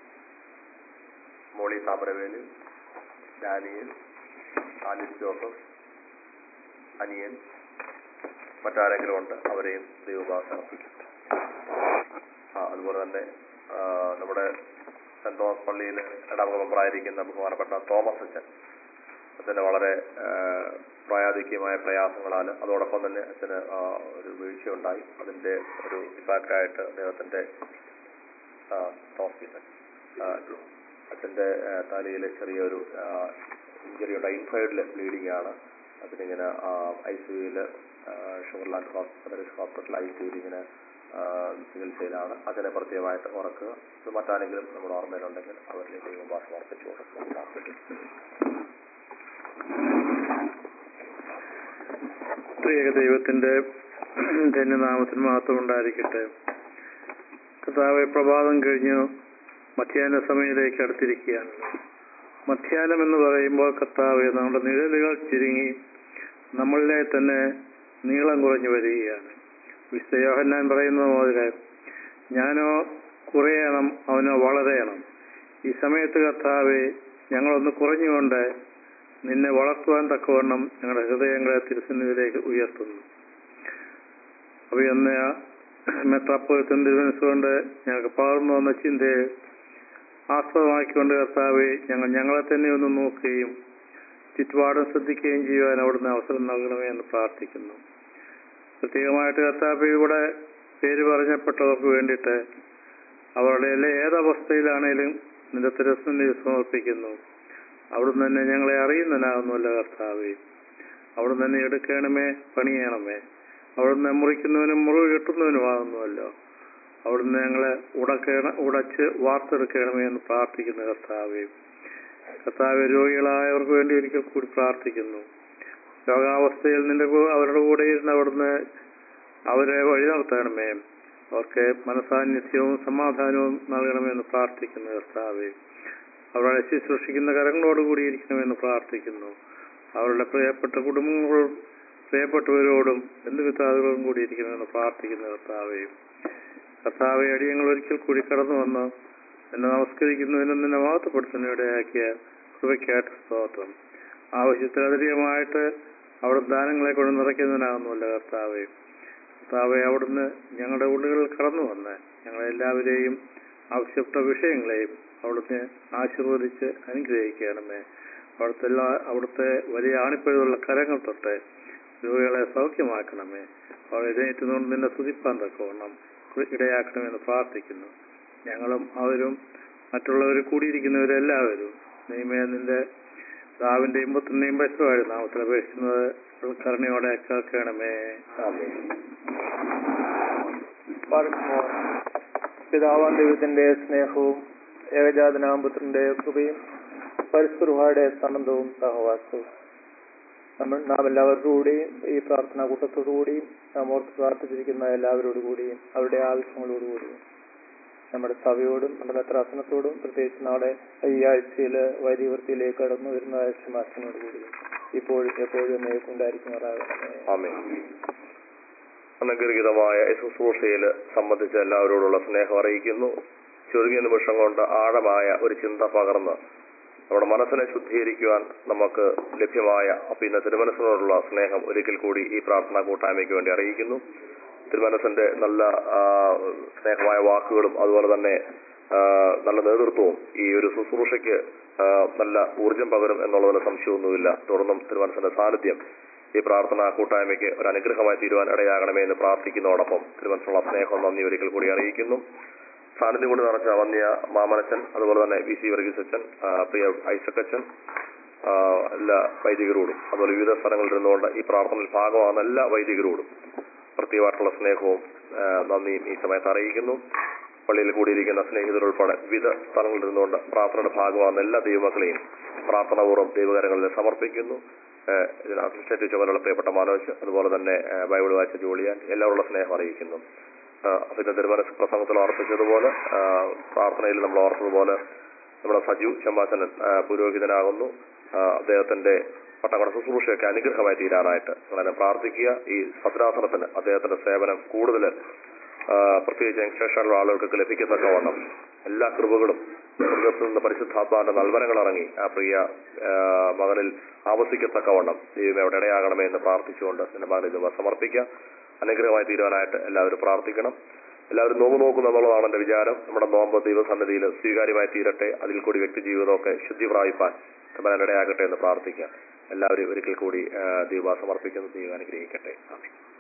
Speaker 2: Molly Thamaravelu Daniel Alice Joseph Aniyan മറ്റാരെങ്കിലും ഉണ്ട് അവരെയും ദൈവഭാഷ അർപ്പിക്കും ആ അതുപോലെ തന്നെ ആ, നമ്മുടെ saint Thomas പള്ളിയിൽ ഇടവക മെമ്പറായിരിക്കുന്ന ബഹുമാനപ്പെട്ട തോമസ് അച്ഛൻ അച്ഛന് വളരെ ആ, പ്രായാധിക്യമായ പ്രയാസങ്ങളാൽ അതോടൊപ്പം തന്നെ അച്ഛന് ആ, ഒരു വീഴ്ചയുണ്ടായി അതിന്റെ ഒരു ഇഫാക്റ്റായിട്ട് അദ്ദേഹത്തിന്റെ ആ, ഹോസ്പിറ്റൽ ആ, അച്ഛന്റെ തലയിൽ ചെറിയൊരു ഇഞ്ചുറി ഉണ്ട് ഇൻഫൈഡിൽ ബ്ലീഡിംഗ് ആണ് അതിനിങ്ങനെ ഐ സി യുയിൽ Sugar Land hospital hospital I C യുയിൽ ഇങ്ങനെ ആ, ചികിത്സയിലാണ് അതിനെ പ്രത്യേകമായിട്ട് ഓർക്കുക ഇത് മറ്റാരെങ്കിലും നമ്മുടെ ഓർമ്മയിലുണ്ടെങ്കിൽ അവരിലേക്ക് ദൈവം ഭാഷ ഓർപ്പിച്ചു കൊടുക്കും
Speaker 5: ത്രിയേക ദൈവത്തിന്റെ ധന്യനാമത്തിന് മാത്രം ഉണ്ടായിരിക്കട്ടെ കർത്താവെ പ്രഭാതം കഴിഞ്ഞു
Speaker 3: മധ്യാഹ്ന സമയത്തേക്ക് അടുത്തിരിക്കുകയാണ് മധ്യാഹ്നം എന്ന് പറയുമ്പോൾ കർത്താവ് നമ്മുടെ നിഴലുകൾ ചുരുങ്ങി നമ്മളിലെ തന്നെ നീളം കുറഞ്ഞു വരികയാണ് വിശുദ്ധ യോഹന്നാൻ പറയുന്നത് പോലെ ഞാനോ കുറയണം അവനോ വളരെയണം ഈ സമയത്ത് കർത്താവെ ഞങ്ങളൊന്ന് കുറഞ്ഞുകൊണ്ട് നിന്നെ വളർത്തുവാൻ തക്കവണ്ണം ഞങ്ങളുടെ ഹൃദയങ്ങളെ തിരുസന്നിധിയിലേക്ക് ഉയർത്തുന്നു അപ്പൊ എന്ന് മെത്രാപ്പോലത്തിൻ തിരുവനസുകൊണ്ട് ഞങ്ങൾക്ക് പകർന്നു വന്ന ചിന്തയെ ആസ്പദമാക്കിക്കൊണ്ട് കർത്താവെ ഞങ്ങൾ ഞങ്ങളെ തന്നെ ഒന്ന് നോക്കുകയും ചുറ്റുപാടും ശ്രദ്ധിക്കുകയും ചെയ്യുവാൻ അവിടുന്ന് അവസരം നൽകണമേ എന്ന് പ്രാർത്ഥിക്കുന്നു പ്രത്യേകമായിട്ട് കർത്താവ് ഇവിടെ പേര് പറഞ്ഞപ്പെട്ടവർക്ക് വേണ്ടിയിട്ട് അവരുടെ എല്ലാ ഏതവസ്ഥയിലാണേലും നിന്റെ തിരസ്സന്നിധി സമർപ്പിക്കുന്നു അവിടുന്ന് തന്നെ ഞങ്ങളെ അറിയുന്നതിനാകുന്നുവല്ല കർത്താവെ അവിടുന്ന് തന്നെ എടുക്കണമേ പണിയണമേ അവിടുന്ന് മുറിക്കുന്നവനും മുറിവ് കിട്ടുന്നവനുമാകുന്നുവല്ലോ അവിടുന്ന് ഞങ്ങളെ ഉടക്കേണ ഉടച്ച് വാർത്തെടുക്കണമേ എന്ന് പ്രാർത്ഥിക്കുന്ന കർത്താവെ കർത്താവ് രോഗികളായവർക്ക് വേണ്ടി ഒരിക്കൽ കൂടി പ്രാർത്ഥിക്കുന്നു രോഗാവസ്ഥയിൽ നിന്റെ കൂ- അവരുടെ കൂടെ ഇരുന്ന് അവിടുന്ന് അവരെ വഴി നടത്തണമേ അവർക്ക് മനസാന്നിധ്യവും സമാധാനവും നൽകണമെന്ന് പ്രാർത്ഥിക്കുന്നു കർത്താവെ അവരുടെ ശുശ്രൂഷിക്കുന്ന കരങ്ങളോട് കൂടി ഇരിക്കണമെന്ന് പ്രാർത്ഥിക്കുന്നു അവരുടെ പ്രിയപ്പെട്ട കുടുംബങ്ങളോടും പ്രിയപ്പെട്ടവരോടും ബന്ധുമിത്രാദികളോടും കൂടി ഇരിക്കണമെന്ന് പ്രാർത്ഥിക്കുന്നു കർത്താവെ കർത്താവെ അടിയങ്ങൾ ഒരിക്കൽ കൂടി കടന്നു വന്ന് എന്നെ നമസ്കരിക്കുന്നതിനും നിന്നെ മഹത്വപ്പെടുത്തുന്നതിനിടയാക്കിയ കൃപയ്ക്കായിട്ട് സ്തോത്രം ആവശ്യത്തിലധികമായിട്ട് അവിടെ ദാനങ്ങളെ കൊണ്ട് നിറയ്ക്കുന്നതിനാകുന്നുവല്ല കർത്താവെ കർത്താവെ അവിടുന്ന് ഞങ്ങളുടെ ഉള്ളുകളിൽ കടന്നു വന്ന് ഞങ്ങളെല്ലാവരെയും ആവശ്യപ്പെട്ട വിഷയങ്ങളെയും അവിടുന്ന് ആശീർവദിച്ച് അനുഗ്രഹിക്കണമേ അവിടുത്തെ എല്ലാ അവിടുത്തെ വലിയ ആണിപ്പഴുതുള്ള കരങ്ങൾ തൊട്ട് രോഗികളെ സൗഖ്യമാക്കണമേ അവർ എഴുന്നേറ്റുകൊണ്ട് നിന്നെ സ്തുതിപ്പാൻ തക്കവണ്ണം ഇടയാക്കണമെന്ന് പ്രാർത്ഥിക്കുന്നു ഞങ്ങളും അവരും മറ്റുള്ളവർ കൂടിയിരിക്കുന്നവരെല്ലാവരും നീമേ നിന്റെ ദാവിന്റെയും പുത്രന്റെയും പശുവായ നാമത്തിൽ അപേക്ഷിക്കുന്നത് കരുണയോടെ കേൾക്കണമേ
Speaker 2: ആമേൻ
Speaker 5: പാർക്കുമോർ പിതാവാൻ ദൈവത്തിന്റെ സ്നേഹവും ഏകജാതനാം പുത്രന്റെ കൃപയും പരസ്പരയുടെ സംബന്ധവും സഹവാസവും നമ്മൾ നാം എല്ലാവരുടെ കൂടെയും ഈ പ്രാർത്ഥനാ കൂട്ടത്തോടു കൂടിയും നാം ഓർത്ത് പ്രാർത്ഥിച്ചിരിക്കുന്ന എല്ലാവരോടു കൂടിയും അവരുടെ ആവശ്യങ്ങളോടു കൂടിയും നമ്മുടെ സഭയോടും നമ്മുടെ മെത്രാസനത്തോടും പ്രത്യേകിച്ച് നാളെ ഈ ആഴ്ചയിൽ വൈദികവൃത്തിയിലേക്ക് കടന്നു വരുന്ന ശമാസനോട് കൂടിയും ഇപ്പോഴും എപ്പോഴും നേരിട്ടുണ്ടായിരിക്കുന്നവരാകണമേ
Speaker 2: ആമേൻ അനുഗ്രഹീതമായ ഈ ശുശ്രൂഷയിൽ സംബന്ധിച്ച എല്ലാവരോടുള്ള സ്നേഹം അറിയിക്കുന്നു ചുരുങ്ങിയ നിമിഷം കൊണ്ട് ആഴമായ ഒരു ചിന്ത പകർന്ന് നമ്മുടെ മനസ്സിനെ ശുദ്ധീകരിക്കുവാൻ നമുക്ക് ലഭ്യമായ പിന്നെ തിരുമനസ്സിനോടുള്ള സ്നേഹം ഒരിക്കൽ കൂടി ഈ പ്രാർത്ഥനാ കൂട്ടായ്മയ്ക്ക് വേണ്ടി അറിയിക്കുന്നു തിരുമനസിന്റെ നല്ല ആ, സ്നേഹമായ വാക്കുകളും അതുപോലെ തന്നെ ആ, നല്ല നേതൃത്വവും ഈ ഒരു ശുശ്രൂഷയ്ക്ക് ആ, നല്ല ഊർജം പകരും എന്നുള്ളതിന് സംശയമൊന്നുമില്ല തുടർന്നും തിരുമനസിന്റെ സാന്നിധ്യം ഈ പ്രാർത്ഥന കൂട്ടായ്മയ്ക്ക് ഒരു അനുഗ്രഹമായി തീരുവാൻ ഇടയാകണമേ എന്ന് പ്രാർത്ഥിക്കുന്നതോടൊപ്പം തിരുമനസുള്ള സ്നേഹം നന്ദി ഒരിക്കൽ കൂടി അറിയിക്കുന്നു സാന്നിധ്യം കൊണ്ട് നിറച്ച വന്യ മാമനച്ചൻ അതുപോലെ തന്നെ വി സി വർഗീസ് അച്ഛൻ ആ, പ്രിയ ഐസക്കച്ചൻ ആ, എല്ലാ വൈദികരോടും അതുപോലെ വിവിധ സ്ഥലങ്ങളിൽ ഇരുന്നുകൊണ്ട് ഈ പ്രാർത്ഥനയിൽ ഭാഗമാകുന്ന എല്ലാ വൈദികരോടും പ്രത്യേകമായിട്ടുള്ള സ്നേഹവും ആ, നന്ദിയും ഈ സമയത്ത് അറിയിക്കുന്നു പള്ളിയിൽ കൂടിയിരിക്കുന്ന സ്നേഹിതരുൾപ്പെടെ വിവിധ സ്ഥലങ്ങളിൽ ഇരുന്നുകൊണ്ട് പ്രാർത്ഥനയുടെ ഭാഗമാകുന്ന എല്ലാ ദൈവമക്കളെയും പ്രാർത്ഥനാപൂർവ്വം ദൈവകരങ്ങളിൽ സമർപ്പിക്കുന്നു ഏഹ് ഇതിന് അസിസ്റ്റന്റ് ചുമതല പ്രിയപ്പെട്ട മനോജ് അതുപോലെ തന്നെ ഏഹ് ബൈബിൾ വായിച്ച ജോളിയാൻ എല്ലാവരുള്ള സ്നേഹം അറിയിക്കുന്നു ആഹ് പിന്നെ തിരുമല പ്രസംഗത്തിൽ ഓർപ്പിച്ചതുപോലെ ആഹ് പ്രാർത്ഥനയിൽ നമ്മൾ ഓർത്തതുപോലെ നമ്മുടെ സജു ചെമ്പാച്ചനൻ ആഹ് പുരോഹിതനാകുന്നു ആഹ് അദ്ദേഹത്തിന്റെ പട്ടക്കട ശുശ്രൂഷയൊക്കെ അനുഗ്രഹമായി തീരാനായിട്ട് അങ്ങനെ പ്രാർത്ഥിക്കുക ഈ ഭദ്രാസനത്തിന് അദ്ദേഹത്തിന്റെ സേവനം കൂടുതൽ ആഹ് പ്രത്യേകിച്ച് യങ്സ്റ്റേഷനിലുള്ള ആളുകൾക്ക് ലഭിക്കത്തക്കവണ്ണം എല്ലാ കൃപകളും സ്വർഗത്തിൽ നിന്ന് പരിശുദ്ധാത്മാവിന്റെ നൽവനങ്ങൾ ഇറങ്ങി ആ പ്രിയ ആഹ് മകനിൽ ആവസിക്കത്തക്കവണ്ണം ദൈവം അവിടെ ഇടയാകണമേ എന്ന് പ്രാർത്ഥിച്ചുകൊണ്ട് എന്റെ മകൻ ഇത് സമർപ്പിക്കുക അനുഗ്രഹമായി തീരുവാനായിട്ട് എല്ലാവരും പ്രാർത്ഥിക്കണം എല്ലാവരും നോമ്പ് നോക്കുന്നു എന്നുള്ളതാണ് എന്റെ വിചാരം നമ്മുടെ നോമ്പ് ദൈവസന്നിധിയിൽ സ്വീകാര്യമായി തീരട്ടെ അതിൽ കൂടി വ്യക്തി ജീവിതമൊക്കെ ശുദ്ധി പ്രാപിപ്പാൻ ഇടയാകട്ടെ എന്ന് പ്രാർത്ഥിക്കാം എല്ലാവരും ഒരിക്കൽ കൂടി ആഹ് ദൈവ സമർപ്പിക്കുന്നു ദൈവം അനുഗ്രഹിക്കട്ടെ ആമേൻ